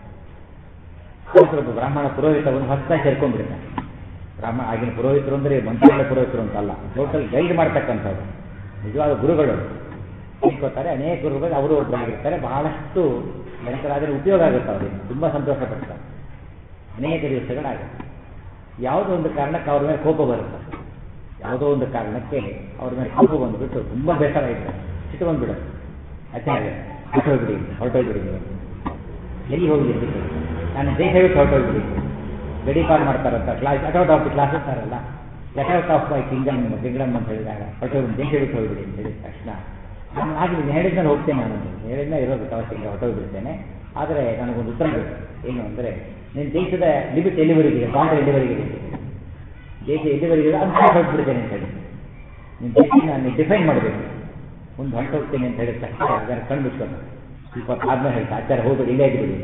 ಒಬ್ಬ ಬ್ರಾಹ್ಮಣ ಪುರೋಹಿತವನ್ನು ಹೊಸ ಸೇರ್ಕೊಂಡ್ಬಿಡ್ತಾನೆ ಬ್ರಾಹ್ಮಣ ಆಗಿನ ಪುರೋಹಿತರು ಅಂದರೆ ಮಂತ್ರಿಗಳ ಪುರೋಹಿತರು ಅಂತಲ್ಲ ಟೋಟಲ್ ಗೈಡ್ ಮಾಡ್ತಕ್ಕಂಥವ್ರು ನಿಜವಾದ ಗುರುಗಳು ತಿಳ್ಕೊತಾರೆ ಅನೇಕ ಗುರುಗಳು ಅವರು ಒಬ್ಬರಾಗಿರ್ತಾರೆ ಬಹಳಷ್ಟು ಜನಕರಾಜರ ಉಪಯೋಗ ಆಗುತ್ತೆ ಅವರಿಗೆ ತುಂಬ ಸಂತೋಷ ಪಡ್ತಾರೆ ಅನೇಕ ದಿವಸಗಳಾಗುತ್ತೆ ಯಾವುದೋ ಒಂದು ಕಾರಣಕ್ಕೆ ಅವ್ರ ಮೇಲೆ ಕೋಪ ಬರುತ್ತೆ ಯಾವುದೋ ಒಂದು ಕಾರಣಕ್ಕೆ ಅವ್ರ ಮೇಲೆ ಕೋಪ ಬಂದುಬಿಟ್ಟು ತುಂಬ ಬೇಸರ ಇದ್ದಾರೆ ಸಿಟ್ಟು ಬಂದ್ಬಿಡುತ್ತೆ ಆಚಾರ್ಯ ಹೊರಟೋಗ್ಬಿಡಿ ಹೊರಟೋಗ್ಬಿಡಿ ಎಲ್ಲಿ ಹೋಗಲಿ ಅಂತ ಕೇಳಿ ನಾನು ದೇಶ ಬಿಟ್ಟು ಹೊರಟೋಗ್ಬಿಡಿ ಗಡಿಪಾರು ಮಾಡ್ತಾರಂತ ಕ್ಲಾಸ್ ಅಟೌಟ್ ಆಫ್ ದಿ ಕ್ಲಾಸ್ ಇರ್ತಾರಲ್ಲ ಅಟೌಟ್ ಆಫ್ ಮೈ ಕಿಂಗಮ್ ಕಿಂಗ್ಡಮ್ ಅಂತ ಹೇಳಿದಾಗ ಹೊರಟೋಗ್ಬಿಡಿ ದೇಶ ಬಿಟ್ಟು ಹೋಗ್ಬಿಡಿ ಅಂತ ಹೇಳಿದ ತಕ್ಷಣ ನಾನು ಆಗಲಿ ಹೇಳಿದ್ಮೇಲೆ ಹೋಗ್ತೇನೆ ನಾನು ಹೇಳಿದ್ಮೇಲೆ ಇರೋದು ಅವಶ್ಯಕ ಹೊರಟೋಗ್ಬಿಡ್ತೇನೆ ಆದರೆ ನನಗೊಂದು ಉತ್ತರ ಬೇಕು ಏನು ಅಂದರೆ ನಿನ್ನ ದೇಶದ ಲಿಮಿಟ್ ಎಲ್ಲಿವರೆಗಿದೆ ಬಾಂಡ್ರ್ ಎಲ್ಲಿವರೆಗಿದೆ ಅಂತ ಹೇಳಿ. ದೇಶ ಎಲ್ಲಿವರೆಗಿದೆ ಅಂತ ಹೊರಟ್ಬಿಡ್ತೇನೆ ಅಂತ ಹೇಳಿ ನಿನ್ನ ದೇಶ ನಾನು ಡಿಫೈನ್ ಮಾಡಬೇಕು ಮುಂದೆ ಹೊರಟೋಗ್ತೇನೆ ಅಂತ ಹೇಳಿದ ತಕ್ಷಣ ಅದನ್ನು ಕಣ್ಣು ಬಿಟ್ಕೊಂಡು ಸ್ವಲ್ಪ ಹೊತ್ತು ಆದ್ಮೇಲೆ ಹೇಳ್ತಾ ಆಚಾರ ಹೋಗ್ಬೇಡಿ ಇಲ್ಲೇ ಇದ್ಬಿಡಿ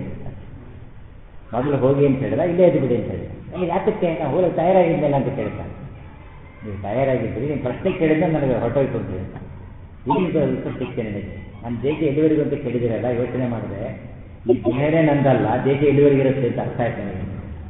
ಮೊದಲು ಹೋಗಿ ಅಂತ ಹೇಳಿದ ಇಲ್ಲೇ ಇದ್ಬಿಡಿ ಅಂತ ಹೇಳಿ ಈಗ ಯಾತಕ್ಕೆ ನಾವು ಹೋಗಲು ತಯಾರಾಗಿದ್ದಲ್ಲ ಅಂತ ಕೇಳ್ತಾನೆ ನೀವು ತಯಾರಾಗಿದ್ದೀರಿ ನಿಮ್ಮ ಪ್ರಶ್ನೆ ಕೇಳಿದ್ರೆ ನನಗೆ ಹೊರಟೋಯ್ತು ಅಂತ ಹೇಳ್ತಾನೆ ಈಗ ಉತ್ತರ ಸಿಗ್ತೇನೆ ನನಗೆ ನನ್ನ ದೇಶ ಎಲ್ಲಿವರೆಗೂ ಅಂತ ಕೇಳಿದಿರಲ್ಲ ಯೋಚನೆ ಮಾಡಿದ್ರೆ ಈ ದೇಹನೇ ನಂದಲ್ಲ ದೇಶ ಎಲ್ಲಿವರೆಗಿರುತ್ತೆ ಅಂತ ಅರ್ಥ ಆಯ್ತು ನನಗೆ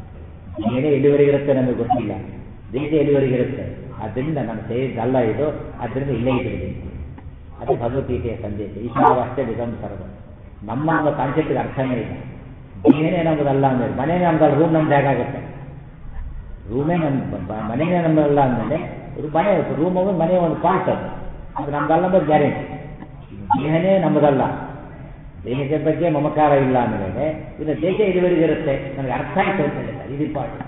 ದೇಹನೇ ಎಲ್ಲಿವರೆಗಿರುತ್ತೆ ನನಗೆ ಗೊತ್ತಿಲ್ಲ ದೇಶ ಎಲ್ಲಿವರೆಗಿರುತ್ತೆ ಆದ್ದರಿಂದ ನಾನು ಸೇರಿದ್ದಲ್ಲ ಇದು ಆದ್ದರಿಂದ ಇಲ್ಲೇ ಇದ್ದೀರಿ ಅದು ಭಗವದ್ಗೀತೆಯ ಸಂದೇಶ ಈಶ್ವರವಷ್ಟೇ ನಿಗಮ್ ಸರ್ವ ನಮ್ಮ ಅನ್ನೋ ಕಾನ್ಸೆಪ್ಟ್ಗೆ ಅರ್ಥನೇ ಇಲ್ಲ ದೇಹನೇ ನಮ್ಮದಲ್ಲ ಅಂದ್ಮೇಲೆ ಮನೆನೇ ನಮ್ದಲ್ಲ ರೂಮ್ ನಮ್ದು ಹೇಗಾಗುತ್ತೆ ರೂಮೇ ನಮ್ಮ ಮನೆನೇ ನಮ್ಮದಲ್ಲ ಅಂದಮೇಲೆ ಮನೆ ರೂಮ್ ಹೋಗಿ ಮನೆ ಒಂದು ಪಾರ್ಟ್ ಅದು ಅದು ನಮ್ದಲ್ಲ ಅನ್ನೋದು ಗ್ಯಾರಂಟಿ ದೇಹನೇ ನಮ್ಮದಲ್ಲ ದೇಹದ ಬಗ್ಗೆ ಮಮಕಾರ ಇಲ್ಲ ಅಂದಮೇಲೆ ಇನ್ನು ದೇಶ ಇದುವರೆಗೆ ಇರುತ್ತೆ ನನಗೆ ಅರ್ಥ ಆಯ್ತು ಅಂತ ಹೇಳ್ತಾರೆ ಇದು ಇಂಪಾರ್ಟೆಂಟ್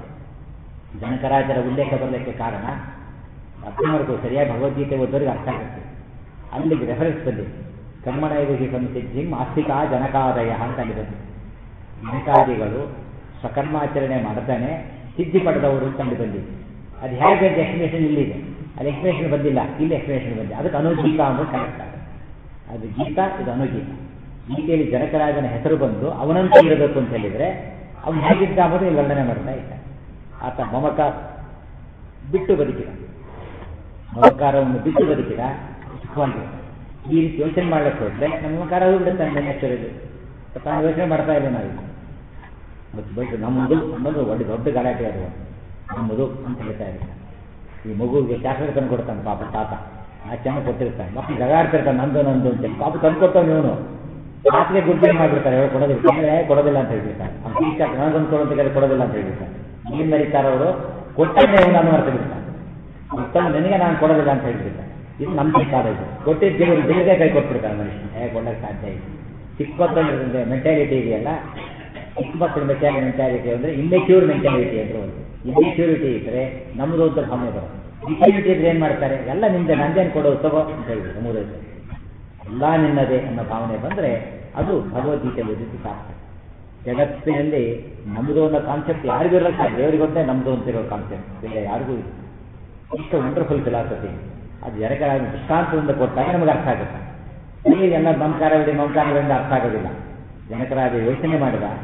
ಜನಕರಾಜರ ಉಲ್ಲೇಖ ಬರಲಿಕ್ಕೆ ಕಾರಣ ಅರ್ಥ ಮಾಡ್ಕೋ ಸರಿಯಾಗಿ ಭಗವದ್ಗೀತೆ ಓದೋರಿಗೆ ಅರ್ಥ ಆಗುತ್ತೆ ಅಲ್ಲಿಗೆ ರೆಫರೆನ್ಸ್ ಬಂದಿದೆ ಕರ್ಮಣೈವಿಹಿ ಸಂಸಿದ್ಧಿಂ ಆಸ್ತಿಕಾ ಜನಕಾದಯ ಅಂತ ಅಲ್ಲಿ ಬಂದಿದೆ ಜನಕಾದಿಗಳು ಸ್ವಕರ್ಮಾಚರಣೆ ಮಾಡ್ತಾನೆ ಸಿದ್ಧಿ ಪಡೆದವರು ಅಂತ ಅಲ್ಲಿ ಬಂದಿದೆ ಅದು ಹೇಗೆ ಅಂತ ಎಕ್ಸ್ಪ್ಲೇಷನ್ ಇಲ್ಲಿದೆ ಅದು ಎಕ್ಸ್ಪ್ಲೇಷನ್ ಬಂದಿಲ್ಲ ಇಲ್ಲಿ ಎಕ್ಸ್ಪ್ಲೇಷನ್ ಬಂದಿದೆ ಅದಕ್ಕೆ ಅನುಗೀತ ಅನ್ನೋದು ಕರೆಕ್ಟ್ ಆಗುತ್ತೆ ಅದು ಗೀತ ಇದು ಅನುಗೀತ ಗೀತೆಯಲ್ಲಿ ಜನಕರಾಜನ ಹೆಸರು ಬಂದು ಅವನಂತೆ ಇರಬೇಕು ಅಂತ ಹೇಳಿದರೆ ಅವನು ಹೇಗಿದ್ದ ಅನ್ನೋದು ಇಲ್ಲಿ ವರ್ಣನೆ ಮಾಡ್ತಾ ಇದ್ದ ಆತ ಮಮಕ ಬಿಟ್ಟು ಬದುಕಿದ ಮಮಕಾರವನ್ನು ಬಿಟ್ಟು ಬದುಕಿದ ಸುಖವಾಗಿರ್ತಾನೆ ಈ ರೀತಿ ಯೋಚನೆ ಮಾಡ್ಲಿಕ್ಕೆ ಹೋದ್ರೆ ನಮ್ಮ ಮಮಕಾರ ಹೋಗ್ಬಿಡುತ್ತೆ ನ್ಯಾಚುರಲಿ ತಾನು ಯೋಚನೆ ಮಾಡ್ತಾ ಇಲ್ಲ ನಾವು ಮತ್ತು ಬಟ್ ನಮ್ಮದು ನಮ್ಮದು ಒಳ್ಳೆ ದೊಡ್ಡ ಗಲಾಟೆ ಅದು ನಮ್ಮದು ಅಂತ ಹೇಳ್ತಾ ಇರ್ತಾನೆ ಈ ಮಗುವಿಗೆ ಚಾಕ್ಲೇಟ್ ತಂದು ಕೊಡ್ತಾನೆ ಪಾಪ ತಾತ ಆ ಚೆನ್ನಾಗಿ ಕೊಟ್ಟಿರ್ತಾನೆ ಮಕ್ಕಳು ಜಗಾಡ್ತಿರ್ತಾನೆ ನಂದು ನಂದು ಅಂತ ಪಾಪ ತಂದು ಕೊಟ್ಟವ್ ಇವನು ರಾತ್ರಿ ಗುಡ್ ಏನು ಮಾಡಿಬಿಡ್ತಾರೆ ಹೇಳಿ ಕೊಡೋದಿಲ್ಲ ಅಂದರೆ ಕೊಡೋದಿಲ್ಲ ಅಂತ ಹೇಳ್ಬಿಡ್ತಾರೆ ಅವ್ನು ಟೀ ಚಾಕ್ ನನಗೊಂದು ಕೊಡು ಅಂತ ಕೇಳಿ ಕೊಡೋದಿಲ್ಲ ಅಂತ ಹೇಳ್ಬಿಡ್ತಾರೆ ಏನು ಮರೀತಾರೆ ಅವರು ಕೊಟ್ಟನ್ನೇ ನಾನು ಮಾಡ್ತಾ ಬಿಡ್ತಾನೆ ಉತ್ತಮ ನಿನಗೆ ನಾನು ಕೊಡೋದಿಲ್ಲ ಅಂತ ಹೇಳ್ಬಿಡ್ತಾನೆ ಇದು ನಮ್ಮ ಸರ್ಕಾರ ಇದು ಕೊಟ್ಟಿದ್ದ ದೇವರು ದೇವರಿಗೆ ಕೈ ಕೊಟ್ಬಿಡ್ತಾರೆ ಮನುಷ್ಯನ ಹೇಗೆ ಕೊಡೋಕ್ಕೆ ಸಾಧ್ಯ ಇಲ್ಲ ಚಿಕ್ಕ ಮಕ್ಕಳ ಮೆಂಟಾಲಿಟಿ ಇದೆಯಲ್ಲ ಚಿಕ್ಕ ಮಕ್ಕಳ ಮೆಂಟಾಲಿ ಮೆಂಟಾಲಿಟಿ ಅಂದರೆ ಇಮ್ಮೆಚ್ಯೂರ್ ಮೆಂಟಾಲಿಟಿ ಅಂದ್ರೆ ಒಂದು ಇಮ್ಮೆಚ್ಯೂರಿಟಿ ಇದ್ದರೆ ನಮ್ಮದು ಅಂತ ಭಾವನೆ ಬರುತ್ತೆ ಮೆಚ್ಯೂರಿಟಿ ಇದ್ರೆ ಏನು ಮಾಡ್ತಾರೆ ಎಲ್ಲ ನಿಂದೆ ನಂದೇನು ಕೊಡೋದು ತಗೋ ಅಂತ ಹೇಳ್ಬಿಟ್ಟು ಮೂರೈದು ಎಲ್ಲ ನಿನ್ನದೇ ಅನ್ನೋ ಭಾವನೆ ಬಂದರೆ ಅದು ಭಗವದ್ಗೀತೆ ಓದಿದ್ದು ಸಾರ್ಥಕ ಜಗತ್ತಿನಲ್ಲಿ ನಮ್ಮದು ಅನ್ನೋ ಕಾನ್ಸೆಪ್ಟ್ ಯಾರಿಗೂ ಇರಲ್ಲ ದೇವರಿಗೆ ಗೊತ್ತೇ ನಮ್ಮದು ಅಂತಿರೋ ಕಾನ್ಸೆಪ್ಟ್ ಬೇರೆ ಯಾರಿಗೂ ಇಲ್ಲ ಇಷ್ಟು ವಂಡರ್ಫುಲ್ ಫಿಲಾಸಫಿ ಅದು ಜನಗಳ ದೃಷ್ಟಾಂತದಿಂದ ಕೊಟ್ಟಾಗ ನಮಗೆ ಅರ್ಥ ಆಗುತ್ತೆ ಈಗ ಎಲ್ಲ ನಮಕಾರ ಬಿಡಿ ನಮಕಾರಗಳಿಂದ ಅರ್ಥ ಆಗೋದಿಲ್ಲ ಜನಕರಾದ ಯೋಚನೆ ಮಾಡಿದ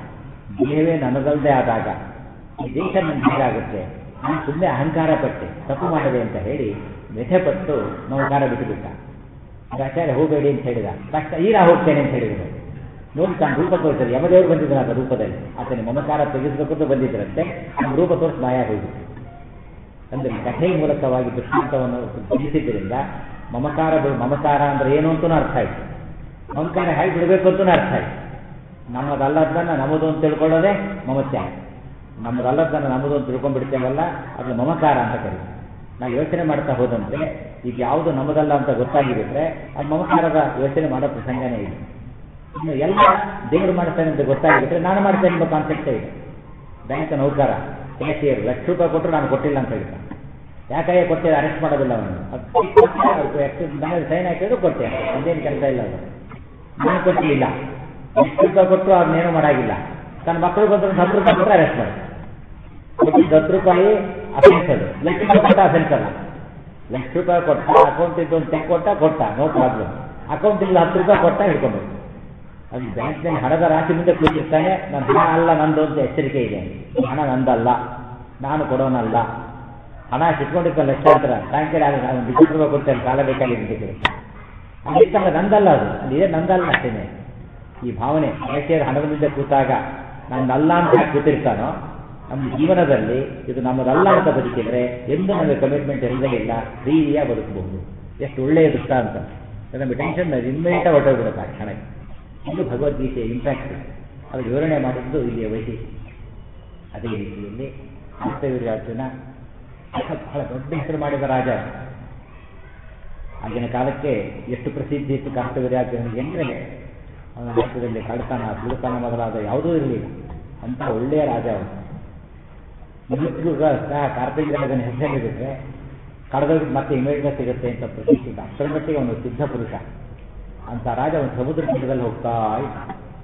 ದೇಹವೇ ನನ್ನದಲ್ಲದೆ ಆದಾಗ ಈ ದೇಶ ನನ್ನ ಹೇಗಾಗುತ್ತೆ ನಾನು ಸುಮ್ಮನೆ ಅಹಂಕಾರ ಪಟ್ಟೆ ತಪ್ಪು ಮಾಡಿದೆ ಅಂತ ಹೇಳಿ ವ್ಯಥೆಪಟ್ಟು ನಮಸ್ಕಾರ ಬಿಟ್ಟುಬಿಟ್ಟ ಆಚಾರ್ಯ ಹೋಗಬೇಡಿ ಅಂತ ಹೇಳಿದ ತಕ್ಷಣ ಈಗ ಹೋಗ್ತೇನೆ ಅಂತ ಹೇಳಿದರು ನೋಡಿ ತಾನು ರೂಪ ತೋರಿಸಿದ್ರು ಯಮದೇವರು ಬಂದಿದ್ರು ಆತ ರೂಪದಲ್ಲಿ ಆತನ ಮಮಕಾರ ತೆಗೆಸಬೇಕು ಅಂತ ಬಂದಿದ್ದರಂತೆ ನಮ್ಮ ರೂಪ ತೋರಿಸಿ ಮಾಯ ಹೋಗಿತ್ತು ಅಂದರೆ ಕಥೆಯ ಮೂಲಕವಾಗಿ ದೃಷ್ಟಾಂತವನ್ನು ತಿಳಿಸಿದ್ದರಿಂದ ಮಮಕಾರ ಬಿ- ಮಮಕಾರ ಅಂದ್ರೆ ಏನು ಅಂತಲೂ ಅರ್ಥ ಆಯ್ತು ಮಮಕಾರ ಹೇಗೆ ಬಿಡಬೇಕು ಅಂತಲೂ ಅರ್ಥ ಆಯ್ತು ನಮ್ಮದಲ್ಲದನ್ನ ನಮ್ಮದು ಅಂತ ತಿಳ್ಕೊಳ್ಳೋದೇ ಮಮತ್ಯ ನಮ್ಮದಲ್ಲದನ್ನ ನಮ್ಮದು ಅಂತ ತಿಳ್ಕೊಂಡ್ಬಿಡ್ತೇವಲ್ಲ ಅದು ಮಮಕಾರ ಅಂತ ಕರೀತೀವಿ ನಾವು ಯೋಚನೆ ಮಾಡ್ತಾ ಹೋದಂತೆ ಈಗ ಯಾವುದು ನಮ್ಮದಲ್ಲ ಅಂತ ಗೊತ್ತಾಗಿಬಿಟ್ರೆ ಅದು ಮಮಕಾರದ ಯೋಚನೆ ಮಾಡೋ ಪ್ರಸಂಗನೇ ಇದೆ ಇನ್ನು ಎಲ್ಲ ದೇವರು ಮಾಡ್ತಾನೆ ಅಂತ ಗೊತ್ತಾಗಿಬಿಟ್ರೆ ನಾನು ಮಾಡ್ತೇನೆ ಎಂಬ ಕಾನ್ಸೆಪ್ಟೇ ಇದೆ ಬ್ಯಾಂಕ್ ನೌಕರ ಕ್ಯಾಶಿಯರ್ ಲಕ್ಷ ರೂಪಾಯಿ ಕೊಟ್ಟರು ನಾನು ಕೊಟ್ಟಿಲ್ಲ ಅಂತ ಹೇಳ್ತಾನೆ ಯಾಕಾಗೆ ಕೊಟ್ಟಿಲ್ಲ ಅರೆಸ್ಟ್ ಮಾಡೋದಿಲ್ಲ ಅವನು ಅದು ಸೈನ್ ಹಾಕಿದ್ರು ಕೊಟ್ಟೆ ಅದೇನು ಕೆಲಸ ಇಲ್ಲ ಅದು ನಾನು ಕೊಟ್ಟಿಲ್ಲ ಎಷ್ಟು ರೂಪಾಯಿ ಕೊಟ್ಟರು ಅದನ್ನೇನು ಮಾಡಾಗಿಲ್ಲ ತನ್ನ ಮಕ್ಕಳು ಬಂದ್ರೆ ಹತ್ತು ರೂಪಾಯಿ ಕೊಟ್ಟರೆ ಅರೆಸ್ಟ್ ಮಾಡಿ ಕೊಟ್ಟಿದ್ದು ಹತ್ತು ರೂಪಾಯಿ ಅಫೆನ್ಸ್ ಅದು ಲಕ್ಷ ರೂಪಾಯಿ ಕೊಟ್ಟ ಅಫೆನ್ಸ್ ಅಲ್ಲ ಲಕ್ಷ ರೂಪಾಯಿ ಕೊಟ್ಟ ಅಕೌಂಟ್ ಇದ್ದು ಒಂದು ಚೆಕ್ ಕೊಟ್ಟ ಕೊಟ್ಟ ನೋ ಪ್ರಾಬ್ಲಮ್ ಅಕೌಂಟ್ ಇಲ್ಲ ಹತ್ತು ರೂಪಾಯಿ ಕೊಟ್ಟ ಹಿಡ್ಕೊಂಡು ಅದು ಬ್ಯಾಂಕ್ನಲ್ಲಿ ಹಣದ ರಾಶಿ ಮುಂದೆ ಕೂತಿರ್ತಾನೆ ನನ್ನ ಹಣ ಅಲ್ಲ ನಂದು ಅಂತ ಎಚ್ಚರಿಕೆ ಇದೆ ಈ ಹಣ ನಂದಲ್ಲ ನಾನು ಕೊಡೋನಲ್ಲ ಹಣ ಸಿಟ್ಕೊಂಡಿರ್ತಾನೆ ಲಕ್ಷಾಂತರ ಬ್ಯಾಂಕಲ್ಲಿ ಆಗ ನಾನು ಇಪ್ಪತ್ತು ರೂಪಾಯಿ ಕೊಡ್ತೇನೆ ಕಾಲ ಬೇಕಾಗಿ ಅಲ್ಲಿ ನಂದಲ್ಲ ಅದು ಅಲ್ಲಿ ಇದೆ ನಂದಲ್ಲ ಅಷ್ಟೇನೆ ಈ ಭಾವನೆ ಕ್ಯಾಶಿಯರ್ ಹಣದ ಮುಂದೆ ಕೂತಾಗ ನನ್ನಲ್ಲ ಅಂತ ಯಾಕೆ ಕೂತಿರ್ತಾನೋ ನಮ್ಮ ಜೀವನದಲ್ಲಿ ಇದು ನಮ್ಮದಲ್ಲ ಅಂತ ಬದುಕಿದ್ರೆ ಎಂದು ನಮಗೆ ಕಮಿಟ್ಮೆಂಟ್ ಇರದೇ ಇಲ್ಲ ಫ್ರೀಯಾಗಿ ಬದುಕಬಹುದು ಎಷ್ಟು ಒಳ್ಳೆಯ ದೃಷ್ಟಾಂತ ನಮಗೆ ಟೆನ್ಷನ್ ಇನ್ಮೇಟ ಹೊರಟೋಗ್ಬಿಡುತ್ತೆ ಆ ಕ್ಷಣಕ್ಕೆ ಇದು ಭಗವದ್ಗೀತೆಯ ಇಂಪ್ಯಾಕ್ಟ್ ಅದು ವಿವರಣೆ ಮಾಡಿದ್ದು ಇಲ್ಲಿಯ ವೈಶಿಷ್ಟ್ಯ ಅದೇ ರೀತಿಯಲ್ಲಿ ಕರ್ತವ್ಯರಾಜನ ಬಹಳ ದೊಡ್ಡ ಹೆಸರು ಮಾಡಿದ ರಾಜ ಆಗಿನ ಕಾಲಕ್ಕೆ ಎಷ್ಟು ಪ್ರಸಿದ್ಧಿ ಇತ್ತು ಕರ್ತವ್ಯರಾಜನಿಗೆ ಅಂದರೆ ಅವನ ರಾಜ್ಯದಲ್ಲಿ ಕಳ್ತನ ಸುಳ್ತನ ಮೊದಲಾದ ಯಾವುದೂ ಇರಲಿಲ್ಲ ಅಂತ ಒಳ್ಳೆಯ ರಾಜ ಅವನು ಇವತ್ತಿಗೂ ಸಹ ಕಾರ್ತಿಕರಾಜನ ಹೆಸರು ಬಿಟ್ಟರೆ ಕಳೆದೋಗಿ ಮತ್ತೆ ಇಮೇಜ್ನ ಸಿಗುತ್ತೆ ಅಂತ ಪ್ರಸಿದ್ಧ ಅಷ್ಟರ ಮಟ್ಟಿಗೆ ಅವನು ಸಿದ್ಧ ಪುರುಷ ಅಂತ ರಾಜ ಅವನು ಸಮುದ್ರ ತೀರದಲ್ಲಿ ಹೋಗ್ತಾ ಇದ್ದ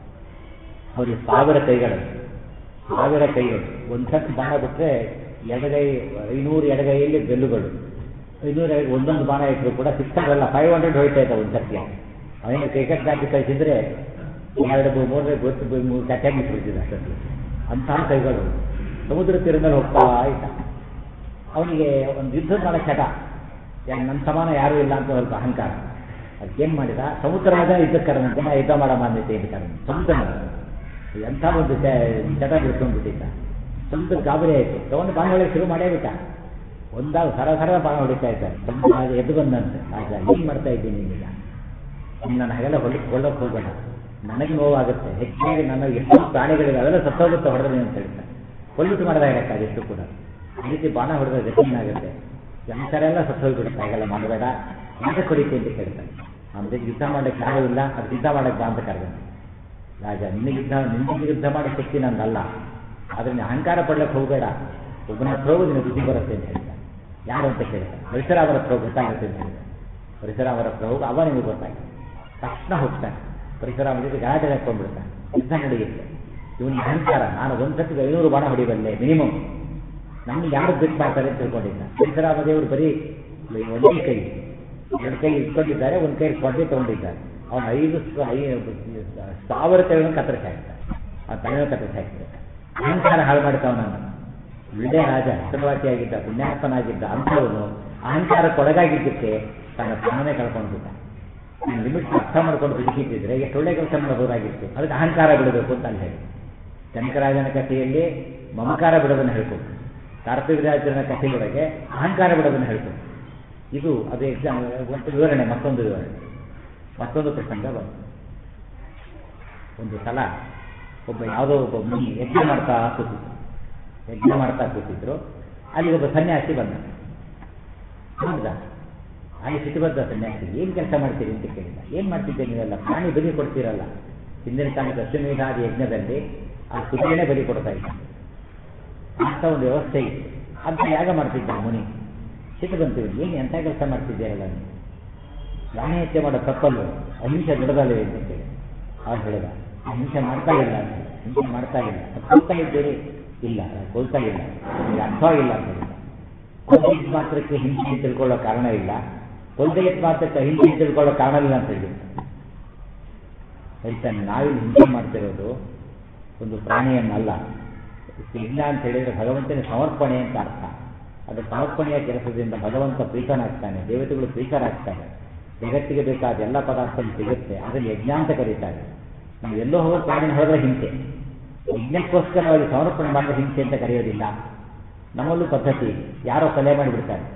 ಅವರಿಗೆ ಸಾವಿರ ಕೈಗಳು ಸಾವಿರ ಕೈಗಳು ಒಂದು ಸತಿ ಬಾಣ ಬಿಟ್ಟರೆ ಎಡಗೈ ಐನೂರು ಎಡಗೈಯಲ್ಲಿ ಬೆಲ್ಲುಗಳು ಐನೂರು ಎಡಗೈ ಒಂದೊಂದು ಬಾಣ ಇಟ್ಟರು ಕೂಡ ಸಿಕ್ಸ್ ಹಂಡ್ರೆಡ್ ಫೈವ್ ಹಂಡ್ರೆಡ್ ಹೋಯ್ತಾ ಇದ್ದ ಒಂದು ಸತ್ಯ ಅವನಿಗೆ ಕ್ರಿಕೆಟ್ ಮ್ಯಾಚ್ ಕಳಿಸಿದ್ರೆ ಎರಡು ಮೂರನೇ ಗೊತ್ತು ಮೂರು ಕಟ್ಟೆ ಬಿಟ್ಬಿಡ್ತಿದ್ದ ಅಷ್ಟೊಂದು ಅಂತಹ ಕೈಗಳು ಸಮುದ್ರ ತೀರದಲ್ಲಿ ಹೋಗ್ತಾ ಇದ್ದ ಅವನಿಗೆ ಒಂದು ಯುದ್ಧ ಮಾಡೋ ಚಟ ಯಾಕೆ ನನ್ನ ಸಮಾನ ಯಾರೂ ಇಲ್ಲ ಅಂತ ಸ್ವಲ್ಪ ಅಹಂಕಾರ ಅದಕ್ಕೇನು ಮಾಡಿದ ಸಮುದ್ರರಾಜ ಯುದ್ಧಕ್ಕೆ ಕರೆದಂತೆ ನಾ ಯುದ್ಧ ಮಾಡೋ ಮಾನ್ಯತೆ ಅಂತ ಕರೆದ ಸಮುದ್ರ ಎಂಥ ಒಂದು ಚ- ಚಟ ಬಿಡ್ಕೊಂಡ್ಬಿಟ್ಟಿದ್ದ ಸಮುದ್ರ ಗಾಬರಿ ಆಯಿತು ತಗೊಂಡು ಬಾಣ ಹೊಡೆಯಕ್ಕೆ ಶುರು ಮಾಡೇ ಬಿಟ್ಟ ಒಂದಾಗ ಸರ ಸರ ಬಾಣ ಹೊಡಿತಾ ಇದ್ದಾರೆ ಸಮುದ್ರ ರಾಜ ಎದ್ದು ಬಂದಂತೆ ರಾಜ ಏನು ಮಾಡ್ತಾ ಇದ್ದೀನಿ ನೀನೀಗ ನೀನು ನನ್ನ ಹಾಗೆಲ್ಲ ಹೊಲಿಕ್ಕೆ ಕೊಳ್ಳೋಕೆ ಹೋಗಬೇಡ ನನಗೆ ನೋವಾಗುತ್ತೆ ಹೆಚ್ಚಾಗಿ ನನ್ನ ಎಷ್ಟು ಪ್ರಾಣಿಗಳಿವೆ ಅವೆಲ್ಲ ಸತ್ತೋಗುತ್ತೆ ಹೊಡೆದ್ರೆ ಅಂತ ಹೇಳ್ತಾರೆ ಕೊಲ್ಲಿಟ್ಟು ಮಾಡಿದಾಗ ಎಷ್ಟು ಕೂಡ ಈ ರೀತಿ ಬಾಣ ಹೊಡೆದ್ರೆ ಗಟ್ಟಿನಾಗುತ್ತೆ ಎಲ್ಲ ಸತ್ತೋಗ್ಬಿಡುತ್ತೆ ಹಾಗೆಲ್ಲ ಮಾಡಬೇಡ ಯಾಕೆ ಕೊಡಿತೆ ಅಂತ ಕೇಳ್ತಾನೆ ನಮ್ಮ ಜೊತೆ ಯುದ್ಧ ಮಾಡಕ್ಕೆ ಆಗೋದಿಲ್ಲ ಅದು ಯುದ್ಧ ಮಾಡಕ್ಕೆ ಬಾ ಅಂತ ಕರೆದಾನೆ ರಾಜ ನಿನ್ನ ಯುದ್ಧ ನಿನ್ನ ಯುದ್ಧ ಮಾಡೋ ಶಕ್ತಿ ನಂದಲ್ಲ ಆದರೆ ನೀನು ಅಹಂಕಾರ ಪಡ್ಲಿಕ್ಕೆ ಹೋಗಬೇಡ ಒಬ್ಬನ ಹತ್ರ ಹೋಗು ನಿನ್ನ ಬುದ್ಧಿ ಬರುತ್ತೆ ಅಂತ ಹೇಳ್ತಾನೆ ಯಾರು ಅಂತ ಕೇಳ್ತಾನೆ ಪರಿಸರ ಅವರ ಹತ್ರ ಹೋಗಿ ಗೊತ್ತಾಗುತ್ತೆ ಅಂತ ಹೇಳ್ತಾನೆ ಪರಿಸರ ಅವರ ಹತ್ರ ಹೋಗಿ ಅವ ನಿಮಗೆ ಗೊತ್ತಾಗುತ್ತೆ ತಕ್ಷಣ ಹೋಗ್ತಾನೆ ಪರಿಸರ ಅವನ ಜೊತೆ ಗಲಾಟೆ ಹಾಕೊಂಡ್ಬಿಡ್ತಾನೆ ಯುದ್ಧ ನಡೆಯುತ್ತೆ ಇವನಿಗೆ ಅಹಂಕಾರ ನಾನು ಒಂದು ಸತಿಗೆ ಐನೂರು ಬಾಣ ಹೊಡಿಬಲ್ಲೆ ಮಿನಿಮಮ್ ನಮ್ಗೆ ಯಾರು ಬಿಟ್ಟು ಮಾಡ್ತಾರೆ ಅಂತ ತಿಳ್ಕೊಂಡಿದ್ದ ಸಿದ್ದರಾಮದೇವರು ಬರೀ ಒಂದೇ ಕೈ ಎರಡು ಕೈ ಇಟ್ಕೊಂಡಿದ್ದಾರೆ ಒಂದು ಕೈ ಸ್ಪರ್ಧೆ ತಗೊಂಡಿದ್ದಾರೆ ಅವನು ಐದು ಸ- ಐ- ಸಾವಿರ ಕೈಗಳನ್ನು ಕತ್ತರಿಸಿ ಹಾಕ್ತಾರೆ ಆ ತಲೆಯನ್ನು ಕತ್ತರಿಸಿ ಹಾಕ್ತಾರೆ ಅಹಂಕಾರ ಹಾಳು ಮಾಡ್ತಾವನನ್ನು ಒಳ್ಳೆ ರಾಜ ಹೆಸರುವಾಸಿಯಾಗಿದ್ದ ಪುಣ್ಯಾತ್ಮನಾಗಿದ್ದ ಅಂಥವನು ಅಹಂಕಾರಕ್ಕೆ ಒಳಗಾಗಿದ್ದಕ್ಕೆ ತನ್ನ ಪ್ರಾಣನೇ ಕಳ್ಕೊಂಡ್ಬಿಟ್ಟ ಲಿಮಿಟ್ ಅರ್ಥ ಮಾಡ್ಕೊಂಡು ಬದುಕಿದ್ದಿದ್ರೆ ಎಷ್ಟು ಒಳ್ಳೆ ಕೆಲಸ ಮಾಡಬಹುದಾಗಿತ್ತು ಅದಕ್ಕೆ ಅಹಂಕಾರ ಬಿಡಬೇಕು ಅಂತ ಅಲ್ಲಿ ಹೇಳಿ ಕನಕರಾಜನ ಕಥೆಯಲ್ಲಿ ಮಮಕಾರ ಬಿಡೋದನ್ನು ಹೇಳ್ಕೊಟ್ಟು ಕಾರ್ತಿಕರಾಜನ ಕಥೆಯೊಳಗೆ ಅಹಂಕಾರ ಬಿಡೋದನ್ನು ಹೇಳ್ಕೊಟ್ಟು ಇದು ಅದು ಎಕ್ಸಾಮ್ ಒಂದು ವಿವರಣೆ ಮತ್ತೊಂದು ವಿವರಣೆ ಮತ್ತೊಂದು ಪ್ರಸಂಗ ಬಂತು ಒಂದು ಸಲ ಒಬ್ಬ ಯಾವುದೋ ಒಬ್ಬ ಮುನಿ ಯಜ್ಞ ಮಾಡ್ತಾ ಕೂತಿದ್ರು ಯಜ್ಞ ಮಾಡ್ತಾ ಕೂತಿದ್ರು ಅಲ್ಲಿ ಒಬ್ಬ ಸನ್ಯಾಸಿ ಬಂದ ಹೌದಾ ಅಲ್ಲಿ ಸಿಟ್ಟುಬದ್ದ ಸನ್ಯಾಸಿ ಏನು ಕೆಲಸ ಮಾಡ್ತೀರಿ ಅಂತ ಕೇಳಿದ ಏನು ಮಾಡ್ತಿದ್ದೆ ನೀವೆಲ್ಲ ಪ್ರಾಣಿ ಬಲಿ ಕೊಡ್ತೀರಲ್ಲ ಹಿಂದಿನ ಕಾಲದ ಅಶ್ವಮೇಧಾದಿ ಯಜ್ಞದಲ್ಲಿ ಆ ಕುದುರೆನೇ ಬಲಿ ಕೊಡ್ತಾ ಇದ್ದ ಅಂತ ಒಂದು ವ್ಯವಸ್ಥೆ ಇತ್ತು ಅಂತ ಯಾಗ ಮಾಡ್ತಿದ್ದ ಮುನಿ ಸಿಟ್ಟು ಬಂತೀವಿ ಏನು ಎಂಥ ಕೆಲಸ ಮಾಡ್ತಿದ್ದೀರಲ್ಲ ನೀವು ನಾನೇ ಹತ್ಯೆ ಮಾಡೋ ತಪ್ಪಲ್ವ ಅಹಿಂಸೆ ದೊಡ್ಡದಲ್ಲವೇ ಅಂತ ಕೇಳಿ ಅವ್ರು ಹೇಳಿದ ಅಹಿಂಸೆ ಮಾಡ್ತಾ ಇಲ್ಲ ಅಂತ ಹೇಳಿ. ಹಿಂಸೆ ಮಾಡ್ತಾ ಇಲ್ಲ ಅದು ಕೊಲ್ತಾ ಇದ್ದೀರಿ ಇಲ್ಲ ನಾನು ಕೊಲ್ತಾ ಇಲ್ಲ ನಿಮಗೆ ಅರ್ಥವಾಗಿಲ್ಲ ಅಂತ ಹೇಳಿದ ಕೊಲ್ದಿದ್ದ ಮಾತ್ರಕ್ಕೆ ಹಿಂಸೆ ಅಂತ ತಿಳ್ಕೊಳ್ಳೋ ಕಾರಣ ಇಲ್ಲ ಕೊಲ್ದಿದ್ದ ಮಾತ್ರಕ್ಕೆ ಹಿಂಸೆ ಅಂತ ತಿಳ್ಕೊಳ್ಳೋ ಕಾರಣ ಇಲ್ಲ ಅಂತ ಹೇಳಿದ ಹೇಳ್ತಾನೆ ನಾವಿಲ್ಲಿ ಹಿಂಸೆ ಮಾಡ್ತಿರೋದು ಒಂದು ಪ್ರಾಣಿಯನ್ನಲ್ಲ ಯಜ್ಞ ಅಂತ ಹೇಳಿದರೆ ಭಗವಂತನ ಸಮರ್ಪಣೆ ಅಂತ ಅರ್ಥ ಅದು ಸಮರ್ಪಣೆಯ ಕೆಲಸದಿಂದ ಭಗವಂತ ಪ್ರೀತನಾಗ್ತಾನೆ ದೇವತೆಗಳು ಪ್ರೀತರಾಗ್ತಾರೆ ಜಗತ್ತಿಗೆ ಬೇಕಾದ ಎಲ್ಲ ಪದಾರ್ಥ ಸಿಗುತ್ತೆ ಅದನ್ನು ಯಜ್ಞ ಅಂತ ಕರೀತಾರೆ ನಾವು ಎಲ್ಲೋ ಹೋಗೋ ಪ್ರಾಣಿನ ಹೋದ್ರೆ ಹಿಂಸೆ ಯಜ್ಞಕ್ಕೋಸ್ಕರವಾಗಿ ಸಮರ್ಪಣೆ ಮಾಡಿದ ಹಿಂಸೆ ಅಂತ ಕರೆಯೋದಿಲ್ಲ ನಮ್ಮಲ್ಲೂ ಪದ್ಧತಿ ಯಾರೋ ಕೊಲೆ ಮಾಡಿಬಿಡ್ತಾರೆ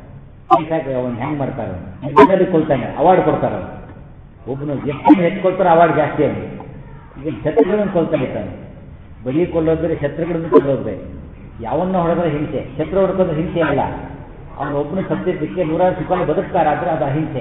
ಅವನು ಹೆಂಗೆ ಮಾಡ್ತಾರೆ ಅವನು ಕೊಲ್ತಾನೆ ಅವಾರ್ಡ್ ಕೊಡ್ತಾರೆ ಅವನು ಒಬ್ಬನು ಎಷ್ಟು ಹೆಚ್ಚು ಕೊಡ್ತಾರೋ ಅವಾರ್ಡ್ ಜಾಸ್ತಿ ಅವನು ಈಗ ಶತ್ರುಗಳನ್ನು ಕೊಲ್ತಾ ಇರ್ತಾನೆ ಬರೀ ಕೊಲ್ಲೋದ್ರೆ ಶತ್ರುಗಳನ್ನು ಕೊಲ್ಲೋದ್ರೆ ಯಾವನ್ನ ಹೊಡೆದ್ರೆ ಹಿಂಸೆ ಶತ್ರು ಹೊಡ್ಕೊಂಡ್ರೆ ಹಿಂಸೆ ಅಲ್ಲ ಅವನು ಒಬ್ಬನು ಸತ್ಯದಕ್ಕೆ ನೂರಾರು ಸುಖ ಬದುಕ್ತಾರಾದ್ರೆ ಅದು ಅಹಿಂಸೆ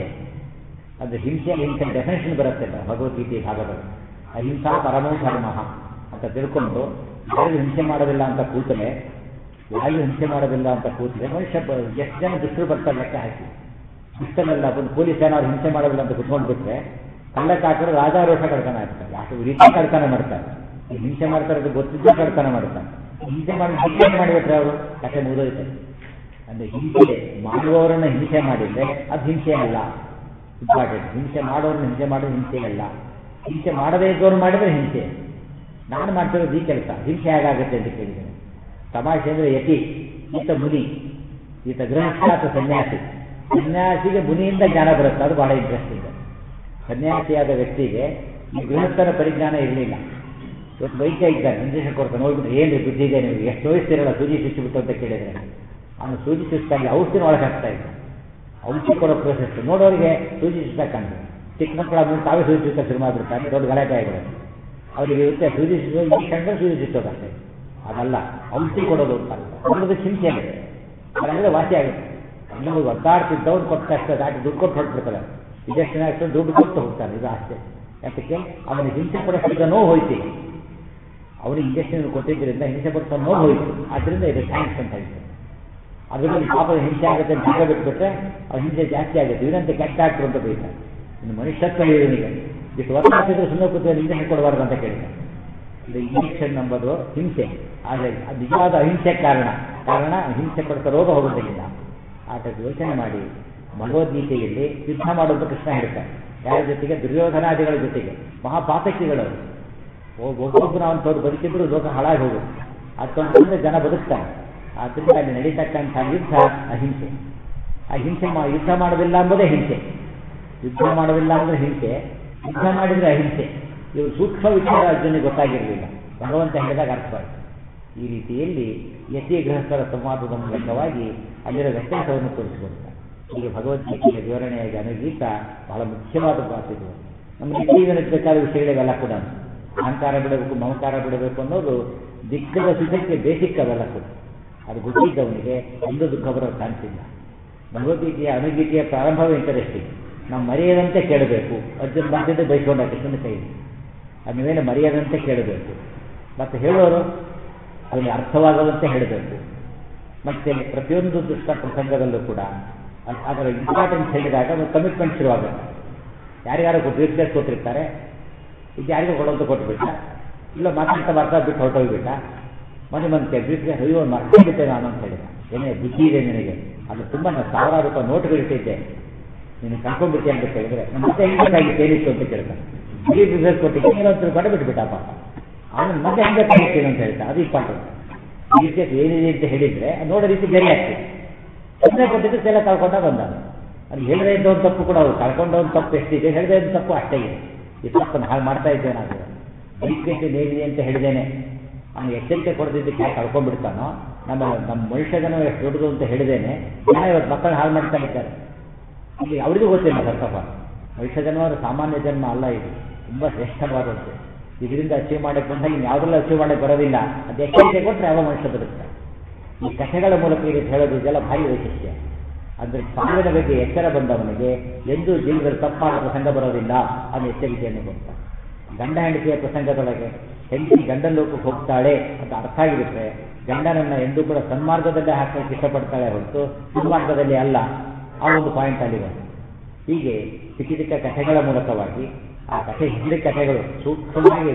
ಅದು ಹಿಂಸೆ ಹಿಂಸೆ ಡೆಫಿನೇಷನ್ ಬರುತ್ತೆ ಭಗವದ್ಗೀತೆ ಭಾಗದಲ್ಲಿ ಅಹಿಂಸಾ ಪರಮೋ ಧರ್ಮ ಅಂತ ತಿಳ್ಕೊಂಡು ಯಾರಿಗೂ ಹಿಂಸೆ ಮಾಡೋದಿಲ್ಲ ಅಂತ ಕೂತಲೆ ಯಾರಿಗೂ ಹಿಂಸೆ ಮಾಡೋದಿಲ್ಲ ಅಂತ ಕೂತಲೆ ಮನುಷ್ಯ ಎಷ್ಟು ಜನ ದುಷ್ಟರು ಬರ್ತಾರೆ ಲೆಕ್ಕ ಹಾಕಿ ದುಷ್ಟನೆಲ್ಲ ಬಂದು ಪೊಲೀಸ್ ಏನಾದ್ರು ಹಿಂಸೆ ಮಾಡೋದಿಲ್ಲ ಅಂತ ಕುತ್ಕೊಂಡು ಬಿಟ್ರೆ ಕಳ್ಳಕ್ಕೆ ಹಾಕಿದ್ರೆ ರಾಜಾರೋಷ ಕಳ್ತನ ಆಗ್ತಾರೆ ಯಾಕೆ ರೀತಿ ಕಳ್ತನ ಮಾಡ್ತಾರೆ ಈ ಹಿಂಸೆ ಮಾಡ್ತಾರೆ ಅದು ಗೊತ್ತಿದ್ದು ಕಳ್ತನ ಮಾಡ್ತಾರೆ ಹಿಂಸೆ ಮಾಡಿ ಹಿಂಸೆ ಮಾಡಿಬಿಟ್ರೆ ಅವರು ಕಥೆ ಮುಗಿದೋಯ್ತು ಅಂದ್ರೆ ಹಿಂಸೆ ಮಾಡುವವರನ್ನ ಹಿಂಸೆ ಮಾಡಿದ್ರೆ ಅದು ಹಿಂಸೆ ಅಲ್ಲ ಇಂಪಾರ್ಟೆಂಟ್ ಹಿಂಸೆ ಮಾಡೋರನ್ನ ಹಿಂಸೆ ಮಾಡೋದು ಹಿಂಸೆ ಅಲ್ಲ ಹಿಂಸೆ ಮಾಡದೇ ಇದ್ದವ್ರು ಮಾಡಿದ್ರೆ ಹಿಂಸೆ ನಾನು ಮಾಡ್ತಿರೋದು ಈ ಕೆಲಸ ಹಿಂಸೆ ಹೇಗಾಗುತ್ತೆ ಅಂತ ಕೇಳಿದ್ದೇನೆ ತಮಾಷೆ ಅಂದರೆ ಯತಿ ಈತ ಮುನಿ ಈತ ಗೃಹಸ್ಥ ಅಥವಾ ಸನ್ಯಾಸಿ ಸನ್ಯಾಸಿಗೆ ಮುನಿಯಿಂದ ಜ್ಞಾನ ಬರುತ್ತೆ ಅದು ಬಹಳ ಇಂಟ್ರೆಸ್ಟಿಂಗ್ ಸನ್ಯಾಸಿಯಾದ ವ್ಯಕ್ತಿಗೆ ಈ ಗೃಹಸ್ಥರ ಪರಿಜ್ಞಾನ ಇರಲಿಲ್ಲ ಇವತ್ತು ವೈದ್ಯ ಇದ್ದಾನೆ ಇಂಜೆಕ್ಷನ್ ಕೊಡ್ತಾನೆ ನೋಡ್ಬಿಟ್ಟು ಏನು ಬುದ್ಧಿ ಇದೆ ನೀವು ಎಷ್ಟು ವಯಸ್ಸಿರಲ್ಲ ಸೂಜಿ ಚುಚ್ಚಿಬಿಟ್ಟು ಅಂತ ಕೇಳಿದ್ರೆ ಅವನು ಸೂಜಿ ಚುಚ್ಚಿದಾಗ ಔಷಧಿನ ಒಳಗೆ ಹಾಕ್ತಾ ಇದ್ದ ಔಷಧಿ ಕೊಡೋ ಪ್ರೋಸೆಸ್ ನೋಡೋರಿಗೆ ಸೂಜಿ ಚುಚ್ಚಾಕ ಕಾಣ್ತದೆ ಚಿಕ್ಕ ಮಕ್ಕಳು ಅದನ್ನು ತಾವೇ ಸೂಜಿ ಚುಚ್ಚ ಶುರು ಮಾಡಿಬಿಡ್ತಾರೆ ದೊಡ್ಡ ಗಲಾಟೆ ಆಗಿಬಿಡುತ್ತೆ ಅವರಿಗೆ ಇರುತ್ತೆ ಸೂಜಿ ಚುಚ್ಚೋ ಇಂಜೆಕ್ಷನ್ ಸೂಜಿ ಚುಚ್ಚೋದಷ್ಟೇ ಅದಲ್ಲ ಔಷಧಿ ಕೊಡೋದು ಅಂತ ಅನ್ನೋದು ಚಿಂತೆ ಇದೆ ಅದಂದ್ರೆ ವಾಸಿ ಆಗುತ್ತೆ ನಮಗೆ ಒದ್ದಾಡ್ತಿದ್ದವ್ರು ಕೊಟ್ಟ ಕಷ್ಟ ದಾಟಿ ದುಡ್ಡು ಕೊಟ್ಟು ಹೊರಟ್ಬಿಡ್ತಾರೆ ಇಂಜೆಕ್ಷನ್ ಹಾಕ್ತಾರೆ ದುಡ್ಡು ಕೊಟ್ಟು ಹೋಗ್ತಾನೆ ಇದು ಅಷ್ಟೇ ಯಾಕೆ ಅವನಿಗೆ ಹಿಂಸೆ ಪಡಿಸಿದ ನೋವು ಹೋಯ್ತು ಅವನಿಗೆ ಇಂಜೆಕ್ಷನ್ ಕೊಟ್ಟಿದ್ದರಿಂದ ಹಿಂಸೆ ಪಡಿಸೋ ನೋವು ಹೋಯ್ತು ಆದ್ದರಿಂದ ಇದು ಥ್ಯಾಂಕ್ಸ್ ಅಂತ ಹೇಳ್ತಾರೆ ಅದರಲ್ಲಿ ಪಾಪದ ಹಿಂಸೆ ಆಗುತ್ತೆ ಅಂತ ಜಾಗ ಬಿಟ್ಬಿಟ್ರೆ ಅವ್ರ ಹಿಂಸೆ ಜಾಸ್ತಿ ಆಗುತ್ತೆ ಇವನಂತೆ ಕೆಟ್ಟ ಡಾಕ್ಟ್ರು ಅಂತ ಬೈತಾರೆ ಇನ್ನು ಮನುಷ್ಯತ್ವ ಇವನಿಗೆ ಇಷ್ಟು ವರ್ಷ ಹಾಕಿದ್ರೆ ಸುಮ್ಮನೆ ಕೂತು ಇಂಜೆಕ್ಷನ್ ಕೊಡಬಾರ್ದು ಅಂತ ಕೇಳ್ತಾರೆ ಇದು ಇಂಜೆಕ್ಷನ್ ನಂಬೋದು ಹಿಂಸೆ ಆದರೆ ಅದು ನಿಜವಾದ ಅಹಿಂಸೆ ಕಾರಣ ಕಾರಣ ಹಿಂಸೆ ಪಡ್ತಾ ರೋಗ ಹೋಗೋದಿಲ್ಲ ಆಟ ಯೋಚನೆ ಮಾಡಿ ಭಗವದ್ಗೀತೆಯಲ್ಲಿ ಯುದ್ಧ ಮಾಡೋದು ಕೃಷ್ಣ ಹೇಳ್ತಾರೆ ಯಾರ ಜೊತೆಗೆ ದುರ್ಯೋಧನಾದಿಗಳ ಜೊತೆಗೆ ಮಹಾಪಾತಕಿಗಳು ಒಬ್ಬೊಬ್ಬರು ಅವನು ಬದುಕಿದ್ರು ಲೋಕ ಹಾಳಾಗಿ ಹೋಗುತ್ತೆ ಅದೊಂದು ಜನ ಬದುಕ್ತಾರೆ ಆದ್ದರಿಂದ ಅಲ್ಲಿ ನಡೀತಕ್ಕಂಥ ಯುದ್ಧ ಅಹಿಂಸೆ ಆ ಹಿಂಸೆ ಮಾ ಯುದ್ಧ ಮಾಡೋದಿಲ್ಲ ಅಂಬೋದೇ ಹಿಂಸೆ ಯುದ್ಧ ಮಾಡೋದಿಲ್ಲ ಅಂದ್ರೆ ಹಿಂಸೆ ಯುದ್ಧ ಮಾಡಿದ್ರೆ ಅಹಿಂಸೆ ಇವರು ಸೂಕ್ಷ್ಮ ವಿಚಾರ ಅರ್ಜುನಿಗೆ ಗೊತ್ತಾಗಿರಲಿಲ್ಲ ಭಗವಂತ ಹೇಳಿದಾಗ ಅರ್ಥವಾಯಿತು ಈ ರೀತಿಯಲ್ಲಿ ಯತಿ ಗೃಹಸ್ಥರ ಸಂವಾದದ ಮೂಲಕವಾಗಿ ಅಲ್ಲಿರೋ ವ್ಯತ್ಯಾಸವನ್ನು ತೋರಿಸಿಕೊಡ್ತಾರೆ ಹೀಗೆ ಭಗವದ್ಗೀತೆಯ ವಿವರಣೆಯಾಗಿ ಅನುಗೀತ ಬಹಳ ಮುಖ್ಯವಾದ ಮಾತಿದು ನಮಗೆ ಜೀವನಕ್ಕೆ ಬೇಕಾದ ವಿಷಯಗಳಿವೆಲ್ಲ ಕೂಡ ಅಹಂಕಾರ ಬಿಡಬೇಕು ಮಮಕಾರ ಬಿಡಬೇಕು ಅನ್ನೋದು ದಿಕ್ಕದ ಸುಖಕ್ಕೆ ಬೇಸಿಕ್ ಅವೆಲ್ಲ ಕೂಡ ಅದು ಗೊತ್ತಿದ್ದವನಿಗೆ ಒಂದು ದುಃಖ ಬರೋ ಚಾನ್ಸ್ ಇಲ್ಲ ಭಗವದ್ಗೀತೆಯ ಅನುಗೀತೆಯ ಪ್ರಾರಂಭವೇ ಇಂಟರೆಸ್ಟಿಂಗ್ ನಾವು ಮರೆಯದಂತೆ ಕೇಳಬೇಕು ಅರ್ಜುನ್ ಮಾತಿದ್ದೆ ಬೈಸ್ಕೊಂಡ ಕೃಷ್ಣನ ಕೈಲಿ ಅದ್ರ ಮೇಲೆ ಮರೆಯದಂತೆ ಕೇಳಬೇಕು ಮತ್ತು ಹೇಳೋರು ಅದನ್ನು ಅರ್ಥವಾಗದಂತೆ ಹೇಳಬೇಕು ಮತ್ತೆ ಪ್ರತಿಯೊಂದು ದುಷ್ಟ ಪ್ರಸಂಗದಲ್ಲೂ ಕೂಡ ಅದರ ಇಂಪಾರ್ಟೆನ್ಸ್ ಹೇಳಿದಾಗ ಒಂದು ಕಮಿಟ್ಮೆಂಟ್ ಶುರುವಾಗುತ್ತೆ ಯಾರ್ಯಾರು ರಿಪ್ಲೇಸ್ ಕೊಟ್ಟಿರ್ತಾರೆ ಇದು ಯಾರಿಗೂ ಕೊಡೋದು ಕೊಟ್ಬಿಟ್ಟ ಇಲ್ಲ ಮಾತಾಡ್ತಾ ಮಾತಾ ಬಿಟ್ಟು ಹೊರಟೋಗ್ಬಿಟ್ಟ ಮನೆ ಮಂತೆ ಬಿಟ್ಟಿಗೆ ಅಯ್ಯೋ ಮರ್ತೋಗ್ಬಿಟ್ಟೆ ನಾನು ಅಂತ ಹೇಳಿದ ಏನೇ ಬುದ್ಧಿ ಇದೆ ನಿನಗೆ ಅದು ತುಂಬ ನಾನು ಸಾವಿರಾರು ರೂಪಾಯಿ ನೋಟ್ಗಳು ಇಟ್ಟಿದ್ದೆ ನೀನು ಕಳ್ಕೊಂಡ್ಬಿಟ್ಟೆ ಅಂತ ಕೇಳಿದ್ರೆ ಮತ್ತೆ ಹೆಂಗಾಗಿತ್ತು ಏನಿತ್ತು ಅಂತ ಕೇಳ್ತಾನೆ ಬಿಡಿ ಬಿಸ್ನೆಸ್ ಕೊಟ್ಟಿದ್ದೆ ಏನೋ ಅಂತ ಕೊಟ್ಟು ಬಿಟ್ಬಿಟ್ಟ ಪಾಪ ಅವನು ಮತ್ತೆ ಹೆಂಗೆ ಕಳಿಸ್ತೀನಿ ಅಂತ ಹೇಳ್ತಾ ಅದು ಇಂಪಾರ್ಟೆಂಟ್ ಈ ರೀತಿ ಏನಿದೆ ಅಂತ ಹೇಳಿದ್ರೆ ನೋಡೋ ರೀತಿ ಬೇರೆ ಆಗ್ತದೆ ಸುಮ್ಮನೆ ಕೊಟ್ಟಿದ್ದು ಎಲ್ಲ ಕಳ್ಕೊಂಡ ಬಂದ ಅದು ಹೇಳದೇ ಇದ್ದ ಒಂದು ತಪ್ಪು ಕೂಡ ಅವ್ರು ಕಳ್ಕೊಂಡ ಒಂದು ತಪ್ಪು ಎಷ್ಟಿದೆ ಹೇಳದೇ ಒಂದು ತಪ್ಪು ಅಷ್ಟೇ ಇದೆ ಈ ತಪ್ಪನ್ನು ಹಾಗೆ ಮಾಡ್ತಾ ಇದ್ದೇನೆ ನಾನು ಬೈಕ್ಗೆ ನೇಗಿದೆ ಅಂತ ಹೇಳಿದ್ದೇನೆ ಅವನು ಎಚ್ಚರಿಕೆ ಕೊಡದಿದ್ದಕ್ಕೆ ಯಾಕೆ ಕಳ್ಕೊಂಡ್ಬಿಡ್ತಾನೋ ನಮ್ಮ ನಮ್ಮ ಮನುಷ್ಯ ಜನ ಎಷ್ಟು ದೊಡ್ಡದು ಅಂತ ಹೇಳಿದ್ದೇನೆ ಜನ ಇವತ್ತು ಮಕ್ಕಳನ್ನ ಹಾಳು ಮಾಡ್ತಾ ಇದ್ದಾರೆ ಇಲ್ಲಿ ಅವರಿಗೂ ಗೊತ್ತಿಲ್ಲ ಕರ್ತವ್ಯ ಮನುಷ್ಯ ಜನ್ಮ ಸಾಮಾನ್ಯ ಜನ್ಮ ಅಲ್ಲ ಇದು ತುಂಬ ಶ್ರೇಷ್ಠವಾದದ್ದು ಇದರಿಂದ ಅಚೀವ್ ಮಾಡಕ್ಕೆ ಬಂದಾಗ ಇನ್ನು ಯಾವುದೆಲ್ಲ ಅಚೀವ್ ಮಾಡಕ್ಕೆ ಬರೋದಿಲ್ಲ ಅದು ಎಚ್ಚರಿಕೆ ಕೊಟ್ಟರೆ ಯಾವ ಮನುಷ್ಯ ಬದುಕ್ತಾರೆ ಈ ಕಥೆಗಳ ಮೂಲಕ ಈ ರೀತಿ ಹೇಳೋದು ಇದೆಲ್ಲ ಭಾರಿ ವೈಶಿಷ್ಟ್ಯ ಅಂದರೆ ಸಾವಿನ ಬಗ್ಗೆ ಎಚ್ಚರ ಬಂದವನಿಗೆ ಎಂದೂ ಜೀವನದಲ್ಲಿ ತಪ್ಪಾದ ಪ್ರಸಂಗ ಬರೋದಿಲ್ಲ ಅನ್ನೋ ಎಚ್ಚರಿಕೆಯನ್ನು ಕೊಡ್ತಾರೆ ಗಂಡ ಹೆಂಡತಿಯ ಪ್ರಸಂಗದೊಳಗೆ ಹೆಂಡತಿ ಗಂಡನ ಲೋಕಕ್ಕೆ ಹೋಗ್ತಾಳೆ ಅಂತ ಅರ್ಥ ಆಗಿಬಿಟ್ರೆ ಗಂಡನನ್ನ ಎಂದೂ ಕೂಡ ಸನ್ಮಾರ್ಗದಲ್ಲೇ ಹಾಕಕ್ಕೆ ಇಷ್ಟಪಡ್ತಾಳೆ ಹೊರತು ದುರ್ಮಾರ್ಗದಲ್ಲಿ ಅಲ್ಲ ಆ ಒಂದು ಪಾಯಿಂಟ್ ಅಲ್ಲಿದೆ ಹೀಗೆ ಚಿಕ್ಕ ಚಿಕ್ಕ ಕಥೆಗಳ ಮೂಲಕವಾಗಿ ಆ ಕಥೆ ಹಿಂದೆ ಕಥೆಗಳು ಸೂಕ್ಷ್ಮವಾಗಿ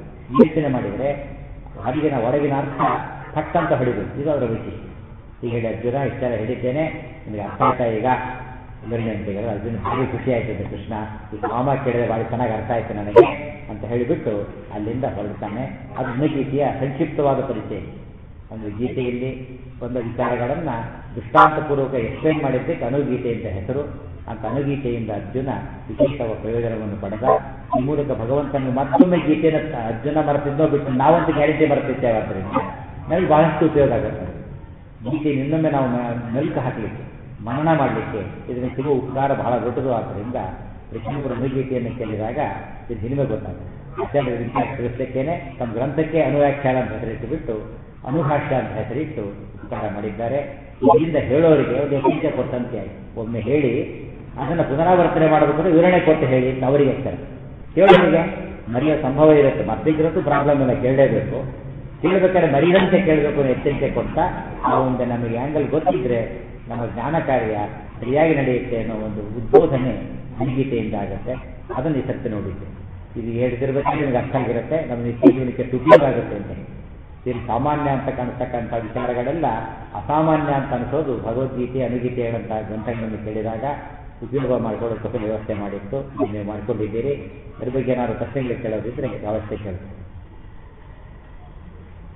ಯೋಚನೆ ಮಾಡಿದರೆ ಹೊರಗಿನ ಹೊರಗಿನ ಅರ್ಥ ಥಕ್ಕಂತ ಹೊಡಿಬೇಕು ಇದು ಅವರ ವೈಶಿಷ್ಟ್ಯ ಈಗ ಹೇಳಿ ಅರ್ಜುನ ಇಷ್ಟೆಲ್ಲ ಹೇಳಿದ್ದೇನೆ ನಿಮಗೆ ಅರ್ಥ ಆಯ್ತಾ ಈಗ ಗಂಟೆಗೆ ಅರ್ಜುನ ಭಾರಿ ಖುಷಿ ಆಯ್ತದೆ ಕೃಷ್ಣ ಈ ಕಾಮ ಕೇಳಿದ್ರೆ ಭಾರಿ ಚೆನ್ನಾಗಿ ಅರ್ಥ ಆಯ್ತು ನನಗೆ ಅಂತ ಹೇಳಿಬಿಟ್ಟು ಅಲ್ಲಿಂದ ಹೊರಡ್ತಾನೆ ಅದು ಗೀತೆಯ ಸಂಕ್ಷಿಪ್ತವಾದ ಪರಿಚಯ ಅಂದರೆ ಗೀತೆಯಲ್ಲಿ ಬಂದ ವಿಚಾರಗಳನ್ನು ದೃಷ್ಟಾಂತಪೂರ್ವಕ ಎಕ್ಸ್ಪ್ಲೇನ್ ಮಾಡಿದ್ದಕ್ಕೆ ಅನುಗೀತೆ ಅಂತ ಹೆಸರು ಅಂತ ಅನುಗೀತೆಯಿಂದ ಅರ್ಜುನ ವಿಶೇಷವ ಪ್ರಯೋಜನವನ್ನು ಪಡೆದ ಈ ಮೂಲಕ ಭಗವಂತನಿಗೆ ಮತ್ತೊಮ್ಮೆ ಗೀತೆಯನ್ನು ಅರ್ಜುನ ಮರೆತಿದ್ದೋ ಬಿಟ್ಟು ನಾವಂತೂ ಗ್ಯಾರಂಟಿ ಮರೆತಿದ್ದೇವೆ ಆದ್ದರಿಂದ ನಮಗೆ ಬಹಳಷ್ಟು ಉಪಯೋಗ ಆಗುತ್ತೆ ಗೀತೆ ಇನ್ನೊಮ್ಮೆ ನಾವು ಮೆಲ್ಕು ಹಾಕಲಿಕ್ಕೆ ಮನನ ಮಾಡಲಿಕ್ಕೆ ಇದನ್ನು ಸಿಗುವ ಉಪಕಾರ ಬಹಳ ದೊಡ್ಡದು ಆದ್ದರಿಂದ ಪ್ರತಿಯೊಬ್ಬರು ಅನುಗೀತೆಯನ್ನು ಕೇಳಿದಾಗ ಇದು ಹಿರಿಮೆ ಗೊತ್ತಾಗುತ್ತೆ ಆಚಾರ್ಯ ವಿದ್ಯಾರ್ಥಿ ತಿಳಿಸಲಿಕ್ಕೇನೆ ತಮ್ಮ ಗ್ರಂಥಕ್ಕೆ ಅನುವ್ಯಾಖ್ಯಾನ ಅಂತ ಹೆಸರಿಟ್ಟು ಬಿಟ್ಟು ಅನುಭಾಷ್ಯ ಅಂತ ಹೆಸರಿಟ್ಟು ಉಪಕಾರ ಮಾಡಿದ್ದಾರೆ ಇಲ್ಲಿಂದ ಹೇಳೋರಿಗೆ ಒಂದು ಎಚ್ಚರಿಕೆ ಕೊಟ್ಟಂತೆ ಆಯಿತು ಒಮ್ಮೆ ಹೇಳಿ ಅದನ್ನು ಪುನರಾವರ್ತನೆ ಮಾಡಬೇಕಾದ್ರೆ ವಿವರಣೆ ಕೊಟ್ಟು ಹೇಳಿ ಅಂತ ಅವರಿಗೆ ಹೇಳ್ತಾರೆ ಕೇಳೋರಿಗೆ ಮರೆಯೋ ಸಂಭವ ಇರುತ್ತೆ ಮತ್ತಿದ್ರದ್ದು ಪ್ರಾಬ್ಲಮ್ ಇಲ್ಲ ಕೇಳಲೇಬೇಕು ಕೇಳಬೇಕಾದ್ರೆ ಮರಿದಂತೆ ಕೇಳಬೇಕು ಅನ್ನೋ ಎಚ್ಚರಿಕೆ ಕೊಟ್ಟ ಆ ಒಂದು ನಮಗೆ ಆ್ಯಂಗಲ್ ಗೊತ್ತಿದ್ರೆ ನಮ್ಮ ಜ್ಞಾನ ಕಾರ್ಯ ಸರಿಯಾಗಿ ನಡೆಯುತ್ತೆ ಅನ್ನೋ ಒಂದು ಉದ್ಬೋಧನೆ ಸಂಗೀತೆಯಿಂದ ಆಗುತ್ತೆ ಅದನ್ನು ಈ ಸರ್ತಿ ನೋಡಿದ್ದೆ ಇದು ಹೇಳಿದಿರ್ಬೇಕಾದ್ರೆ ನಿಮಗೆ ಅರ್ಥ ಆಗಿರುತ್ತೆ ನಮ್ಮ ನಿತ್ಯ ಜೀವನಕ್ಕೆ ಉಪಯೋಗ ಆಗುತ್ತೆ ಅಂತ ಇಲ್ಲಿ ಸಾಮಾನ್ಯ ಅಂತ ಕಾಣಿಸ್ತಕ್ಕಂಥ ವಿಚಾರಗಳೆಲ್ಲ ಅಸಾಮಾನ್ಯ ಅಂತ ಅನಿಸೋದು ಭಗವದ್ಗೀತೆ ಅನುಗೀತೆ ಹೇಳಂಥ ಗ್ರಂಥಗಳನ್ನು ಕೇಳಿದಾಗ ಉಪಯೋಗ ಮಾಡಿಕೊಳ್ಳೋದಕ್ಕೆ ವ್ಯವಸ್ಥೆ ಮಾಡಿತ್ತು ನೀವು ಮಾಡ್ಕೊಂಡಿದ್ದೀರಿ ಅದ್ರ ಬಗ್ಗೆ ಏನಾದ್ರು ಪ್ರಶ್ನೆಗಳು ಕೇಳೋದಿದ್ರೆ ಅವಶ್ಯ ಕೇಳಿ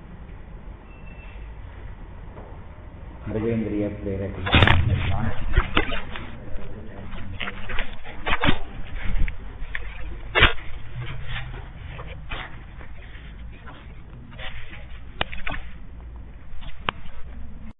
ಮೃಗೇಂದ್ರಿಯ ಪ್ರೇರಕ